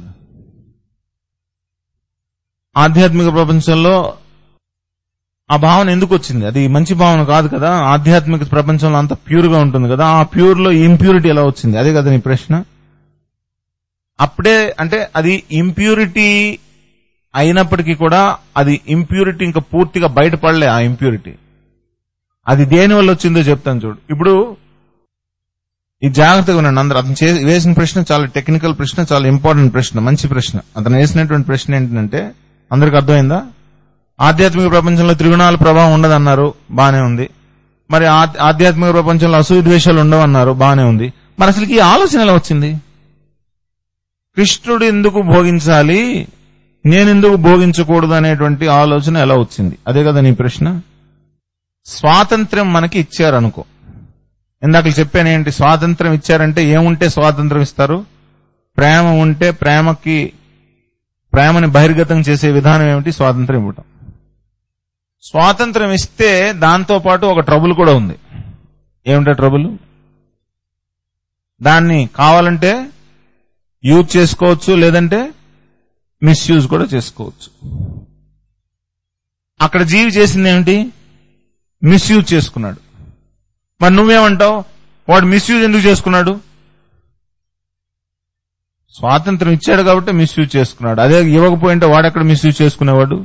ఆధ్యాత్మిక ప్రపంచంలో ఆ భావన ఎందుకు వచ్చింది అది మంచి భావన కాదు కదా ఆధ్యాత్మిక ప్రపంచంలో అంత ప్యూర్ గా ఉంటుంది కదా ఆ ప్యూర్ లో ఇంప్యూరిటీ ఎలా వచ్చింది అదే కదా నీ ప్రశ్న అప్పుడే అంటే అది ఇంప్యూరిటీ అయినప్పటికీ కూడా అది ఇంప్యూరిటీ ఇంకా పూర్తిగా బయటపడలే ఆ ఇంప్యూరిటీ అది దేని వల్ల వచ్చిందో చెప్తాను చూడు ఇప్పుడు ఈ జాగ్రత్తగా ఉన్నాను అందరూ అతను చే- వేసిన ప్రశ్న చాలా టెక్నికల్ ప్రశ్న చాలా ఇంపార్టెంట్ ప్రశ్న మంచి ప్రశ్న అతను వేసినటువంటి ప్రశ్న ఏంటంటే అందరికి అర్థమైందా ఆధ్యాత్మిక ప్రపంచంలో త్రిగుణాల ప్రభావం ఉండదన్నారు బానే ఉంది మరి ఆ- ఆధ్యాత్మిక ప్రపంచంలో అసూయ ద్వేషాలు ఉండవన్నారు బానే ఉంది మరి అసలుకి ఈ ఆలోచన ఎలా వచ్చింది కృష్ణుడు ఎందుకు భోగించాలి నేనెందుకు భోగించకూడదు అనేటువంటి ఆలోచన ఎలా వచ్చింది అదే కదా నీ ప్రశ్న స్వాతంత్ర్యం మనకి ఇచ్చారనుకో ఇందాక చెప్పానేంటి స్వాతంత్రం ఇచ్చారంటే ఏముంటే స్వాతంత్రం ఇస్తారు ప్రేమ ఉంటే ప్రేమకి ప్రేమని బహిర్గతం చేసే విధానం ఏమిటి స్వాతంత్రం ఇవ్వటం స్వాతంత్రం ఇస్తే దాంతో పాటు ఒక ట్రబుల్ కూడా ఉంది ఏమిటా ట్రబుల్ దాన్ని కావాలంటే యూజ్ చేసుకోవచ్చు లేదంటే మిస్యూజ్ కూడా చేసుకోవచ్చు అక్కడ జీవి చేసింది ఏమిటి మిస్యూజ్ చేసుకున్నాడు మరి నువ్వేమంటావు వాడు మిస్యూజ్ ఎందుకు చేసుకున్నాడు స్వాతంత్రం ఇచ్చాడు కాబట్టి మిస్యూజ్ చేసుకున్నాడు అదే ఇవ్వకపోయింటే వాడెక్కడ మిస్యూజ్ చేసుకునేవాడు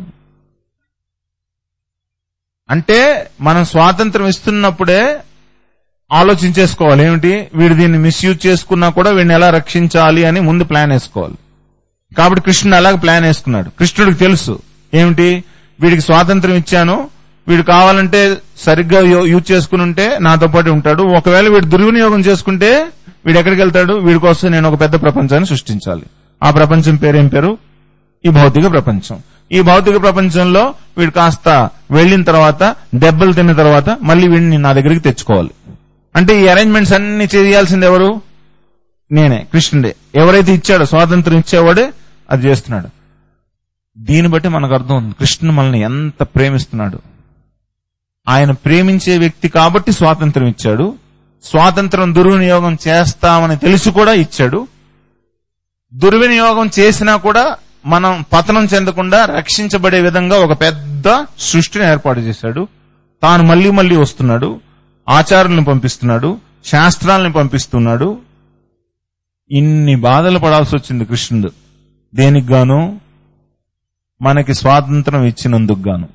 అంటే మనం స్వాతంత్రం ఇస్తున్నప్పుడే ఆలోచించేసుకోవాలి ఏమిటి వీడు దీన్ని మిస్యూజ్ చేసుకున్నా కూడా వీడిని ఎలా రక్షించాలి అని ముందు ప్లాన్ వేసుకోవాలి కాబట్టి కృష్ణుడు అలాగ ప్లాన్ వేసుకున్నాడు కృష్ణుడికి తెలుసు ఏమిటి వీడికి స్వాతంత్రం ఇచ్చాను వీడు కావాలంటే సరిగ్గా యూ- యూజ్ చేసుకుని ఉంటే నాతో పాటు ఉంటాడు ఒకవేళ వీడు దుర్వినియోగం చేసుకుంటే వీడు ఎక్కడికి వెళ్తాడు వీడి కోసం నేను ఒక పెద్ద ప్రపంచాన్ని సృష్టించాలి ఆ ప్రపంచం పేరేం పేరు ఈ భౌతిక ప్రపంచం ఈ భౌతిక ప్రపంచంలో వీడు కాస్త వెళ్ళిన తర్వాత దెబ్బలు తిన్న తర్వాత మళ్ళీ వీడిని నా దగ్గరికి తెచ్చుకోవాలి అంటే ఈ అరేంజ్మెంట్స్ అన్ని చేయాల్సింది ఎవరు నేనే కృష్ణుడే ఎవరైతే ఇచ్చాడో స్వాతంత్రం ఇచ్చేవాడే అది చేస్తున్నాడు దీన్ని బట్టి మనకు అర్థం ఉంది కృష్ణుడు మనల్ని ఎంత ప్రేమిస్తున్నాడు ఆయన ప్రేమించే వ్యక్తి కాబట్టి స్వాతంత్రం ఇచ్చాడు స్వాతంత్రం దుర్వినియోగం చేస్తామని తెలిసి కూడా ఇచ్చాడు దుర్వినియోగం చేసినా కూడా మనం పతనం చెందకుండా రక్షించబడే విధంగా ఒక పెద్ద సృష్టిని ఏర్పాటు చేశాడు తాను మళ్ళీ మళ్ళీ వస్తున్నాడు ఆచారుల్ని పంపిస్తున్నాడు శాస్త్రాల్ని పంపిస్తున్నాడు ఇన్ని బాధలు పడాల్సి వచ్చింది కృష్ణుడు దేనికి గాను మనకి స్వాతంత్రం ఇచ్చినందుకు గాను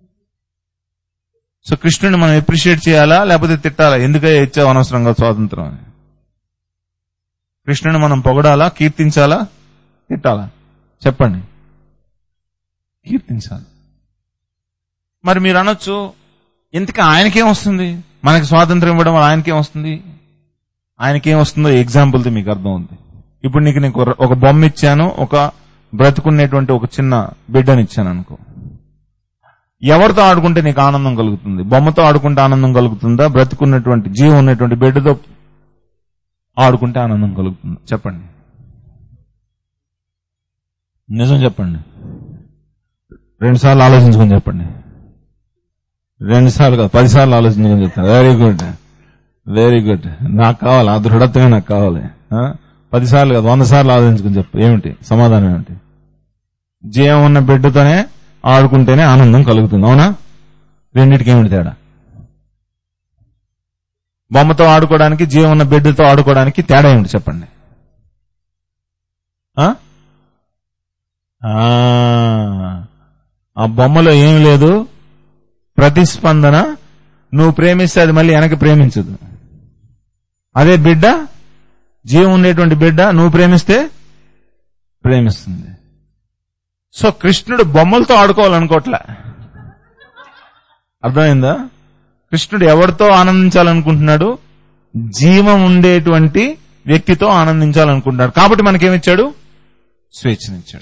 సో కృష్ణుడిని మనం ఎప్రిషియేట్ చేయాలా లేకపోతే తిట్టాలా ఎందుకయ్యా ఇచ్చావు అనవసరంగా స్వాతంత్రం అని కృష్ణుని మనం పొగడాలా కీర్తించాలా తిట్టాలా చెప్పండి కీర్తించాలి మరి మీరు అనొచ్చు ఇంతకీ ఆయనకేం వస్తుంది మనకి స్వాతంత్రం ఇవ్వడం వల్ల ఆయనకేం వస్తుంది ఆయనకేం వస్తుందో ఎగ్జాంపుల్తో మీకు అర్థం ఉంది ఇప్పుడు నీకు నీకు ఒక బొమ్మ ఇచ్చాను ఒక బ్రతుకునేటువంటి ఒక చిన్న బిడ్డని ఇచ్చాను అనుకో ఎవరితో ఆడుకుంటే నీకు ఆనందం కలుగుతుంది బొమ్మతో ఆడుకుంటే ఆనందం కలుగుతుందా బ్రతుకున్నటువంటి జీవం ఉన్నటువంటి బిడ్డతో ఆడుకుంటే ఆనందం కలుగుతుంది చెప్పండి నిజం చెప్పండి రెండు సార్లు ఆలోచించుకొని చెప్పండి రెండు సార్లు కాదు పది సార్లు ఆలోచించుకొని చెప్తాను వెరీ గుడ్ వెరీ గుడ్ నాకు కావాలి ఆ దృఢత్వమే నాకు కావాలి ఆ? పది సార్లు కాదు వంద సార్లు ఆలోచించుకొని చెప్పు ఏమిటి సమాధానం ఏమిటి జీవం ఉన్న బిడ్డతోనే ఆడుకుంటేనే ఆనందం కలుగుతుంది అవునా రెండింటికి ఏమిటి తేడా బొమ్మతో ఆడుకోవడానికి జీవం ఉన్న బిడ్డతో ఆడుకోవడానికి తేడా ఏమిటి చెప్పండి ఆ? ఆ, ఆ బొమ్మలో ఏం లేదు ప్రతిస్పందన నువ్వు ప్రేమిస్తే అది మళ్ళీ వెనక్కి ప్రేమించదు అదే బిడ్డ జీవం ఉండేటువంటి బిడ్డ నువ్వు ప్రేమిస్తే ప్రేమిస్తుంది సో కృష్ణుడు బొమ్మలతో ఆడుకోవాలనుకోవట్లే అర్థమైందా కృష్ణుడు ఎవరితో ఆనందించాలనుకుంటున్నాడు జీవం ఉండేటువంటి వ్యక్తితో ఆనందించాలనుకుంటున్నాడు కాబట్టి మనకేమిచ్చాడు స్వేచ్ఛనిచ్చాడు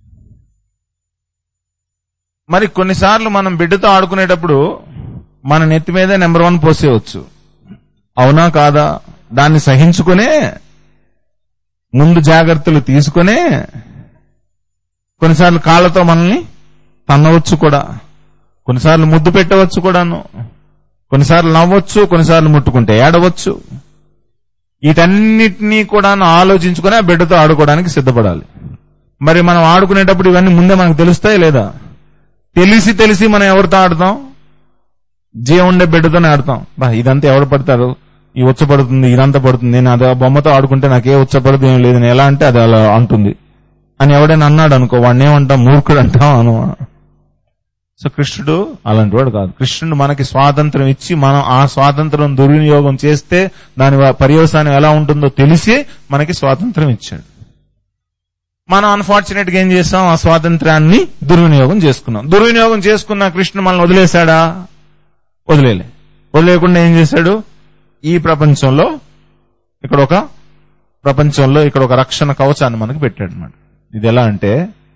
మరి కొన్నిసార్లు మనం బిడ్డతో ఆడుకునేటప్పుడు మన నెత్తి మీద నెంబర్ వన్ పోసేయవచ్చు అవునా కాదా దాన్ని సహించుకునే ముందు జాగ్రత్తలు తీసుకునే కొన్నిసార్లు కాళ్ళతో మనల్ని తన్నవచ్చు కూడా కొన్నిసార్లు ముద్దు పెట్టవచ్చు కూడాను కొన్నిసార్లు నవ్వచ్చు కొన్నిసార్లు ముట్టుకుంటే ఏడవచ్చు వీటన్నిటినీ కూడా ఆలోచించుకుని ఆ బిడ్డతో ఆడుకోవడానికి సిద్ధపడాలి మరి మనం ఆడుకునేటప్పుడు ఇవన్నీ ముందే మనకు తెలుస్తాయి లేదా తెలిసి తెలిసి మనం ఎవరితో ఆడతాం జీవం ఉండే బిడ్డతోనే ఆడతాం బా ఇదంతా ఎవడు పడతారు ఈ ఉచ్చ పడుతుంది ఇదంతా పడుతుంది నేను అది ఆ బొమ్మతో ఆడుకుంటే నాకే ఉచ్చ పడదు ఏం లేదు నేను ఎలా అంటే అది అలా అంటుంది అని ఎవడైనా అన్నాడు అనుకో వాడిని ఏమంటాం మూర్ఖుడు అంటాం అను సో కృష్ణుడు అలాంటి వాడు కాదు కృష్ణుడు మనకి స్వాతంత్రం ఇచ్చి మనం ఆ స్వాతంత్రం దుర్వినియోగం చేస్తే దాని వ- పర్యవసానం ఎలా ఉంటుందో తెలిసి మనకి స్వాతంత్రం ఇచ్చాడు మనం అన్ఫార్చునేట్ గా ఏం చేస్తాం ఆ స్వాతంత్రాన్ని దుర్వినియోగం చేసుకున్నాం దుర్వినియోగం చేసుకున్న కృష్ణుడు మనల్ని వదిలేశాడా వదిలేలే వదిలేయకుండా ఏం చేశాడు ఈ ప్రపంచంలో ఇక్కడ ఒక ప్రపంచంలో ఇక్కడ ఒక రక్షణ కవచాన్ని మనకు పెట్టాడు అనమాట ఇది ఎలా అంటే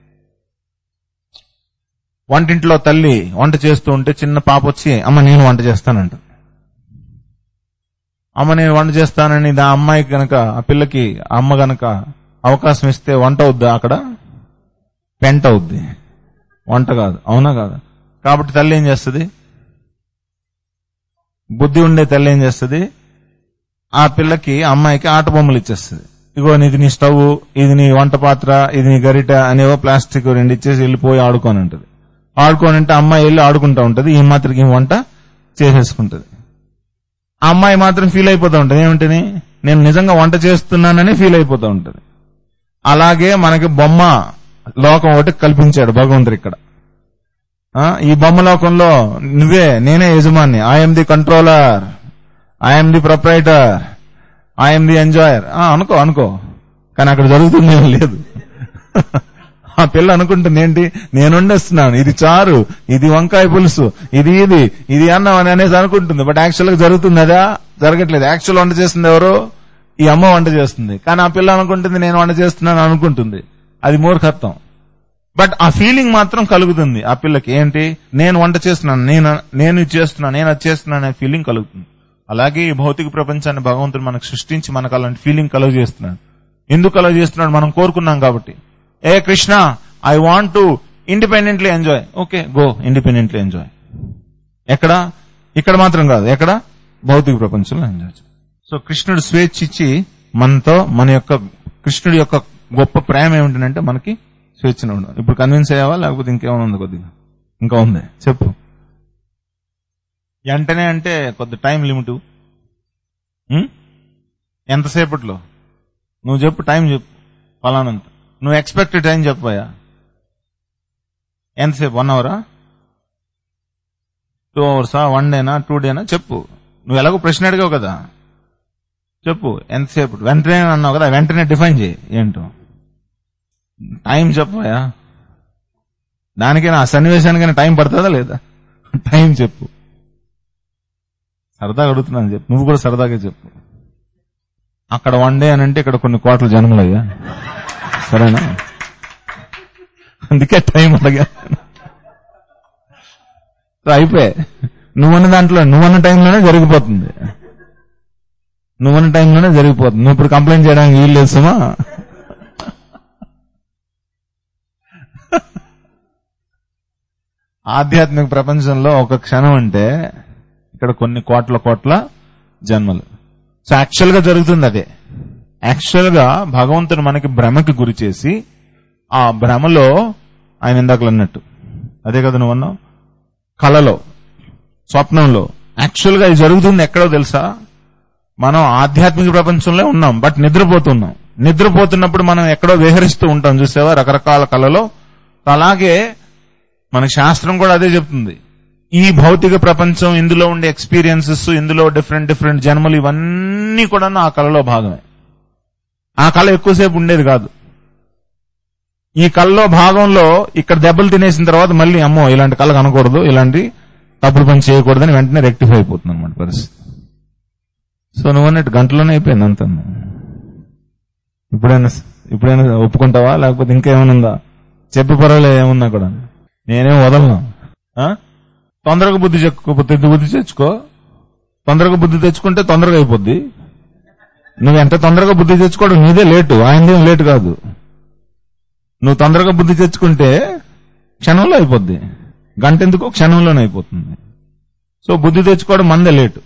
వంటింట్లో తల్లి వంట చేస్తూ ఉంటే చిన్న పాప వచ్చి అమ్మ నేను వంట చేస్తానంట అమ్మ నేను వంట చేస్తానని ఆ అమ్మాయికి గనక ఆ పిల్లకి ఆ అమ్మ గనక అవకాశం ఇస్తే వంట అవుద్దా అక్కడ పెంట అవుద్ది వంట కాదు అవునా కాదు కాబట్టి తల్లి ఏం చేస్తుంది బుద్ధి ఉండే తల్లి ఏం చేస్తుంది ఆ పిల్లకి ఆ అమ్మాయికి ఆట బొమ్మలు ఇచ్చేస్తుంది ఇగో ఇది నీ స్టవ్ ఇది నీ వంట పాత్ర ఇది నీ గరిట అనేవో ప్లాస్టిక్ రెండు ఇచ్చేసి వెళ్ళిపోయి ఆడుకొని ఉంటుంది ఆడుకొని ఉంటే అమ్మాయి వెళ్ళి ఆడుకుంటా ఉంటది ఈ మాత్రకి ఈ వంట చేసేసుకుంటది ఆ అమ్మాయి మాత్రం ఫీల్ అయిపోతూ ఉంటది ఏమిటని నేను నిజంగా వంట చేస్తున్నానని ఫీల్ అయిపోతూ ఉంటది అలాగే మనకి బొమ్మ లోకం ఒకటి కల్పించాడు భగవంతుడు ఇక్కడ ఆ, ఈ బొమ్మ లోకంలో నువ్వే నేనే యజమాని I'm the controller I'm the proprietor I'm the enjoyer అనుకో అనుకో కానీ అక్కడ జరుగుతుంది ఏం లేదు ఆ పిల్ల అనుకుంటుంది ఏంటి నేను వండేస్తున్నాను ఇది చారు ఇది వంకాయ పులుసు ఇది ఇది ఇది అన్నం అని అనేసి అనుకుంటుంది బట్ యాక్చువల్ గా జరుగుతుంది అదా జరగట్లేదు యాక్చువల్ వంట చేస్తుంది ఎవరు ఈ అమ్మ వంట చేస్తుంది కానీ ఆ పిల్ల అనుకుంటుంది నేను వంట చేస్తున్నాను అనుకుంటుంది అది మూర్ఖత్వం బట్ ఆ ఫీలింగ్ మాత్రం కలుగుతుంది ఆ పిల్లకి ఏంటి నేను వంట చేస్తున్నాను నేను నేను ఇది చేస్తున్నాను నేను అది చేస్తున్నాను అనే ఫీలింగ్ కలుగుతుంది అలాగే ఈ భౌతిక ప్రపంచాన్ని భగవంతుడు మనకు సృష్టించి మనకు అలాంటి ఫీలింగ్ కలుగు చేస్తున్నాడు ఎందుకు కలుగు చేస్తున్నాడు మనం కోరుకున్నాం కాబట్టి ఏ Krishna I want to independently enjoy okay go independently enjoy ఎక్కడ ఇక్కడ మాత్రం కాదు ఎక్కడ భౌతిక ప్రపంచంలో ఎంజాయ్ చేయాలి. సో కృష్ణుడు స్వేచ్ఛ ఇచ్చి మనతో మన యొక్క కృష్ణుడి యొక్క గొప్ప ప్రేమ ఏమిటంటే మనకి స్వేచ్ఛను ఉండదు ఇప్పుడు కన్విన్స్ అయ్యావా లేకపోతే ఇంకేమైనా ఉంది కొద్దిగా ఇంకా ఉంది చెప్పు వెంటనే అంటే కొద్ది టైం లిమిట్ ఎంతసేపట్లో నువ్వు చెప్పు టైం చెప్పు ఫలానంత నువ్వు ఎక్స్పెక్టెడ్ టైం చెప్పాయా ఎంతసేపు వన్ అవరా టూ అవర్సా వన్ డేనా టూ డేనా చెప్పు నువ్వు ఎలాగో ప్రశ్న అడిగావు కదా చెప్పు ఎంతసేపు వెంటనే అన్నావు కదా వెంటనే డిఫైన్ చేయి ఏంటో టైం చెప్పాయా దానికైనా ఆ సన్నివేశానికైనా టైం పడుతుందా లేదా టైం చెప్పు సరదాగా అడుగుతున్నాను చెప్పు నువ్వు కూడా సరదాగా చెప్పు అక్కడ వన్ డే అని అంటే ఇక్కడ కొన్ని కోట్ల జన్మలు అయ్యా సరేనా అందుకే టైం అడిగా సో అయిపోయి నువ్వన్న దాంట్లో నువ్వన్న టైంలోనే జరిగిపోతుంది నువ్వన్న టైంలోనే జరిగిపోతుంది నువ్వు ఇప్పుడు కంప్లైంట్ చేయడానికి వీలు లేదు సుమా ఆధ్యాత్మిక ప్రపంచంలో ఒక క్షణం అంటే ఇక్కడ కొన్ని కోట్ల కోట్ల జన్మలు సో యాక్చువల్ గా జరుగుతుంది అదే యాక్చువల్ గా భగవంతుడు మనకి భ్రమకి గురి చేసి ఆ భ్రమలో ఆయన ఇందాకలు అన్నట్టు అదే కదా నువ్వు అన్నావు కళలో స్వప్నంలో యాక్చువల్ గా ఇది జరుగుతుంది ఎక్కడో తెలుసా మనం ఆధ్యాత్మిక ప్రపంచంలో ఉన్నాం బట్ నిద్రపోతున్నాం నిద్రపోతున్నప్పుడు మనం ఎక్కడో విహరిస్తూ ఉంటాం చూసావా రకరకాల కళలో అలాగే మన శాస్త్రం కూడా అదే చెప్తుంది ఈ భౌతిక ప్రపంచం ఇందులో ఉండే ఎక్స్పీరియన్సెస్ ఇందులో డిఫరెంట్ డిఫరెంట్ జన్మలు ఇవన్నీ కూడా ఆ కళలో భాగమే ఆ కళ ఎక్కువసేపు ఉండేది కాదు ఈ కళలో భాగంలో ఇక్కడ దెబ్బలు తినేసిన తర్వాత మళ్ళీ అమ్మో ఇలాంటి కళ కనకూడదు ఇలాంటి తప్పుడు పని చేయకూడదని వెంటనే రెక్టిఫై అయిపోతుంది అనమాట పరిస్థితి సో నువ్వు అన్నట్టు గంటలోనే అయిపోయింది అంత ఇప్పుడైనా ఇప్పుడైనా ఒప్పుకుంటావా లేకపోతే ఇంకేమైనా ఉందా చెప్పి పర్వాలేదు ఏమున్నా కూడా నేనేం వదలను ఆ? తొందరగా బుద్ధి చెప్పుకోకపోతే బుద్ధి తెచ్చుకో తొందరగా బుద్ధి తెచ్చుకుంటే తొందరగా అయిపోద్ది నువ్వు ఎంత తొందరగా బుద్ధి తెచ్చుకోవడం నీదే లేటు ఆయనదేం లేటు కాదు నువ్వు తొందరగా బుద్ధి తెచ్చుకుంటే క్షణంలో అయిపోద్ది గంట ఎందుకు క్షణంలోనే అయిపోతుంది సో బుద్ధి తెచ్చుకోవడం మందే లేటు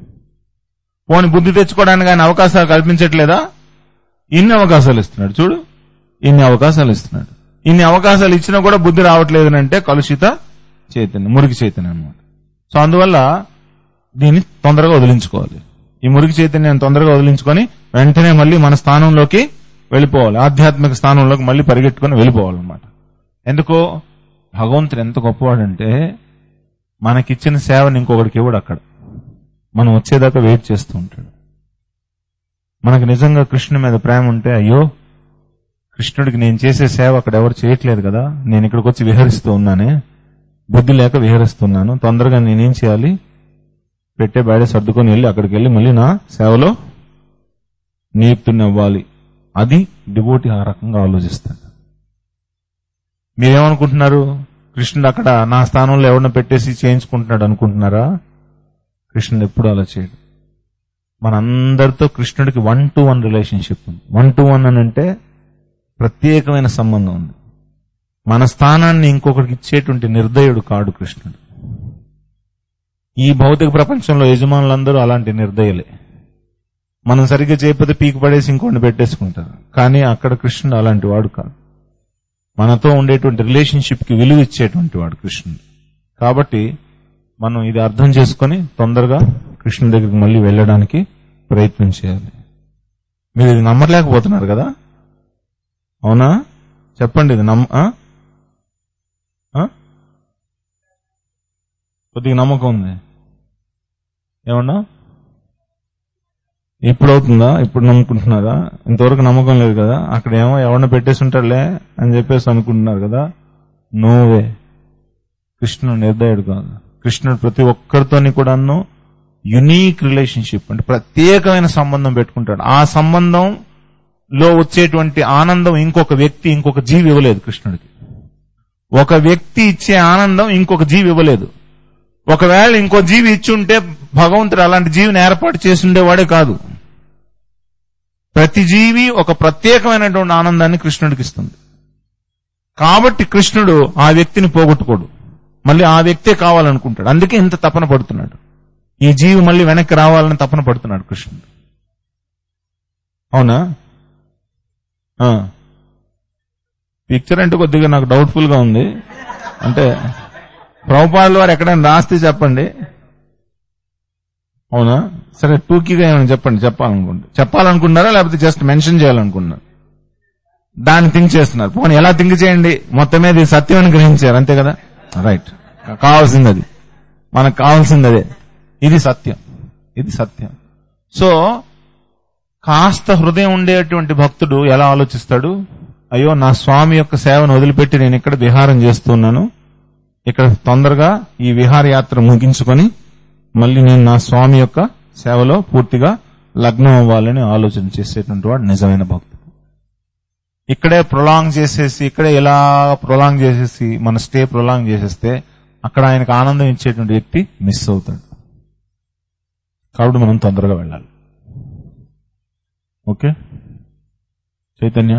పోని బుద్ధి తెచ్చుకోవడానికి ఆయన అవకాశాలు కల్పించట్లేదా ఇన్ని అవకాశాలు ఇస్తున్నాడు చూడు ఇన్ని అవకాశాలు ఇస్తున్నాడు ఇన్ని అవకాశాలు ఇచ్చినా కూడా బుద్ధి రావట్లేదు అంటే కలుషిత చైతన్యం మురికి చైతన్యం అనమాట సో అందువల్ల దీన్ని తొందరగా వదిలించుకోవాలి ఈ మురికి చైతన్యాన్ని తొందరగా వదిలించుకొని వెంటనే మళ్ళీ మన స్థానంలోకి వెళ్ళిపోవాలి ఆధ్యాత్మిక స్థానంలోకి మళ్ళీ పరిగెట్టుకొని వెళ్ళిపోవాలన్నమాట ఎందుకో భగవంతుడు ఎంత గొప్పవాడంటే మనకిచ్చిన సేవని ఇంకొకటికి ఇవ్వడు అక్కడ మనం వచ్చేదాకా వెయిట్ చేస్తూ ఉంటాడు మనకు నిజంగా కృష్ణుని మీద ప్రేమ ఉంటే అయ్యో కృష్ణుడికి నేను చేసే సేవ అక్కడ ఎవరు చేయట్లేదు కదా నేను ఇక్కడికి వచ్చి విహరిస్తూ ఉన్నానే బుద్ధి లేక విహరిస్తున్నాను తొందరగా నేనేం చేయాలి పెట్టే బయట సర్దుకొని వెళ్ళి అక్కడికి వెళ్ళి మళ్ళీ నా సేవలో నియుక్తుని అవ్వాలి అది డివోటి ఆ రకంగా ఆలోచిస్తాడు మీరేమనుకుంటున్నారు కృష్ణుడు అక్కడ నా స్థానంలో ఎవరిని పెట్టేసి చేయించుకుంటున్నాడు అనుకుంటున్నారా కృష్ణుడు ఎప్పుడు అలా చేయడు మనందరితో కృష్ణుడికి వన్ టు వన్ రిలేషన్షిప్ ఉంది వన్ టు వన్ అని అంటే ప్రత్యేకమైన సంబంధం ఉంది మన స్థానాన్ని ఇంకొకరికి ఇచ్చేటువంటి నిర్దయుడు కాడు కృష్ణుడు ఈ భౌతిక ప్రపంచంలో యజమానులందరూ అలాంటి నిర్దయులే మనం సరిగ్గా చేయకపోతే పీకి పడేసి ఇంకోటి పెట్టేసుకుంటారు కానీ అక్కడ కృష్ణుడు అలాంటి వాడు కాదు మనతో ఉండేటువంటి రిలేషన్షిప్ కి విలువ ఇచ్చేటువంటి వాడు కృష్ణుడు కాబట్టి మనం ఇది అర్థం చేసుకొని తొందరగా కృష్ణుడి దగ్గరికి మళ్ళీ వెళ్ళడానికి ప్రయత్నం చేయాలి మీరు ఇది నమ్మలేకపోతున్నారు కదా అవునా చెప్పండి ఇది నమ్మ ఆ? ఆ? కొద్దిగా నమ్మకం ఉంది ఏమన్నా ఇప్పుడు అవుతుందా ఇప్పుడు నమ్ముకుంటున్నారా ఇంతవరకు నమ్మకం లేదు కదా అక్కడ ఏమో ఎవరిని పెట్టేసి ఉంటాడులే అని చెప్పేసి అనుకుంటున్నారు కదా నోవే కృష్ణుడు నిర్దయుడు కాదు కృష్ణుడు ప్రతి ఒక్కరితోని కూడాను యునీక్ రిలేషన్షిప్ అంటే ప్రత్యేకమైన సంబంధం పెట్టుకుంటాడు ఆ సంబంధంలో వచ్చేటువంటి ఆనందం ఇంకొక వ్యక్తి ఇంకొక జీవి ఇవ్వలేదు కృష్ణుడికి ఒక వ్యక్తి ఇచ్చే ఆనందం ఇంకొక జీవి ఇవ్వలేదు ఒకవేళ ఇంకో జీవి ఇచ్చి ఉంటే భగవంతుడు అలాంటి జీవిని ఏర్పాటు చేసి ఉండేవాడే కాదు ప్రతి జీవి ఒక ప్రత్యేకమైనటువంటి ఆనందాన్ని కృష్ణుడికి ఇస్తుంది కాబట్టి కృష్ణుడు ఆ వ్యక్తిని పోగొట్టుకోడు మళ్ళీ ఆ వ్యక్తే కావాలనుకుంటాడు అందుకే ఇంత తపన పడుతున్నాడు ఈ జీవి మళ్ళీ వెనక్కి రావాలని తపన పడుతున్నాడు కృష్ణుడు అవునా పిక్చర్ అంటే కొద్దిగా నాకు డౌట్ఫుల్ గా ఉంది అంటే ప్రభుపాదుల వారు ఎక్కడైనా రాస్తే చెప్పండి అవునా సరే టూకీగా ఏమైనా చెప్పండి చెప్పాలనుకుంటే చెప్పాలనుకుంటున్నారా లేకపోతే జస్ట్ మెన్షన్ చేయాలనుకుంటున్నారు దాన్ని థింక్ చేస్తున్నారు పోనీ ఎలా థింక్ చేయండి మొత్తం మీద ఇది సత్యం అని గ్రహించారు అంతే కదా రైట్ కావాల్సింది అది మనకు కావాల్సింది అదే ఇది సత్యం ఇది సత్యం సో కాస్త హృదయం ఉండేటువంటి భక్తుడు ఎలా ఆలోచిస్తాడు అయ్యో నా స్వామి యొక్క సేవను వదిలిపెట్టి నేను ఇక్కడ విహారం చేస్తున్నాను ఇక్కడ తొందరగా ఈ విహారయాత్ర ముగించుకొని మళ్ళీ నేను నా స్వామి యొక్క సేవలో పూర్తిగా లగ్నం అవ్వాలని ఆలోచన చేసేటువంటి వాడు నిజమైన భక్తుడు ఇక్కడే ప్రొలాంగ్ చేసేసి ఇక్కడే ఇలా ప్రొలాంగ్ చేసేసి మన స్టే ప్రొలాంగ్ చేసేస్తే అక్కడ ఆయనకు ఆనందం ఇచ్చేటువంటి వ్యక్తి మిస్ అవుతాడు కాబట్టి మనం తొందరగా వెళ్ళాలి ఓకే చైతన్య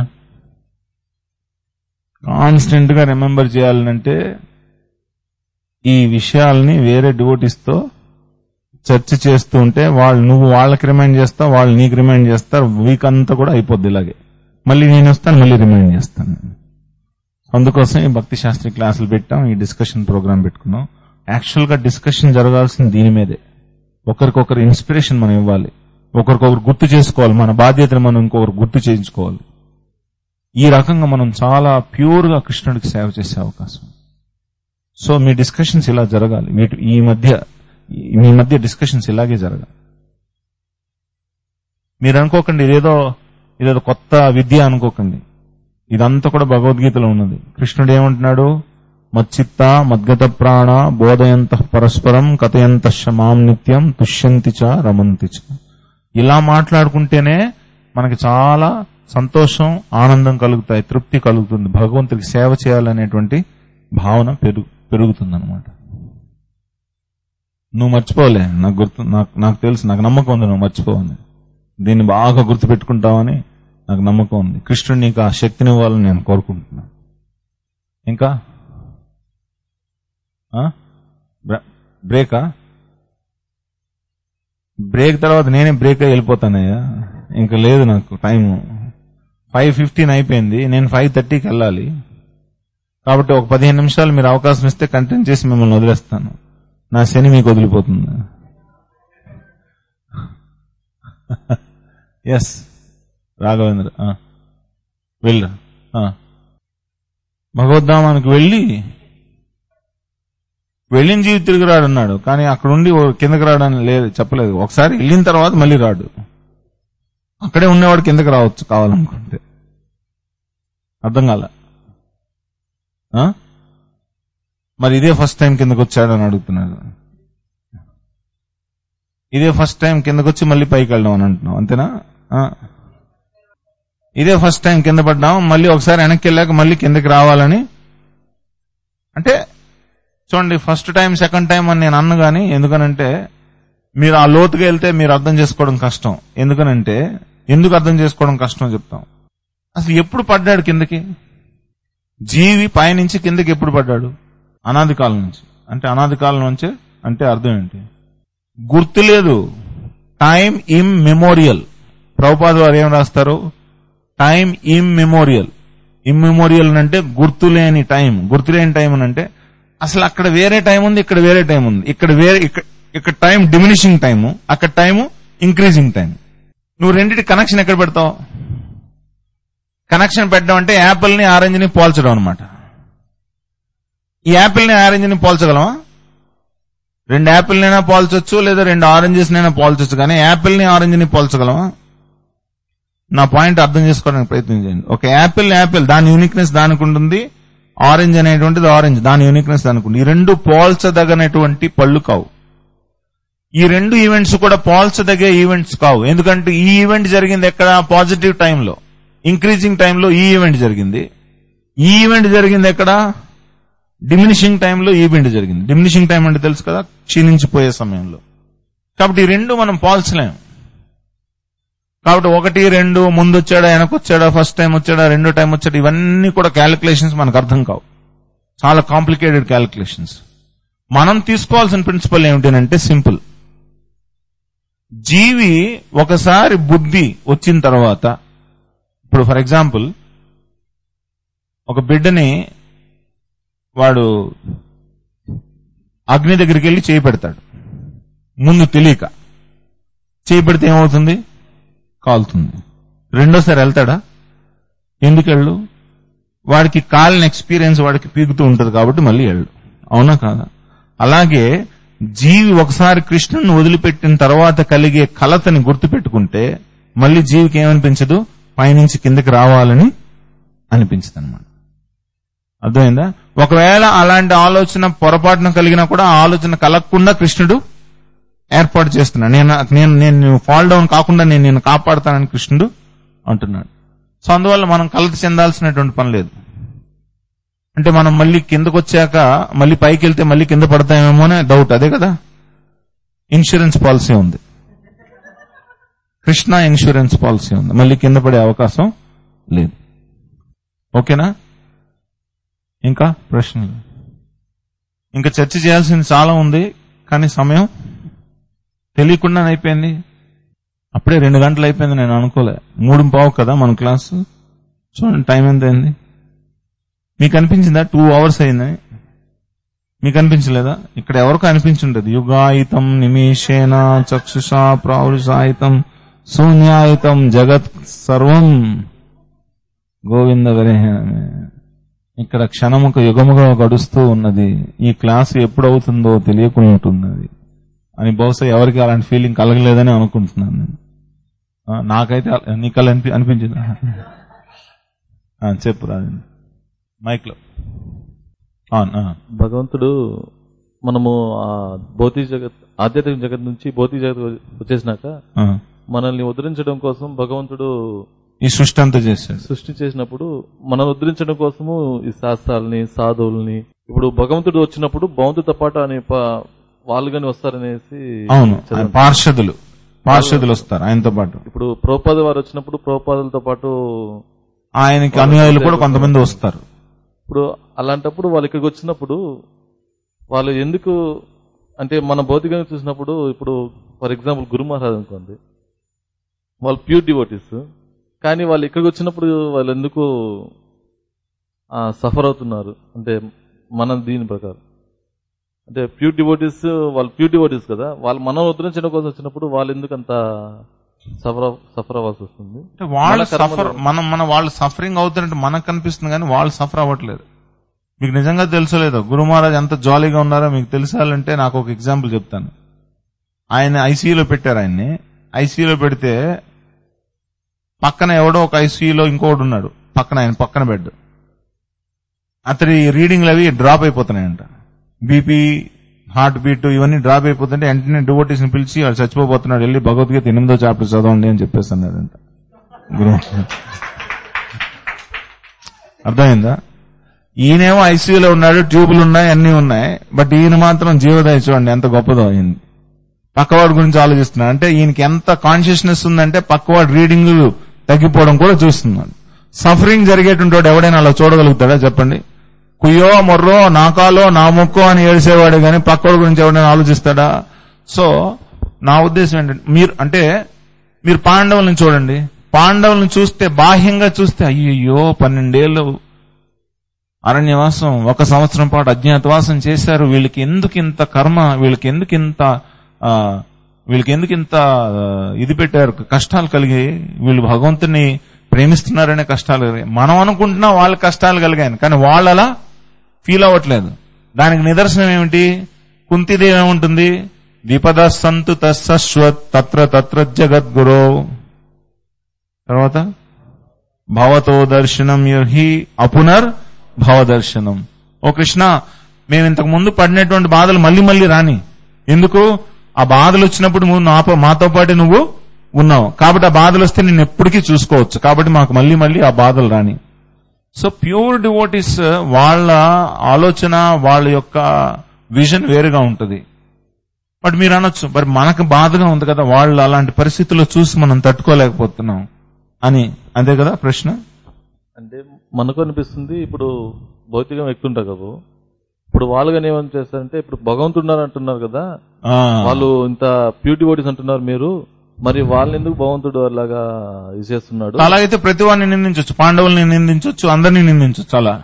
కాన్స్టెంట్ గా రిమెంబర్ చేయాలంటే ఈ విషయాల్ని వేరే డివోటీస్ తో చర్చ చేస్తూ ఉంటే వాళ్ళు నువ్వు వాళ్ళకి రిమైండ్ చేస్తావు వాళ్ళు నీకు రిమైండ్ చేస్తారు వీక్ అంతా కూడా అయిపోద్ది ఇలాగే మళ్ళీ నేను వస్తాను మళ్ళీ రిమైండ్ చేస్తాను అందుకోసం ఈ భక్తి శాస్త్రి క్లాసులు పెట్టాం ఈ డిస్కషన్ ప్రోగ్రామ్ పెట్టుకున్నాం యాక్చువల్ గా డిస్కషన్ జరగాల్సింది దీని మీదే ఒకరికొకరు ఇన్స్పిరేషన్ మనం ఇవ్వాలి ఒకరికొకరు గుర్తు చేసుకోవాలి మన బాధ్యతను మనం ఇంకొకరు గుర్తు చేయించుకోవాలి ఈ రకంగా మనం చాలా ప్యూర్ గా కృష్ణుడికి సేవ చేసే అవకాశం సో మీ డిస్కషన్స్ ఇలా జరగాలి వీటి ఈ మధ్య మీ మధ్య డిస్కషన్స్ ఇలాగే జరగాలి మీరు అనుకోకండి ఇదేదో ఇదేదో కొత్త విద్య అనుకోకండి ఇదంతా కూడా భగవద్గీతలో ఉన్నది కృష్ణుడు ఏమంటున్నాడు మచ్చిత్త మద్గత ప్రాణ బోధయంత పరస్పరం కథయంత మాం నిత్యం తుష్యంతి చ రమంతి చ ఇలా మాట్లాడుకుంటేనే మనకి చాలా సంతోషం ఆనందం కలుగుతాయి తృప్తి కలుగుతుంది భగవంతుడికి సేవ చేయాలనేటువంటి భావన పెరుగు పెరుగుతుంది అనమాట నువ్వు మర్చిపోలే నాకు గుర్తు నాకు నాకు తెలుసు నాకు నమ్మకం ఉంది నువ్వు మర్చిపోవని దీన్ని బాగా గుర్తు పెట్టుకుంటావని నాకు నమ్మకం ఉంది కృష్ణుడు నీకు ఆ శక్తిని ఇవ్వాలని నేను కోరుకుంటున్నాను ఇంకా ఆ? బ్ర- బ్రేకా బ్రేక్ తర్వాత నేనే బ్రేక్ అయి వెళ్ళిపోతానయ్యా ఇంకా లేదు నాకు టైం ఫైవ్ ఫిఫ్టీన్ అయిపోయింది నేను ఫైవ్ థర్టీకి వెళ్ళాలి కాబట్టి ఒక పదిహేను నిమిషాలు మీరు అవకాశం ఇస్తే కంటెంట్ చేసి మిమ్మల్ని వదిలేస్తాను నా శని మీకు వదిలిపోతుంది ఎస్ రాఘవేంద్ర ఆ. వెళ్ళరా ఆ. భగవద్ధామానికి వెళ్ళి వెళ్ళిన జీవి తిరిగి రాడు అన్నాడు కానీ అక్కడ ఉండి ఓ కిందకి రావడానికి లేదు చెప్పలేదు ఒకసారి వెళ్ళిన తర్వాత మళ్ళీ రాడు అక్కడే ఉండేవాడు కిందకి రావచ్చు కావాలనుకుంటే అర్థం కాల ఆ? మరి ఇదే ఫస్ట్ టైం కిందకు వచ్చాడు అని అడుగుతున్నాడు ఇదే ఫస్ట్ టైం కిందకు వచ్చి మళ్ళీ పైకి వెళ్ళడం అని అంటున్నావు అంతేనా ఆ. ఇదే ఫస్ట్ టైం కింద పడ్డాం మళ్ళీ ఒకసారి వెనక్కి వెళ్ళాక మళ్ళీ కిందకి రావాలని అంటే చూడండి ఫస్ట్ టైం సెకండ్ టైం అని నేను అన్ను గాని ఎందుకనంటే మీరు ఆ లోతుగా వెళ్తే మీరు అర్థం చేసుకోవడం కష్టం ఎందుకనంటే ఎందుకు అర్థం చేసుకోవడం కష్టం చెప్తాం అసలు ఎప్పుడు పడ్డాడు కిందకి జీవి పైనుంచి కిందకి ఎప్పుడు పడ్డాడు అనాది కాలం నుంచి అంటే అనాది కాలం నుంచే అంటే అర్థం ఏంటి గుర్తు లేదు టైం ఇమ్ మెమోరియల్ ప్రభుపాద వారు ఏం రాస్తారు టైం ఇమ్ మెమోరియల్ ఇమ్మెమోరియల్ అంటే గుర్తు లేని టైం గుర్తు లేని టైం అని అంటే అసలు అక్కడ వేరే టైం ఉంది ఇక్కడ వేరే టైం ఉంది ఇక్కడ వేరే ఇక్కడ ఇక్కడ టైం డిమినిషింగ్ టైము అక్కడ టైము ఇంక్రీజింగ్ టైం నువ్వు రెండింటి కనెక్షన్ ఎక్కడ పెడతావు కనెక్షన్ పెట్టడం అంటే యాపిల్ ని ఆరెంజ్ ని పోల్చడం అనమాట ఈ యాపిల్ ని ఆరెంజ్ ని పోల్చగలమా రెండు యాపిల్ నైనా పోల్చొచ్చు లేదా రెండు ఆరెంజెస్ నైనా పోల్చొచ్చు కానీ యాపిల్ ని ఆరెంజ్ ని పోల్చగలమా నా పాయింట్ అర్థం చేసుకోవడానికి ప్రయత్నం చేయండి ఒక యాపిల్ యాపిల్ దాని యూనిక్నెస్ దానికి ఉంటుంది ఆరెంజ్ అనేటువంటిది ఆరెంజ్ దాని యూనిక్నెస్ దానికి ఉంటుంది ఈ రెండు పోల్చదగనటువంటి పళ్ళు కావు ఈ రెండు ఈవెంట్స్ కూడా పోల్చదగే ఈవెంట్స్ కావు ఎందుకంటే ఈ ఈవెంట్ జరిగింది ఎక్కడ పాజిటివ్ టైంలో ఇంక్రీజింగ్ టైంలో ఈ ఈవెంట్ జరిగింది ఈ ఈవెంట్ జరిగింది ఎక్కడ డిమినిషింగ్ టైంలో ఈ ఈవెంట్ జరిగింది డిమినిషింగ్ టైం అంటే తెలుసు కదా క్షీణించిపోయే సమయంలో కాబట్టి ఈ రెండు మనం పోల్చలేం కాబట్టి ఒకటి రెండు ముందు వచ్చాడా వెనకొచ్చాడా ఫస్ట్ టైం వచ్చాడా రెండో టైం వచ్చాడా ఇవన్నీ కూడా క్యాలిక్యులేషన్స్ మనకు అర్థం కావు చాలా కాంప్లికేటెడ్ క్యాలిక్యులేషన్స్ మనం తీసుకోవాల్సిన ప్రిన్సిపల్ ఏమిటంటే సింపుల్ జీవి ఒకసారి బుద్ధి వచ్చిన తర్వాత ఇప్పుడు ఫర్ ఎగ్జాంపుల్ ఒక బిడ్డని వాడు అగ్ని దగ్గరికి వెళ్ళి చేయి పెడతాడు ముందు తెలియక చేయి పెడితే ఏమవుతుంది కాలుతుంది రెండోసారి వెళ్తాడా ఎందుకు వెళ్ళు వాడికి కాలిన ఎక్స్పీరియన్స్ వాడికి పీకుతూ ఉంటది కాబట్టి మళ్ళీ వెళ్ళు అవునా కాదా అలాగే జీవి ఒకసారి కృష్ణుని వదిలిపెట్టిన తర్వాత కలిగే కలతని గుర్తుపెట్టుకుంటే మళ్ళీ జీవికి ఏమనిపించదు పైనుంచి కిందకి రావాలని అనిపించదు అనమాట అర్థమైందా ఒకవేళ అలాంటి ఆలోచన పొరపాటున కలిగినా కూడా ఆ ఆలోచన కలగకుండా కృష్ణుడు ఏర్పాటు చేస్తున్నాడు నేను నేను నేను ఫాల్ డౌన్ కాకుండా నేను నేను కాపాడుతానని కృష్ణుడు అంటున్నాడు సో అందువల్ల మనం కలత చెందాల్సినటువంటి పని లేదు అంటే మనం మళ్ళీ కిందకు వచ్చాక మళ్ళీ పైకి వెళ్తే మళ్ళీ కింద పడతామేమో అనే డౌట్ అదే కదా ఇన్సూరెన్స్ పాలసీ ఉంది కృష్ణ ఇన్సూరెన్స్ పాలసీ ఉంది మళ్ళీ కింద పడే అవకాశం లేదు ఓకేనా ఇంకా ప్రశ్నలు ఇంకా చర్చ చేయాల్సింది చాలా ఉంది కానీ సమయం తెలియకుండా అయిపోయింది అప్పుడే రెండు గంటలు అయిపోయింది నేను అనుకోలే మూడు పావు కదా మన క్లాసు చూడండి టైం ఎంత అయింది మీకు అనిపించిందా టూ అవర్స్ అయిందని మీకు అనిపించలేదా ఇక్కడ ఎవరికో అనిపించుంటది యుగాయితం నిమేషేన చక్షుషా ప్రావృషాయితం శూన్యాయితం జగత్ సర్వం గోవింద విరహణమే ఇక్కడ క్షణముకు యుగముగా గడుస్తూ ఉన్నది ఈ క్లాసు ఎప్పుడు అవుతుందో తెలియకుండా ఉంటున్నది అని బహుశా ఎవరికి అలాంటి ఫీలింగ్ కలగలేదని అనుకుంటున్నాను నేను ఆ, నాకైతే అలా- నీకు అలా అనిపి అనిపించింది చెప్పు రాజండి మైక్ లో ఆన్, ఆ. భగవంతుడు మనము ఆ భౌతిక జగత్ ఆధ్యాత్మిక జగత్ నుంచి భౌతిక జగత్ వచ్చేసినాక ఆ. మనల్ని ఉద్ధరించడం కోసం భగవంతుడు ఈ సృష్టి అంతా చేశాడు సృష్టి చేసినప్పుడు మనం ఉద్ధరించడం కోసము ఈ శాస్త్రాలని సాధువుల్ని ఇప్పుడు భగవంతుడు వచ్చినప్పుడు భగవంతుడితో పాటు అనే వాళ్ళు గాని వస్తారనేసి అవును చదివాను. పార్షదులు పార్షదులు వస్తారు ఆయనతో పాటు ఇప్పుడు ప్రోపాద వారు వచ్చినప్పుడు ప్రోపాదులతో పాటు ఆయనకి అనుయాయులు కూడా కొంతమంది వస్తారు ఇప్పుడు అలాంటప్పుడు వాళ్ళు ఇక్కడికి వచ్చినప్పుడు వాళ్ళు ఎందుకు అంటే మన భౌతికంగా చూసినప్పుడు ఇప్పుడు ఫర్ ఎగ్జాంపుల్ గురు మహారాజ్ అనుకోండి వాళ్ళు ప్యూర్ డివోటీస్ కానీ వాళ్ళు ఇక్కడికి వచ్చినప్పుడు వాళ్ళు ఎందుకు సఫర్ అవుతున్నారు అంటే మన దీని ప్రకారం అంటే ప్యూర్ డివోటీస్ వాళ్ళు ప్యూర్ డివోటీస్ కదా వాళ్ళు మనం ఉద్ధరించడం కోసం వచ్చినప్పుడు వాళ్ళు ఎందుకు అంత సఫర్ సఫర్ అవ్వాల్సి వస్తుంది అంటే వాళ్ళు మన కర్మలు- సఫర్ మనం మన వాళ్ళు సఫరింగ్ అవుతున్నట్టు మనకు కనిపిస్తుంది కానీ వాళ్ళు సఫర్ అవ్వట్లేదు మీకు నిజంగా తెలుసలేదు గురు మహారాజ్ ఎంత జాలీగా ఉన్నారో మీకు తెలిసాలంటే నాకు ఒక ఎగ్జాంపుల్ చెప్తాను ఆయన ఐసీయూలో పెట్టారు ఆయన్ని ఐసీయూలో పెడితే పక్కన ఎవడో ఒక ఐసీయూలో ఇంకొకడు ఉన్నాడు పక్కన ఆయన పక్కన బెడ్ అతడి రీడింగ్లు అవి డ్రాప్ అయిపోతున్నాయంట బీపీ హార్ట్ బీట్ ఇవన్నీ డ్రాప్ అయిపోతుంటే వెంటనే డివోటీస్ ని పిలిచి వాడు చచ్చిపోతున్నాడు వెళ్ళి భగవద్గీత ఎనిమిదో చాప్టర్ చదవండి అని చెప్పేసి అన్నాడంట గురువు అర్థమైందా ఈయనేమో ఐసీయూలో ఉన్నాడు ట్యూబులు ఉన్నాయి అన్ని ఉన్నాయి బట్ ఈయన మాత్రం జీవదయ చూడండి ఎంత గొప్పదో అయింది పక్కవాడి గురించి ఆలోచిస్తున్నాడు అంటే ఈయనకి ఎంత కాన్షియస్నెస్ ఉందంటే పక్కవాడి రీడింగ్ తగ్గిపోవడం కూడా చూస్తున్నాడు సఫరింగ్ జరిగేటువంటి వాడు ఎవడైనా అలా చూడగలుగుతాడా చెప్పండి కుయ్యో మొర్రో నాకాలో నా ముక్కో అని ఏడిసేవాడు కానీ పక్కవాడి గురించి ఎవడైనా ఆలోచిస్తాడా సో నా ఉద్దేశం ఏంటంటే మీరు అంటే మీరు పాండవులను చూడండి పాండవులను చూస్తే బాహ్యంగా చూస్తే అయ్యయ్యో పన్నెండేళ్ళు అరణ్యవాసం ఒక సంవత్సరం పాటు అజ్ఞాతవాసం చేశారు వీళ్ళకి ఎందుకు ఇంత కర్మ వీళ్ళకి ఎందుకు ఇంత ఆ, వీళ్ళకి ఎందుకు ఇంత ఆ, ఇది పెట్టారు కష్టాలు కలిగాయి వీళ్ళు భగవంతుని ప్రేమిస్తున్నారనే కష్టాలు కలిగాయి మనం అనుకుంటున్నా వాళ్ళ కష్టాలు కలిగాయి కానీ వాళ్ళు అలా ఫీల్ అవ్వట్లేదు దానికి నిదర్శనం ఏమిటి కుంతిదేవి ఏముంటుంది విపద సంతు తస్సశ్వత్ తత్ర తత్ర జగద్గురో తర్వాత భవతో దర్శనం యహి అపునర్ భవదర్శనం ఓ కృష్ణ మేము ఇంతకు ముందు పడినటువంటి బాధలు మళ్ళీ మళ్ళీ రాని ఎందుకు ఆ బాధలు వచ్చినప్పుడు నువ్వు నాప మాతో పాటు నువ్వు ఉన్నావు కాబట్టి ఆ బాధలు వస్తే నేను ఎప్పటికీ చూసుకోవచ్చు కాబట్టి మాకు మళ్ళీ మళ్ళీ ఆ బాధలు రాని సో ప్యూర్ డివోటీస్ వాళ్ళ ఆలోచన వాళ్ళ యొక్క విజన్ వేరుగా ఉంటుంది బట్ మీరు అనొచ్చు మరి మనకు బాధగా ఉంది కదా వాళ్ళు అలాంటి పరిస్థితుల్లో చూసి మనం తట్టుకోలేకపోతున్నాం అని అంతే కదా ప్రశ్న అంటే మనకు అనిపిస్తుంది ఇప్పుడు భౌతికం ఎక్కుతుంటారు కదా ఇప్పుడు వాళ్ళుగానే ఏమని చేస్తారంటే ఇప్పుడు భగవంతుడు అంటున్నారు కదా ఆ. వాళ్ళు ఇంత ప్యూటీ బాడీస్ అంటున్నారు మీరు మరి వాళ్ళని ఎందుకు భగవంతుడు అలాగా ఇది చేస్తున్నాడు అలాగైతే ప్రతి వాడిని నిందించవచ్చు పాండవుల్ని నిందించవచ్చు అందరినీ నిందించవచ్చు అలా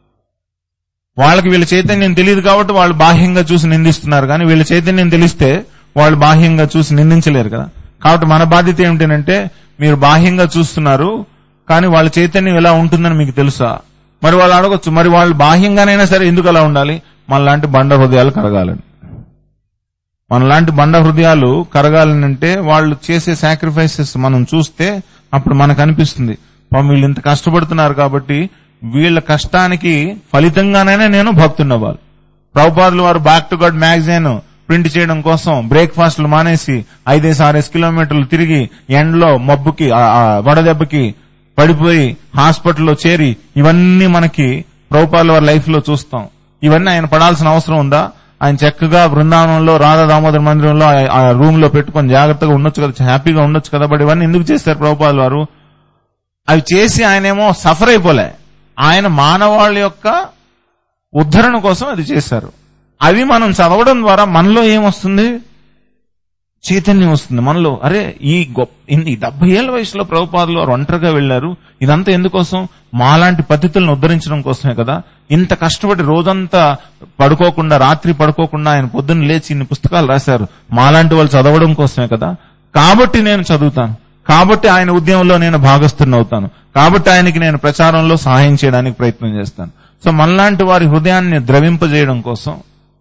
వాళ్ళకి వీళ్ళ చైతన్యం తెలియదు కాబట్టి వాళ్ళు బాహ్యంగా చూసి నిందిస్తున్నారు కానీ వీళ్ళ చైతన్యం తెలిస్తే వాళ్ళు బాహ్యంగా చూసి నిందించలేరు కదా కాబట్టి మన బాధ్యత ఏమిటంటే మీరు బాహ్యంగా చూస్తున్నారు కానీ వాళ్ళ చైతన్యం ఎలా ఉంటుందని మీకు తెలుసా మరి వాళ్ళు అడగొచ్చు మరి వాళ్ళు బాహ్యంగానైనా సరే ఎందుకు అలా ఉండాలి మనలాంటి బండ హృదయాలు కరగాలని మనలాంటి బండ హృదయాలు కరగాలనంటే వాళ్ళు చేసే సాక్రిఫైసెస్ మనం చూస్తే అప్పుడు మనకు అనిపిస్తుంది పాపం వీళ్ళు ఇంత కష్టపడుతున్నారు కాబట్టి వీళ్ళ కష్టానికి ఫలితంగానైనా నేను భక్తున్నవాళ్ళు ప్రభుపాదులు వారు back to God magazine print చేయడం కోసం బ్రేక్ఫాస్ట్లు మానేసి ఐదేసి ఆరేసి కిలోమీటర్లు తిరిగి ఎండలో మబ్బుకి ఆ, ఆ వడదెబ్బకి పడిపోయి హాస్పిటల్లో చేరి ఇవన్నీ మనకి ప్రభుపాదుల వారి లైఫ్ లో చూస్తాం ఇవన్నీ ఆయన పడాల్సిన అవసరం ఉందా ఆయన చక్కగా బృందావనంలో రాధా దామోదర మందిరంలో ఆ- ఆ రూమ్ లో పెట్టుకొని జాగ్రత్తగా ఉండొచ్చు కదా హ్యాపీగా ఉండొచ్చు కదా బట్ ఇవన్నీ ఎందుకు చేస్తారు ప్రభుపాదుల వారు అవి చేసి ఆయనేమో సఫర్ అయిపోలే ఆయన మానవాళి యొక్క ఉద్ధరణ కోసం అది చేశారు అవి మనం చదవడం ద్వారా మనలో ఏమొస్తుంది చైతన్యం వస్తుంది మనలో అరే ఈ గొప్ప ఇన్ని- ఈ డెబ్బై ఏళ్ల వయసులో ప్రభుపాదులు వారు ఒంటరిగా వెళ్లారు ఇదంతా ఎందుకోసం మాలాంటి పద్ధతులను ఉద్ధరించడం కోసమే కదా ఇంత కష్టపడి రోజంతా పడుకోకుండా రాత్రి పడుకోకుండా ఆయన పొద్దున్న లేచి ఇన్ని పుస్తకాలు రాశారు మాలాంటి వాళ్ళు చదవడం కోసమే కదా కాబట్టి నేను చదువుతాను కాబట్టి ఆయన ఉద్యమంలో నేను భాగస్థుని అవుతాను కాబట్టి ఆయనకి నేను ప్రచారంలో సహాయం చేయడానికి ప్రయత్నం చేస్తాను సో మనలాంటి వారి హృదయాన్ని ద్రవింపజేయడం కోసం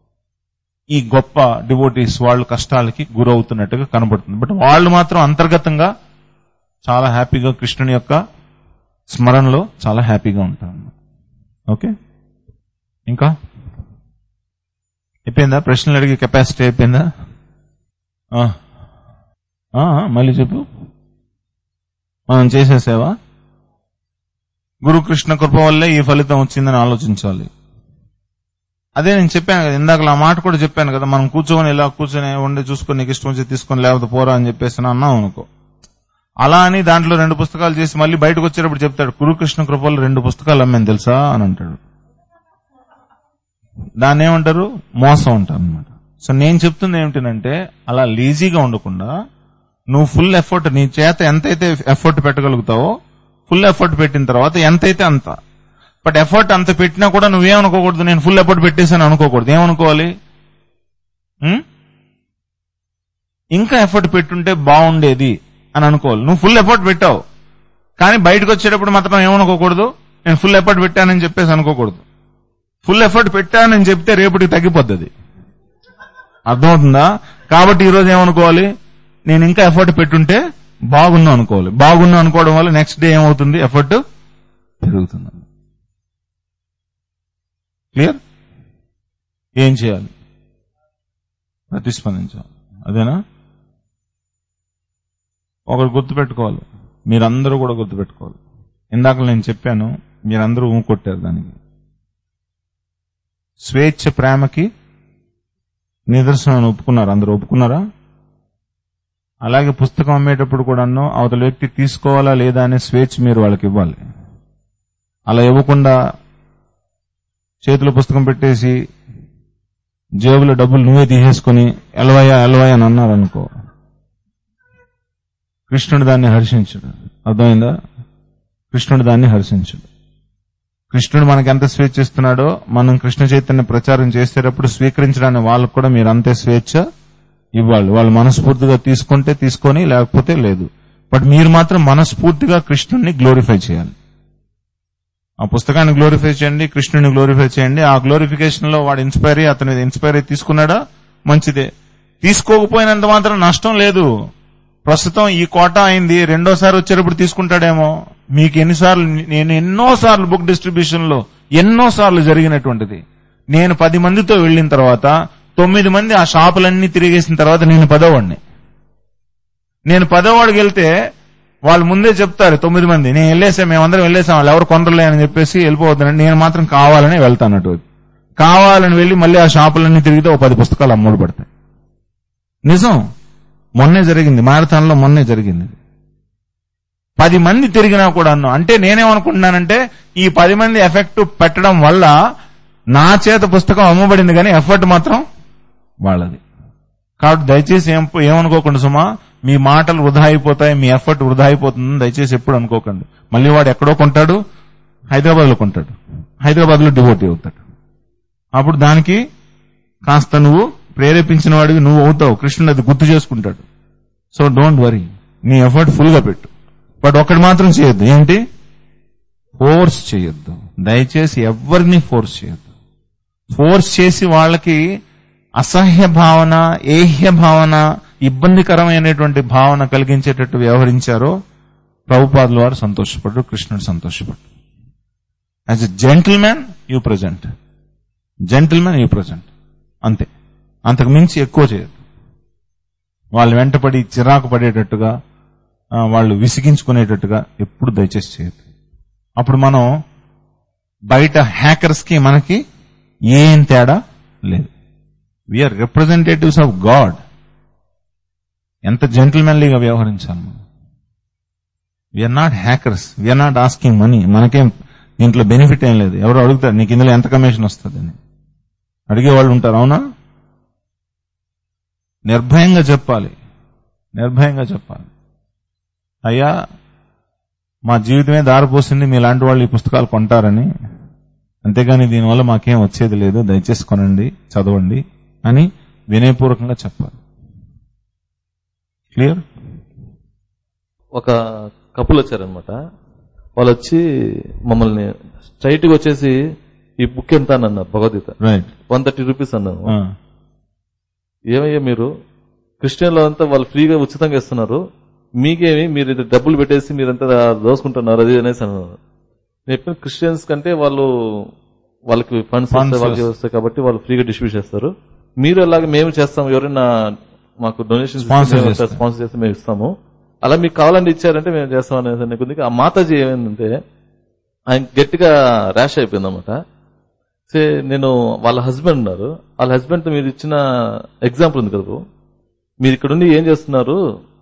ఈ గొప్ప డివోటీస్ వాళ్ళు కష్టాలకి గురవుతున్నట్టుగా కనబడుతుంది బట్ వాళ్ళు మాత్రం అంతర్గతంగా చాలా హ్యాపీగా కృష్ణుని యొక్క స్మరణలో చాలా హ్యాపీగా ఉంటారు ఓకే ఇంకా అయిపోయిందా ప్రశ్నలు అడిగే కెపాసిటీ అయిపోయిందా ఆ. ఆ, మళ్ళీ చెప్పు మనం చేసేసావా గురు కృష్ణ కృప వల్లే ఈ ఫలితం వచ్చిందని ఆలోచించాలి అదే నేను చెప్పాను కదా ఇందాక ఆ మాట కూడా చెప్పాను కదా మనం కూర్చొని ఇలా కూర్చొని ఉండి చూసుకొని నీకు ఇష్టం వచ్చి తీసుకొని లేకపోతే పోరా అని చెప్పేసి అని అన్నాం అనుకో అలా అని దాంట్లో రెండు పుస్తకాలు చేసి మళ్ళీ బయటకు వచ్చేటప్పుడు చెప్తాడు గురుకృష్ణ కృపలో రెండు పుస్తకాలు అమ్మాను తెలుసా అని అంటాడు దాన్ని ఏమంటారు మోసం అంటారు అనమాట సో నేను చెప్తుంది ఏమిటంటే అలా లేజీగా ఉండకుండా నువ్వు ఫుల్ ఎఫర్ట్ నీ చేత ఎంతైతే ఎఫర్ట్ పెట్టగలుగుతావో ఫుల్ ఎఫర్ట్ పెట్టిన తర్వాత ఎంతైతే అంత బట్ ఎఫర్ట్ అంత పెట్టినా కూడా నువ్వేమనుకోకూడదు నేను ఫుల్ ఎఫర్ట్ పెట్టేసాను అనుకోకూడదు ఏమనుకోవాలి ఉం? ఇంకా ఎఫర్ట్ పెట్టుంటే బాగుండేది అని అనుకోవాలి నువ్వు ఫుల్ ఎఫర్ట్ పెట్టావు కానీ బయటకు వచ్చేటప్పుడు మాత్రం ఏమనుకోకూడదు నేను ఫుల్ ఎఫర్ట్ పెట్టానని చెప్పేసి అనుకోకూడదు ఫుల్ ఎఫర్ట్ పెట్టానని చెప్తే రేపటికి తగ్గిపోద్ది అది. అర్థమవుతుందా కాబట్టి ఈరోజు ఏమనుకోవాలి నేను ఇంకా ఎఫర్ట్ పెట్టుంటే బాగున్నా అనుకోవాలి బాగున్నా అనుకోవడం వల్ల నెక్స్ట్ డే ఏమవుతుంది ఎఫర్ట్ పెరుగుతుంది క్లియర్ ఏం చేయాలి ప్రతిస్పందించాలి అదేనా ఒకటి గుర్తుపెట్టుకోవాలి మీరందరూ కూడా గుర్తుపెట్టుకోవాలి ఇందాక నేను చెప్పాను మీరందరూ ఊ కొట్టారు దానికి స్వేచ్ఛ ప్రేమకి నిదర్శనం ఒప్పుకున్నారు అందరూ ఒప్పుకున్నారా అలాగే పుస్తకం అమ్మేటప్పుడు కూడాను అవతల వ్యక్తి తీసుకోవాలా లేదా అనే స్వేచ్ఛ మీరు వాళ్ళకి ఇవ్వాలి అలా ఇవ్వకుండా చేతిలో పుస్తకం పెట్టేసి జేబులో డబ్బులు నువ్వే తీసేసుకుని ఎలవయ్యా ఎలవయ్యా అని అన్నారు అనుకో కృష్ణుడు దాన్ని హర్షించడు అర్థమైందా కృష్ణుడు దాన్ని హర్షించడు కృష్ణుడు మనకి ఎంత స్వేచ్ఛ ఇస్తున్నాడో మనం కృష్ణ చైతన్య ప్రచారం చేసేటప్పుడు స్వీకరించడానికి వాళ్ళకు కూడా మీరు అంతే స్వేచ్ఛ ఇవ్వాలి వాళ్ళు మనస్ఫూర్తిగా తీసుకుంటే తీసుకొని లేకపోతే లేదు బట్ మీరు మాత్రం మనస్ఫూర్తిగా కృష్ణుడిని గ్లోరిఫై చేయాలి ఆ పుస్తకాన్ని గ్లోరిఫై చేయండి కృష్ణుని గ్లోరిఫై చేయండి ఆ గ్లోరిఫికేషన్ లో వాడు ఇన్స్పైర్ అయ్యి అతను ఇన్స్పైర్ అయ్యి తీసుకున్నాడా మంచిదే తీసుకోకపోయినంత మాత్రం నష్టం లేదు ప్రస్తుతం ఈ కోట అయింది రెండోసారి వచ్చేటప్పుడు తీసుకుంటాడేమో మీకు ఎన్నిసార్లు నేను ఎన్నోసార్లు బుక్ డిస్ట్రిబ్యూషన్ లో ఎన్నోసార్లు జరిగినటువంటిది నేను పది మందితో వెళ్ళిన తర్వాత తొమ్మిది మంది ఆ షాపులన్నీ తిరిగేసిన తర్వాత నేను పదోవాడిని నేను పదోవాడికి వెళ్తే వాళ్ళు ముందే చెప్తారు తొమ్మిది మంది నేను వెళ్ళేసాం మేమందరం వెళ్ళేసాం వాళ్ళు ఎవరు కొనరలే అని చెప్పేసి వెళ్ళిపోతున్నాను నేను మాత్రం కావాలని వెళ్తాను అటు కావాలని వెళ్ళి మళ్ళీ ఆ షాపులన్నీ తిరిగితే ఒక పది పుస్తకాలు అమ్ముడు పడతాయి నిజం మొన్నే జరిగింది మారథాన్ లో మొన్నే జరిగింది పది మంది తిరిగినా కూడా అంటే నేనేమనుకుంటున్నానంటే ఈ పది మంది ఎఫెక్ట్ పెట్టడం వల్ల నా చేత పుస్తకం అమ్మబడింది కానీ ఎఫర్ట్ మాత్రం వాళ్ళది కాబట్టి దయచేసి ఏం ఏమనుకోకండి సుమా మీ మాటలు వృధా అయిపోతాయి మీ ఎఫర్ట్ వృధా అయిపోతుందని దయచేసి ఎప్పుడు అనుకోకండి మళ్ళీ వాడు ఎక్కడో కొంటాడు హైదరాబాద్ లో కొంటాడు హైదరాబాద్ లో డివోటీ అవుతాడు అప్పుడు దానికి కాస్త నువ్వు ప్రేరేపించిన వాడివి నువ్వు అవుతావు కృష్ణుడు అది గుర్తు చేసుకుంటాడు సో డోంట్ వరీ నీ ఎఫర్ట్ ఫుల్ గా పెట్టు బట్ ఒకటి మాత్రం చేయొద్దు ఏంటి ఫోర్స్ చేయొద్దు దయచేసి ఎవరిని ఫోర్స్ చేయొద్దు ఫోర్స్ చేసి వాళ్ళకి అసహ్య భావన ఏహ్య భావన ఇబ్బందికరమైనటువంటి భావన కలిగించేటట్టు వ్యవహరించారో ప్రభుపాదుల వారు సంతోషపడ్డు కృష్ణుడు సంతోషపడ్డు as a gentleman you present gentleman you present అంతే అంతకు మించి ఎక్కువ చేయదు వాళ్ళు వెంటపడి చిరాకు పడేటట్టుగా ఆ, వాళ్ళు విసిగించుకునేటట్టుగా ఎప్పుడు దయచేసి చేయదు అప్పుడు మనం బయట హ్యాకర్స్ కి మనకి ఏం తేడా లేదు వీఆర్ రిప్రజెంటేటివ్స్ ఆఫ్ గాడ్ ఎంత జెంటిల్మెన్లీగా వ్యవహరించాలి మనం we are not hackers we are not asking money మనకేం దీంట్లో బెనిఫిట్ ఏం లేదు ఎవరు అడుగుతారు నీకు ఇందులో ఎంత కమిషన్ వస్తుంది అని అడిగే వాళ్ళు ఉంటారు అవునా నిర్భయంగా చెప్పాలి నిర్భయంగా చెప్పాలి అయ్యా మా జీవితమే దారిపోసింది మీలాంటి వాళ్ళు ఈ పుస్తకాలు కొంటారని అంతేగాని దీనివల్ల మాకేం వచ్చేది లేదు దయచేసి కొనండి చదవండి అని వినయపూర్వకంగా చెప్పాలి క్లియర్ ఒక కపుల్ వచ్చారనమాట వాళ్ళు వచ్చి మమ్మల్ని స్ట్రైట్ గా వచ్చేసి ఈ బుక్ ఎంత అని అన్నారు Bhagavad Gita right one thirty rupees అన్నారు ఆ. ఏమయ్యా మీరు క్రిస్టియన్లో అంతా వాళ్ళు ఫ్రీగా ఉచితంగా ఇస్తున్నారు మీకేమి మీరు ఇది డబ్బులు పెట్టేసి మీరంతా దోసుకుంటున్నారు అది అనేసి అన్నారు నేను చెప్పిన క్రిస్టియన్స్ కంటే వాళ్ళు వాళ్ళకి ఫండ్స్ Funds వస్తాయి వాళ్ళకి వస్తాయి. వస్తాయి కాబట్టి వాళ్ళు ఫ్రీగా డిస్ట్రిబ్యూట్ చేస్తారు మీరు అలాగే మేము చేస్తాం ఎవరైనా మాకు డొనేషన్స్ Sponsor చేస్తారు. స్పాన్సర్ చేస్తే మేము ఇస్తాము అలా మీకు కావాలంటే ఇచ్చారంటే మేము చేస్తాం అనేసి అనే కొద్దిగా ఆ మాతాజీ ఏమైందంటే ఆయన గట్టిగా ర్యాష్ అయిపోయింది అనమాట సే నేను వాళ్ళ హస్బెండ్ ఉన్నారు వాళ్ళ హస్బెండ్ తో మీరు ఇచ్చిన ఎగ్జాంపుల్ ఉంది కదా బాబు. మీరు ఇక్కడ ఉండి ఏం చేస్తున్నారు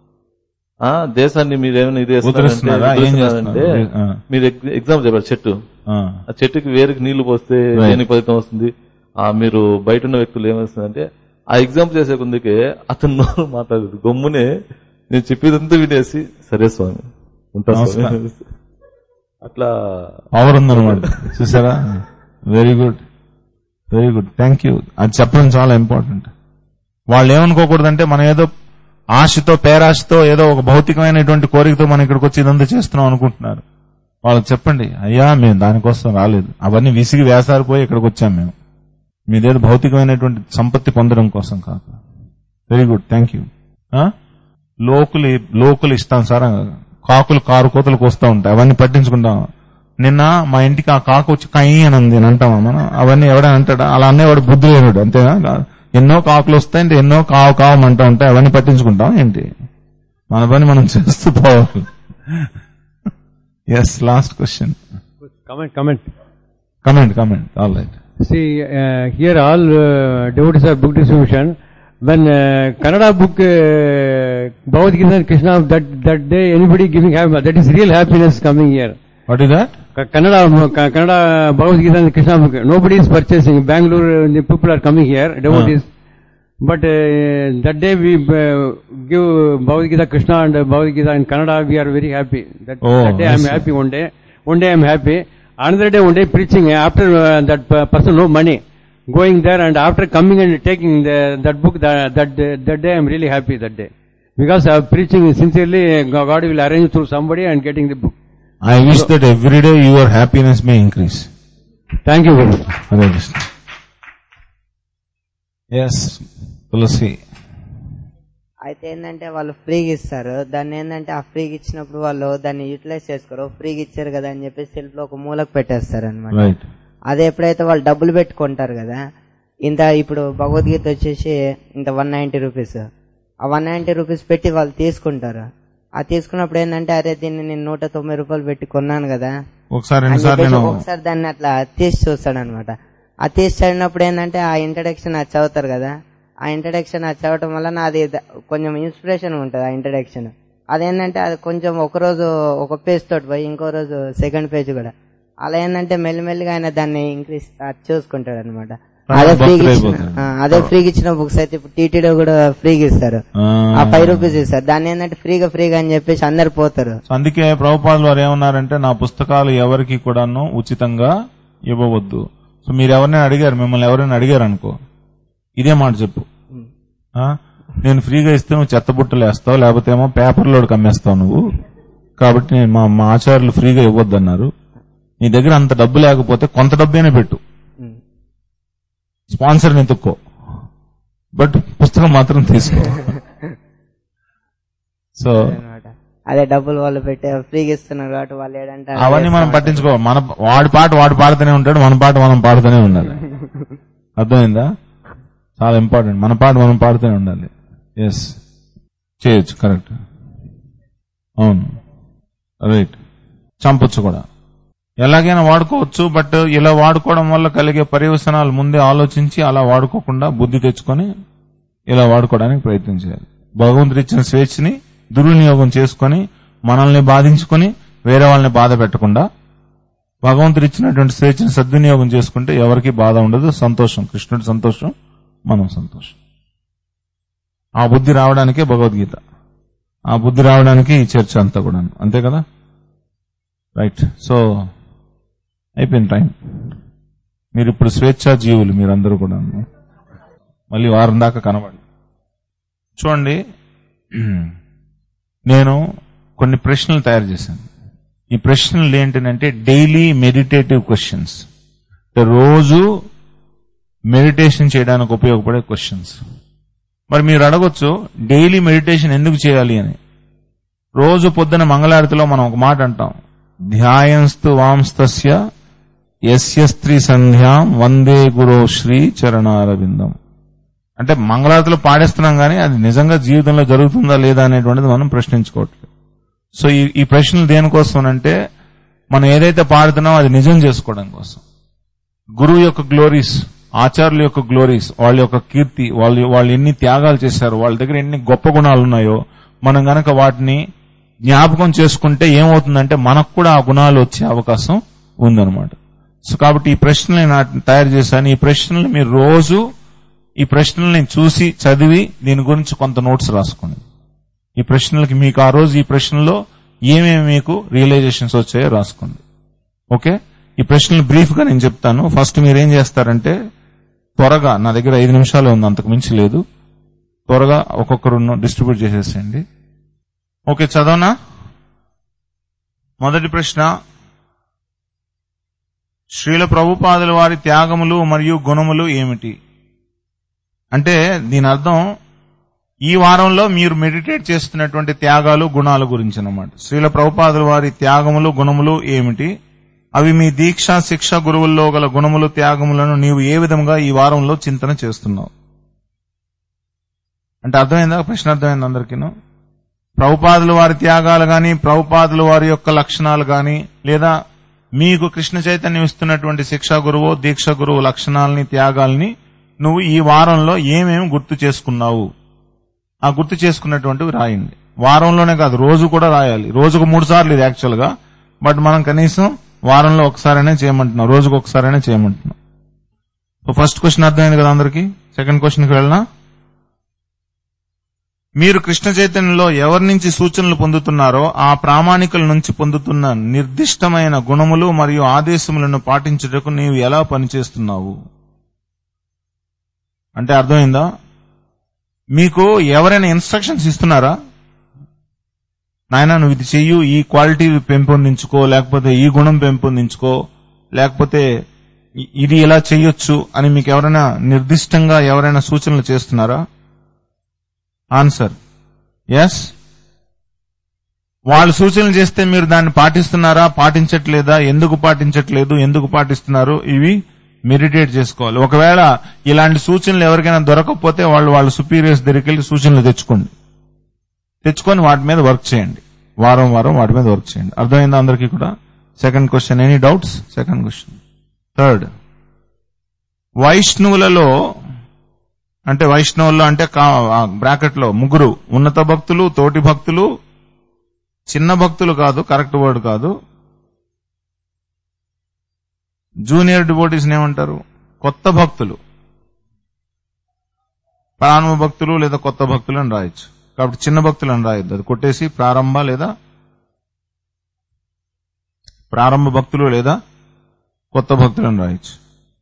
ఆ దేశాన్ని మీరు ఏమైనా ఇది చేస్తున్నారంటే ఉద్ధరిస్తున్నారా? ఏం ఉద్ధరిస్తున్నారంటే చేస్తున్నారు? ఆ. మీరు ఎగ్జాంపుల్ చెప్పారు చెట్టు ఆ. ఆ చెట్టుకి వేరుకి నీళ్లు పోస్తే Right. దేనికి ఫలితం వస్తుంది ఆ మీరు బయట ఉన్న వ్యక్తులు ఏమొస్తుందంటే ఆ ఎగ్జాంపుల్ చేసే కొందుకే అతను నోరు మాట్లాడదు గమ్మునే నేను చెప్పేదంతా వినేసి సరే స్వామి ఉంటా స్వామి నమస్కారం. అట్లా పవర్ ఉందన్నమాట చూసారా very good very good thank you అది చెప్పడం చాలా ఇంపార్టెంట్ వాళ్ళు ఏమనుకోకూడదంటే మనం ఏదో ఆశతో పేరాశతో ఏదో ఒక భౌతికమైనటువంటి కోరికతో మనం ఇక్కడికి వచ్చి ఇదంతా చేస్తున్నాం అనుకుంటున్నారు వాళ్ళకి చెప్పండి అయ్యా మేము దానికోసం రాలేదు అవన్నీ విసిగి వేసారిపోయి ఇక్కడికి వచ్చాం మేము మీదేదో భౌతికమైనటువంటి సంపత్తి పొందడం కోసం కాదు వెరీ గుడ్ థ్యాంక్ యూ లోకులు లోకులు ఇస్తాం సార్ కాకులు కారు కోతలకు వస్తూ ఉంటాయి అవన్నీ పట్టించుకుంటాం నిన్న మా ఇంటికి ఆ కాకు వచ్చి కయ్యి అని అంది అని అంటామా మనం అవన్నీ ఎవడైనా అంటాడా అలా అనేవాడు బుద్ధి లేనుడు అంతేనా కాదు. ఎన్నో కాకులు వస్తాయంటే ఎన్నో కావు కావు అంటూ ఉంటాయి అవన్నీ పట్టించుకుంటాం ఏంటి మన పని మనం చేస్తూ పోవాలి yes last question Comment, comment. Comment comment all right See, uh, here all uh, devotees are book distribution. When uh, Kannada book uh, Bhagavad Gita and Krishna, that that day anybody giving happiness, that is real happiness coming here. What is that? Ka- Kannada, Ka- Kannada Bhagavad Gita and Krishna book. Nobody is purchasing. Bangalore, uh, the people are coming here, devotees. But uh, that day we uh, give Bhagavad Gita Krishna and uh, Bhagavad Gita in Kannada, we are very happy. That, Oh, that day I am I see. happy one day. One day I am happy. Another day one day preaching uh, after uh, that uh, person no money. Going there and after coming and taking the, that book, that, that, day- that day I am really happy that day. Because I am preaching sincerely, uh, God will arrange through somebody and getting the book. I wish that every day your happiness may increase. Thank you very much. Hare Krishna. Yes, Tulasi. అయితే ఏంటంటే వాళ్ళు ఫ్రీగా ఇస్తారు దాన్ని ఏంటంటే ఆ ఫ్రీగా ఇచ్చినప్పుడు వాళ్ళు దాన్ని యూటిలైజ్ చేసుకోరు ఫ్రీగా ఇచ్చారు కదా అని చెప్పి సెల్ఫ్ లో ఒక మూలకు పెట్టేస్తారు అనమాట Right. అదే ఎప్పుడైతే వాళ్ళు డబ్బులు పెట్టుకుంటారు కదా ఇంత ఇప్పుడు భగవద్గీత వచ్చేసి ఇంత వన్ నైన్టీ రూపీస్ ఆ వన్ నైన్టీ రూపీస్ పెట్టి వాళ్ళు తీసుకుంటారు ఆ తీసుకున్నప్పుడు ఏంటంటే అరే దీన్ని నేను నూట తొంభై రూపాయలు పెట్టి కొన్నాను కదా ఒకసారి అని రెండుసార్లు చెప్పేసి నేను ఒకసారి దాన్ని అట్లా తీసి చూస్తాడు అనమాట ఆ తీసి చదివినప్పుడు ఏంటంటే ఆ ఇంట్రడక్షన్ అది చదువుతారు కదా ఆ ఇంట్రడక్షన్ అది చదవటం వల్ల నాది ద- కొంచెం ఇన్స్పిరేషన్ ఉంటుంది ఆ ఇంట్రడక్షన్ అదేంటంటే అది కొంచెం ఒక రోజు ఒక పేజ్ తోటి పోయి ఇంకో రోజు సెకండ్ పేజ్ కూడా అలా ఏంటంటే మెల్లిమెల్లిగా ఆయన దాన్ని ఇంక్రీజ్ చూసుకుంటాడు అనమాట అదే ఫ్రీగా భక్తుడు ఇచ్చిన అయిపోతాడు. ఆ, అదే ఫ్రీగా ఇచ్చిన బుక్స్ అయితే ఇప్పుడు టీటీడీ కూడా ఫ్రీగా ఇస్తారు ఆ. ఆ ఫైవ్ రూపీస్ ఇస్తారు దాన్ని ఏంటంటే ఫ్రీగా ఫ్రీగా అని చెప్పేసి అందరు పోతారు సో అందుకే ప్రభుపాదులు వారు ఏమన్నారంటే నా పుస్తకాలు ఎవరికి కూడాను ఉచితంగా ఇవ్వవద్దు సో మీరు ఎవరినైనా అడిగారు మిమ్మల్ని ఎవరైనా అడిగారు అనుకో ఇదే మాట చెప్పు ఆ? నేను ఫ్రీగా ఇస్తే నువ్వు చెత్తబుట్టలు వేస్తావు లేకపోతే ఏమో పేపర్లో కమ్మేస్తావు నువ్వు కాబట్టి నేను మా మా ఆచార్యులు ఫ్రీగా ఇవ్వద్దు అన్నారు నీ దగ్గర అంత డబ్బు లేకపోతే కొంత డబ్బైనా పెట్టు స్పాన్సర్ ఎత్తుక్కో బట్ పుస్తకం మాత్రం తీసుకో సో అన్నమాట. అదే డబ్బులు వాళ్ళు పెట్టే ఫ్రీగా ఇస్తున్నారు కాబట్టి వాళ్ళు ఏడంటే అదే అవన్నీ మనం చేస్తాం. పట్టించుకో మన వాడి పాట వాడు పాడుతూనే ఉంటాడు మన పాట మనం పాడుతూనే ఉండాలి అర్థమైందా చాలా ఇంపార్టెంట్ మన పాట మనం పాడుతూనే ఉండాలి ఎస్ చేయొచ్చు కరెక్ట్ అవును రైట్ చంపొచ్చు కూడా ఎలాగైనా వాడుకోవచ్చు బట్ ఇలా వాడుకోవడం వల్ల కలిగే పర్యవసనాలు ముందే ఆలోచించి అలా వాడుకోకుండా బుద్ధి తెచ్చుకొని ఇలా వాడుకోవడానికి ప్రయత్నం చేయాలి భగవంతుడు ఇచ్చిన స్వేచ్ఛని దుర్వినియోగం చేసుకొని మనల్ని బాధించుకొని వేరే వాళ్ళని బాధ పెట్టకుండా భగవంతుడు ఇచ్చినటువంటి స్వేచ్ఛను సద్వినియోగం చేసుకుంటే ఎవరికి బాధ ఉండదు సంతోషం కృష్ణుడి సంతోషం మనం సంతోషం ఆ బుద్ధి రావడానికే భగవద్గీత ఆ బుద్ధి రావడానికి ఈ చర్చ అంతా కూడా అంతే కదా రైట్ సో అయిపోయింది టైం మీరు ఇప్పుడు స్వేచ్ఛా జీవులు మీరందరూ కూడా మళ్ళీ వారం దాకా కనబడి చూడండి నేను కొన్ని ప్రశ్నలు తయారు చేశాను ఈ ప్రశ్నలు ఏంటంటే డైలీ మెడిటేటివ్ క్వశ్చన్స్ రోజు మెడిటేషన్ చేయడానికి ఉపయోగపడే క్వశ్చన్స్ మరి మీరు అడగొచ్చు డైలీ మెడిటేషన్ ఎందుకు చేయాలి అని రోజు పొద్దున మంగళారతిలో మనం ఒక మాట అంటాం ధ్యాయంస్తు వాంస్తస్య యస్య స్త్రీ సంధ్యాం వందే గురో శ్రీ చరణారవిందం అంటే మంగళారతిలో పాడేస్తున్నాం కానీ అది నిజంగా జీవితంలో జరుగుతుందా లేదా అనేటువంటిది మనం ప్రశ్నించుకోవట్లేదు సో ఈ ఈ ప్రశ్నలు దేనికోసం అంటే మనం ఏదైతే పాడుతున్నామో అది నిజం చేసుకోవడం కోసం గురువు యొక్క గ్లోరీస్ ఆచార్యుల యొక్క గ్లోరీస్ వాళ్ళ యొక్క కీర్తి వాళ్ళు వాళ్ళు ఎన్ని త్యాగాలు చేశారు వాళ్ళ దగ్గర ఎన్ని గొప్ప గుణాలు ఉన్నాయో మనం గనక వాటిని జ్ఞాపకం చేసుకుంటే ఏమవుతుందంటే మనకు కూడా ఆ గుణాలు వచ్చే అవకాశం ఉందన్నమాట సో కాబట్టి ఈ ప్రశ్నలు నేను వాటిని తయారు చేశాను ఈ ప్రశ్నలు మీరు రోజు ఈ ప్రశ్నల్ని చూసి చదివి దీని గురించి కొంత నోట్స్ రాసుకోండి ఈ ప్రశ్నలకి మీకు ఆ రోజు ఈ ప్రశ్నలో ఏమేమి మీకు రియలైజేషన్స్ వచ్చాయో రాసుకోండి ఓకే ఈ ప్రశ్నలు బ్రీఫ్ గా నేను చెప్తాను ఫస్ట్ మీరు ఏం చేస్తారంటే త్వరగా నా దగ్గర ఐదు నిమిషాలు ఉంది అంతకు మించి లేదు త్వరగా ఒక్కొక్కరు డిస్ట్రిబ్యూట్ చేసేసేయండి ఓకే చదవనా మొదటి ప్రశ్న శ్రీల ప్రభుపాదుల వారి త్యాగములు మరియు గుణములు ఏమిటి అంటే దీని అర్థం ఈ వారంలో మీరు మెడిటేట్ చేస్తున్నటువంటి త్యాగాలు గుణాల గురించి అన్నమాట శ్రీల ప్రభుపాదుల వారి త్యాగములు గుణములు ఏమిటి అవి మీ దీక్ష శిక్ష గురువుల్లో గల గుణములు త్యాగములను నీవు ఏ విధంగా ఈ వారంలో చింతన చేస్తున్నావు అంటే అర్థమైందా ప్రశ్న అర్థమైంది అందరికీను ప్రభుపాదుల వారి త్యాగాలు గాని ప్రభుపాదుల వారి యొక్క లక్షణాలు గాని లేదా మీకు కృష్ణ చైతన్యం ఇస్తున్నటువంటి శిక్షా గురువు దీక్ష గురువు లక్షణాలని త్యాగాల్ని నువ్వు ఈ వారంలో ఏమేమి గుర్తు చేసుకున్నావు ఆ గుర్తు చేసుకున్నటువంటివి రాయండి వారంలోనే కాదు రోజు కూడా రాయాలి రోజుకు మూడు సార్లు ఇది యాక్చువల్ గా బట్ మనం కనీసం వారంలో ఒకసారైనా చేయమంటున్నాం రోజుకు ఒకసారైనా చేయమంటున్నాం సో ఫస్ట్ క్వశ్చన్ అర్థమైంది కదా అందరికి సెకండ్ క్వశ్చన్కి వెళ్ళినా మీరు కృష్ణ చైతన్యంలో ఎవరి నుంచి సూచనలు పొందుతున్నారో ఆ ప్రామాణికుల నుంచి పొందుతున్న నిర్దిష్టమైన గుణములు మరియు ఆదేశములను పాటించుటకు నీవు ఎలా పనిచేస్తున్నావు అంటే అర్థమైందా మీకు ఎవరైనా ఇన్స్ట్రక్షన్స్ ఇస్తున్నారా నాయన నువ్వు ఇది చెయ్యు ఈ క్వాలిటీ పెంపొందించుకో లేకపోతే ఈ గుణం పెంపొందించుకో లేకపోతే ఇ- ఇది ఇలా చెయ్యొచ్చు అని మీకు ఎవరైనా నిర్దిష్టంగా ఎవరైనా సూచనలు చేస్తున్నారా ఆన్సర్ ఎస్ వాళ్ళు సూచనలు చేస్తే మీరు దాన్ని పాటిస్తున్నారా పాటించట్లేదా ఎందుకు పాటించట్లేదు ఎందుకు పాటిస్తున్నారు ఇవి మెడిటేట్ చేసుకోవాలి ఒకవేళ ఇలాంటి సూచనలు ఎవరికైనా దొరకకపోతే వాళ్ళు వాళ్ళ సుపీరియర్స్ దగ్గరికి వెళ్ళి సూచనలు తెచ్చుకోండి తెచ్చుకొని వాటి మీద వర్క్ చేయండి వారం వారం వాటి మీద వర్క్ చేయండి అర్థమైందా అందరికీ కూడా second question any doubts second question third వైష్ణవులలో అంటే వైష్ణవుల్లో అంటే బ్రాకెట్ లో ముగ్గురు ఉన్నత భక్తులు తోటి భక్తులు చిన్న భక్తులు కాదు కరెక్ట్ వర్డ్ కాదు జూనియర్ డివోటీస్ ఏమంటారు కొత్త భక్తులు ప్రారంభ భక్తులు లేదా కొత్త భక్తులు అని రాయొచ్చు కాబట్టి చిన్న భక్తులు అని రాయొద్దు అది కొట్టేసి ప్రారంభ లేదా ప్రారంభ భక్తులు లేదా కొత్త భక్తులు అని రాయొచ్చు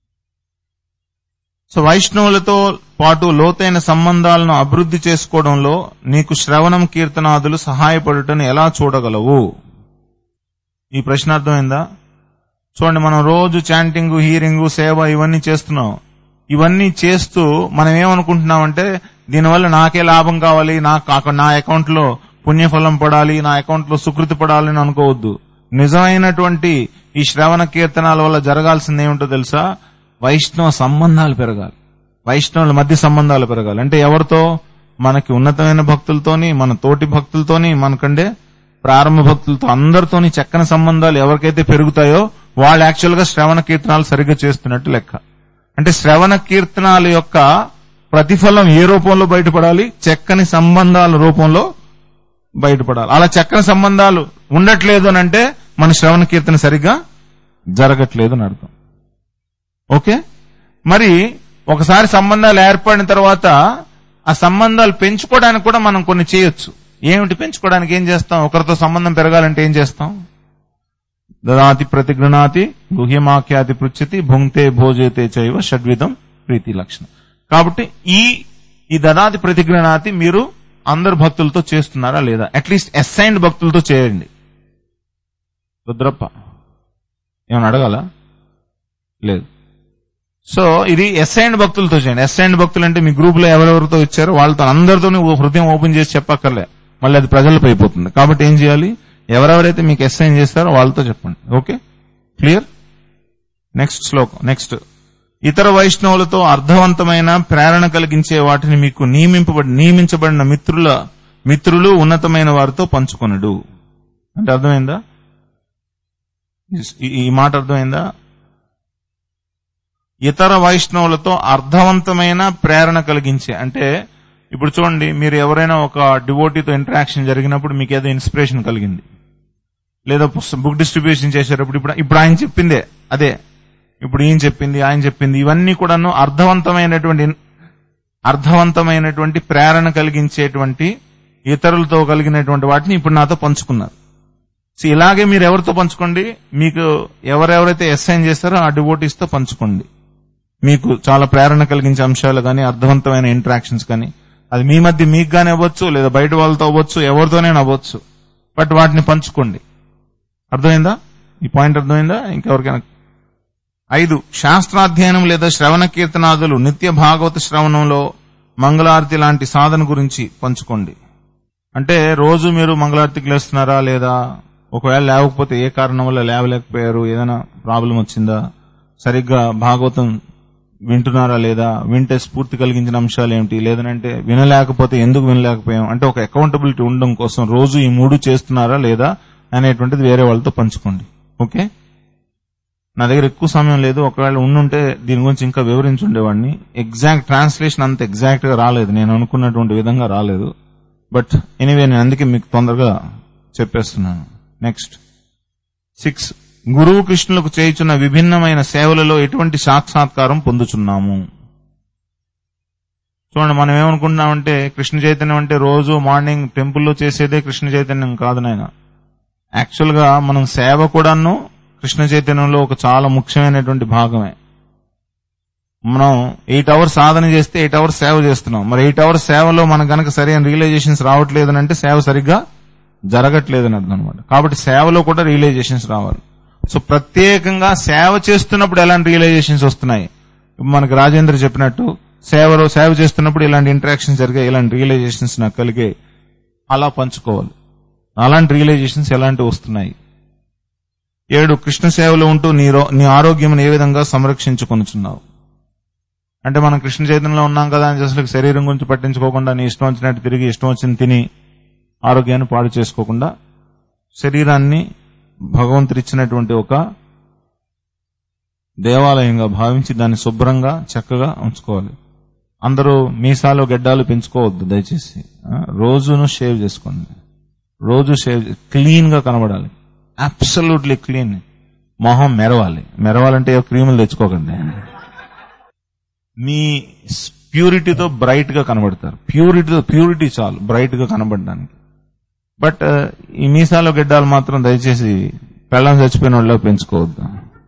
సో వైష్ణవులతో పాటు లోతైన సంబంధాలను అభివృద్ధి చేసుకోవడంలో నీకు శ్రవణం కీర్తనాదులు సహాయపడుటను ఎలా చూడగలవు ఈ ప్రశ్న అర్థమైందా చూడండి మనం రోజు చాంటింగ్ హీరింగ్ సేవ ఇవన్నీ చేస్తున్నాం ఇవన్నీ చేస్తూ మనం ఏమనుకుంటున్నామంటే దీనివల్ల నాకే లాభం కావాలి నాకు నా అకౌంట్ లో పుణ్యఫలం పడాలి నా అకౌంట్ లో సుకృతి పడాలి అని అనుకోవద్దు నిజమైనటువంటి ఈ శ్రవణ కీర్తనాల వల్ల జరగాల్సింది ఏమిటో తెలుసా వైష్ణవ సంబంధాలు పెరగాలి వైష్ణవుల మధ్య సంబంధాలు పెరగాలి అంటే ఎవరితో మనకి ఉన్నతమైన భక్తులతోని మన తోటి భక్తులతోని మనకంటే ప్రారంభ భక్తులతో అందరితోని చక్కని సంబంధాలు ఎవరికైతే పెరుగుతాయో వాళ్ళు యాక్చువల్ గా శ్రవణ కీర్తనాలు సరిగ్గా చేస్తున్నట్టు లెక్క అంటే శ్రవణ కీర్తనాల యొక్క ప్రతిఫలం ఏ రూపంలో బయటపడాలి చక్కని సంబంధాల రూపంలో బయటపడాలి అలా చక్కని సంబంధాలు ఉండట్లేదు అని అంటే మన శ్రవణ కీర్తన సరిగ్గా జరగట్లేదు అని అర్థం ఓకే మరి ఒకసారి సంబంధాలు ఏర్పడిన తర్వాత ఆ సంబంధాలు పెంచుకోవడానికి కూడా మనం కొన్ని చేయొచ్చు ఏమిటి పెంచుకోవడానికి ఏం చేస్తాం ఒకరితో సంబంధం పెరగాలంటే ఏం చేస్తాం దదాతి ప్రతిగృణాతి గుహ్యమాఖ్యాతి పృచ్యతి భుంక్తే భోజేతే చైవ షడ్విధం ప్రీతి లక్షణం కాబట్టి ఈ ఈ దదాతి ప్రతిగృణాతి మీరు అందరు భక్తులతో చేస్తున్నారా లేదా అట్లీస్ట్ అసైన్డ్ భక్తులతో చేయండి రుద్రప్ప ఏమైనా అడగాల లేదు సో ఇది అసైన్డ్ భక్తులతో చేయండి అసైన్డ్ భక్తులు అంటే మీ గ్రూప్ లో ఎవరెవరితో ఇచ్చారో వాళ్ళతో అందరితో హృదయం ఓపెన్ చేసి చెప్పక్కర్లే మళ్ళీ అది ప్రజలపై అయిపోతుంది కాబట్టి ఏం చేయాలి ఎవరెవరైతే మీకు అసైన్ చేస్తారో వాళ్ళతో చెప్పండి ఓకే క్లియర్ నెక్స్ట్ శ్లోకం నెక్స్ట్ ఇతర వైష్ణవులతో అర్థవంతమైన ప్రేరణ కలిగించే వాటిని మీకు నియమింపబడి నియమించబడిన మిత్రుల మిత్రులు ఉన్నతమైన వారితో పంచుకొనడు అంటే అర్థమైందా ఈ- ఈ మాట అర్థమైందా ఇతర వైష్ణవులతో అర్థవంతమైన ప్రేరణ కలిగించే అంటే ఇప్పుడు చూడండి మీరు ఎవరైనా ఒక డివోటీతో ఇంటరాక్షన్ జరిగినప్పుడు మీకు ఏదో ఇన్స్పిరేషన్ కలిగింది లేదా బుక్ డిస్ట్రిబ్యూషన్ చేసేటప్పుడు ఇప్పుడు ఇప్పుడు ఆయన చెప్పిందే అదే ఇప్పుడు ఈయన చెప్పింది ఆయన చెప్పింది ఇవన్నీ కూడాను అర్థవంతమైనటువంటి అర్థవంతమైనటువంటి ప్రేరణ కలిగించేటువంటి ఇతరులతో కలిగినటువంటి వాటిని ఇప్పుడు నాతో పంచుకున్నారు సో ఇలాగే మీరు ఎవరితో పంచుకోండి మీకు ఎవరెవరైతే అసైన్ చేస్తారో ఆ డివోటీస్ తో పంచుకోండి మీకు చాలా ప్రేరణ కలిగించే అంశాలు కానీ అర్థవంతమైన ఇంటరాక్షన్స్ కానీ అది మీ మధ్య మీకు గానే అవ్వచ్చు లేదా బయట వాళ్ళతో అవ్వచ్చు ఎవరితోనైనా అవ్వచ్చు బట్ వాటిని పంచుకోండి అర్థమైందా ఈ పాయింట్ అర్థమైందా ఇంకెవరికైనా ఐదు శాస్త్రాధ్యయనం లేదా శ్రవణ కీర్తనాదులు నిత్య భాగవత శ్రవణంలో మంగళారతి లాంటి సాధన గురించి పంచుకోండి అంటే రోజు మీరు మంగళారతికి లేస్తున్నారా లేదా ఒకవేళ లేవకపోతే ఏ కారణం వల్ల లేవలేకపోయారు ఏదైనా ప్రాబ్లం వచ్చిందా సరిగ్గా భాగవతం వింటున్నారా లేదా వింటే స్ఫూర్తి కలిగించిన అంశాలు ఏమిటి లేదనంటే వినలేకపోతే ఎందుకు వినలేకపోయాం అంటే ఒక అకౌంటబిలిటీ ఉండడం కోసం రోజు ఈ మూడు చేస్తున్నారా లేదా అనేటువంటిది వేరే వాళ్ళతో పంచుకోండి ఓకే నా దగ్గర ఎక్కువ సమయం లేదు ఒకవేళ ఉండుంటే దీని గురించి ఇంకా వివరించి ఉండేవాడిని ఎగ్జాక్ట్ ట్రాన్స్లేషన్ అంత ఎగ్జాక్ట్ గా రాలేదు నేను అనుకున్నటువంటి విధంగా రాలేదు బట్ ఎనీవే నేను అందుకే మీకు తొందరగా చెప్పేస్తున్నాను నెక్స్ట్ సిక్స్ గురువు కృష్ణులకు చేయుచున్న విభిన్నమైన సేవలలో ఎటువంటి సాక్షాత్కారం పొందుచున్నాము చూడండి మనం ఏమనుకుంటున్నామంటే కృష్ణ చైతన్యం అంటే రోజు మార్నింగ్ టెంపుల్లో చేసేదే కృష్ణ చైతన్యం కాదు నాయన యాక్చువల్ గా మనం సేవ కూడాను కృష్ణ చైతన్యంలో ఒక చాలా ముఖ్యమైనటువంటి భాగమే మనం ఎయిట్ అవర్స్ సాధన చేస్తే ఎయిట్ అవర్స్ సేవ చేస్తున్నాం మరి ఎయిట్ అవర్స్ సేవలో మనకు గనక సరైన రియలైజేషన్స్ రావట్లేదని అంటే సేవ సరిగ్గా జరగట్లేదని అర్థం అనమాట కాబట్టి సేవలో కూడా రియలైజేషన్స్ రావాలి సో ప్రత్యేకంగా సేవ చేస్తున్నప్పుడు ఎలాంటి రియలైజేషన్స్ వస్తున్నాయి ఇప్పుడు మనకి రాజేంద్ర చెప్పినట్టు సేవలో సేవ చేస్తున్నప్పుడు ఇలాంటి ఇంటరాక్షన్స్ జరిగాయి ఇలాంటి రియలైజేషన్స్ నాకు కలిగాయి అలా పంచుకోవాలి అలాంటి రియలైజేషన్స్ ఎలాంటివి వస్తున్నాయి ఏడు కృష్ణ సేవలో ఉంటూ నీ రో- నీ ఆరోగ్యం ఏ విధంగా సంరక్షించుకొనుచున్నావు అంటే మనం కృష్ణ చైతన్యంలో ఉన్నాం కదా అని అసలు శరీరం గురించి పట్టించుకోకుండా నీ ఇష్టం వచ్చినట్టు తిరిగి ఇష్టం వచ్చింది తిని ఆరోగ్యాన్ని పాడు చేసుకోకుండా శరీరాన్ని భగవంతుడిచ్చినటువంటి ఒక దేవాలయంగా భావించి దాన్ని శుభ్రంగా చక్కగా ఉంచుకోవాలి అందరూ మీసాలు గడ్డాలు పెంచుకోవద్దు దయచేసి ఆ, రోజును షేవ్ చేసుకోండి రోజు షేవ్ క్లీన్ గా కనబడాలి అబ్సల్యూట్లీ క్లీన్ మొహం మెరవాలి మెరవాలంటే ఏ క్రీములు తెచ్చుకోకండి మీ ప్యూరిటీతో బ్రైట్ గా కనబడతారు ప్యూరిటీతో ప్యూరిటీ చాలు బ్రైట్ గా కనబడడానికి బట్ ఆ, ఈ మీసాలు గడ్డాలు మాత్రం దయచేసి పెళ్ళం చచ్చిపోయిన వాళ్ళ పెంచుకోవద్దు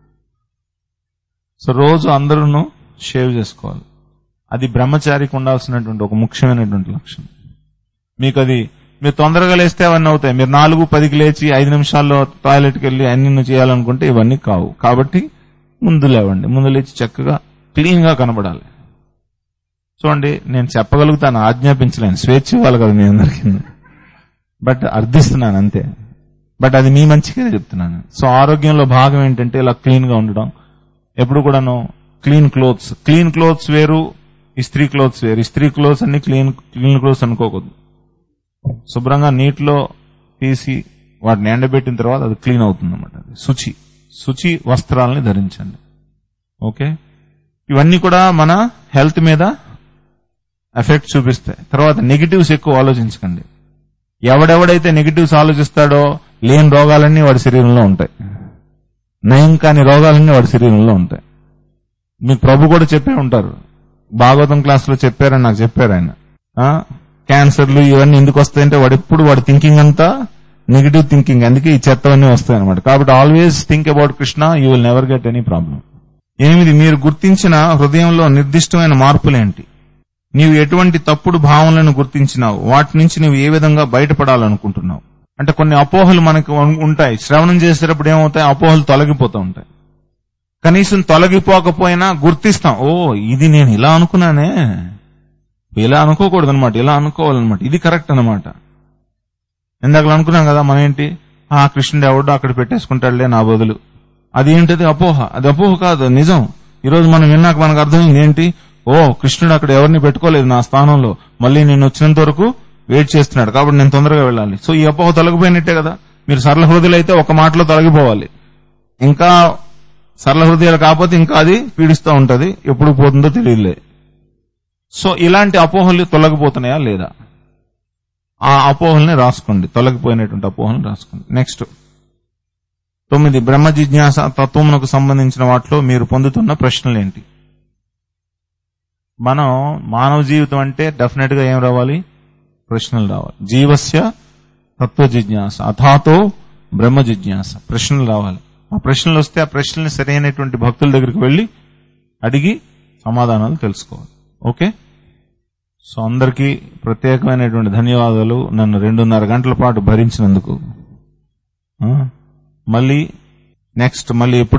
సో రోజు అందరూ షేవ్ చేసుకోవాలి అది బ్రహ్మచారికి ఉండాల్సినటువంటి ఒక ముఖ్యమైనటువంటి లక్షణం మీకు అది మీరు తొందరగా లేస్తే అవన్నీ అవుతాయి మీరు నాలుగు పదికి లేచి ఐదు నిమిషాల్లో టాయిలెట్కి వెళ్ళి అన్ని చేయాలనుకుంటే ఇవన్నీ కావు కాబట్టి ముందు లేవండి ముందు లేచి చక్కగా క్లీన్ గా కనబడాలి చూడండి నేను చెప్పగలుగుతాను ఆజ్ఞాపించలేను స్వేచ్ఛ ఇవ్వాలి కదా మీ అందరికీ బట్ అర్థిస్తున్నాను అంతే బట్ అది మీ మంచిగానే చెప్తున్నాను సో ఆరోగ్యంలో భాగం ఏంటంటే ఇలా క్లీన్ గా ఉండడం ఎప్పుడు కూడాను క్లీన్ క్లోత్స్ క్లీన్ క్లోత్స్ వేరు ఇస్త్రీ క్లోత్స్ వేరు ఇస్త్రీ క్లోత్స్ అన్ని క్లీన్ క్లీన్ క్లోత్స్ అనుకోకూడదు శుభ్రంగా నీటిలో తీసి వాటిని ఎండబెట్టిన తర్వాత అది క్లీన్ అవుతుంది అనమాట శుచి శుచి వస్త్రాలని ధరించండి ఓకే ఇవన్నీ కూడా మన హెల్త్ మీద ఎఫెక్ట్ చూపిస్తాయి తర్వాత నెగిటివ్స్ ఎక్కువ ఆలోచించకండి ఎవడెవడైతే నెగిటివ్స్ ఆలోచిస్తాడో లేని రోగాలన్నీ వాడి శరీరంలో ఉంటాయి నయం కాని రోగాలన్నీ వాడి శరీరంలో ఉంటాయి మీకు ప్రభు కూడా చెప్పే ఉంటారు భాగవతం క్లాస్ లో చెప్పారని నాకు చెప్పారు ఆయన ఆ, క్యాన్సర్లు ఇవన్నీ ఎందుకు వస్తాయంటే వాడు ఎప్పుడు వాడి థింకింగ్ అంతా నెగిటివ్ థింకింగ్ అందుకే ఈ చెత్తవన్నీ వస్తాయి అనమాట కాబట్టి always think about Krishna you will never get any problem ఎనిమిది మీరు గుర్తించిన హృదయంలో నిర్దిష్టమైన మార్పులేంటి నీవు ఎటువంటి తప్పుడు భావనలను గుర్తించినావు వాటి నుంచి నీవు ఏ విధంగా బయటపడాలనుకుంటున్నావు అంటే కొన్ని అపోహలు మనకు ఉం- ఉంటాయి శ్రవణం చేసేటప్పుడు ఏమవుతాయి అపోహలు తొలగిపోతూ ఉంటాయి కనీసం తొలగిపోకపోయినా గుర్తిస్తాం ఓ ఇది నేను ఇలా అనుకున్నానే ఇలా అనుకోకూడదు అనమాట ఇలా అనుకోవాలన్నమాట ఇది కరెక్ట్ అన్నమాట ఇందాక అనుకున్నాం కదా మనం ఏంటి ఆ కృష్ణుడు ఎవడో అక్కడ పెట్టేసుకుంటాడులే నా బదులు అది ఏంటది అపోహ అది అపోహ కాదు అది నిజం ఈరోజు మనం విన్నాక మనకు అర్థమైంది ఏంటి ఓ కృష్ణుడు అక్కడ ఎవరిని పెట్టుకోలేదు నా స్థానంలో మళ్ళీ నేను వచ్చినంత వరకు వెయిట్ చేస్తున్నాడు కాబట్టి నేను తొందరగా వెళ్ళాలి సో ఈ అపోహ తొలగిపోయినట్టే కదా మీరు సరళ హృదయులైతే ఒక మాటలో తొలగిపోవాలి ఇంకా సరళ హృదయాలు కాకపోతే ఇంకా అది పీడిస్తూ ఉంటది ఎప్పుడు పోతుందో తెలియలే సో ఇలాంటి అపోహలు తొలగిపోతున్నాయా లేదా ఆ అపోహల్ని రాసుకోండి తొలగిపోయినటువంటి అపోహల్ని రాసుకోండి నెక్స్ట్ తొమ్మిది బ్రహ్మ జిజ్ఞాస తత్వమునకు సంబంధించిన వాటిలో మీరు పొందుతున్న ప్రశ్నలు ఏంటి మనం మానవ జీవితం అంటే డెఫినెట్ గా ఏం రావాలి ప్రశ్నలు రావాలి జీవస్య తత్వ జిజ్ఞాస అథాతో బ్రహ్మ జిజ్ఞాస ప్రశ్నలు రావాలి ఆ ప్రశ్నలు వస్తే ఆ ప్రశ్నల్ని సరైనటువంటి భక్తుల దగ్గరికి వెళ్ళి అడిగి సమాధానాలు తెలుసుకోవాలి ఓకే సో అందరికీ ప్రత్యేకమైనటువంటి ధన్యవాదాలు నన్ను రెండున్నర గంటల పాటు భరించినందుకు ఆ, మళ్ళీ నెక్స్ట్ మళ్ళీ ఎప్పుడు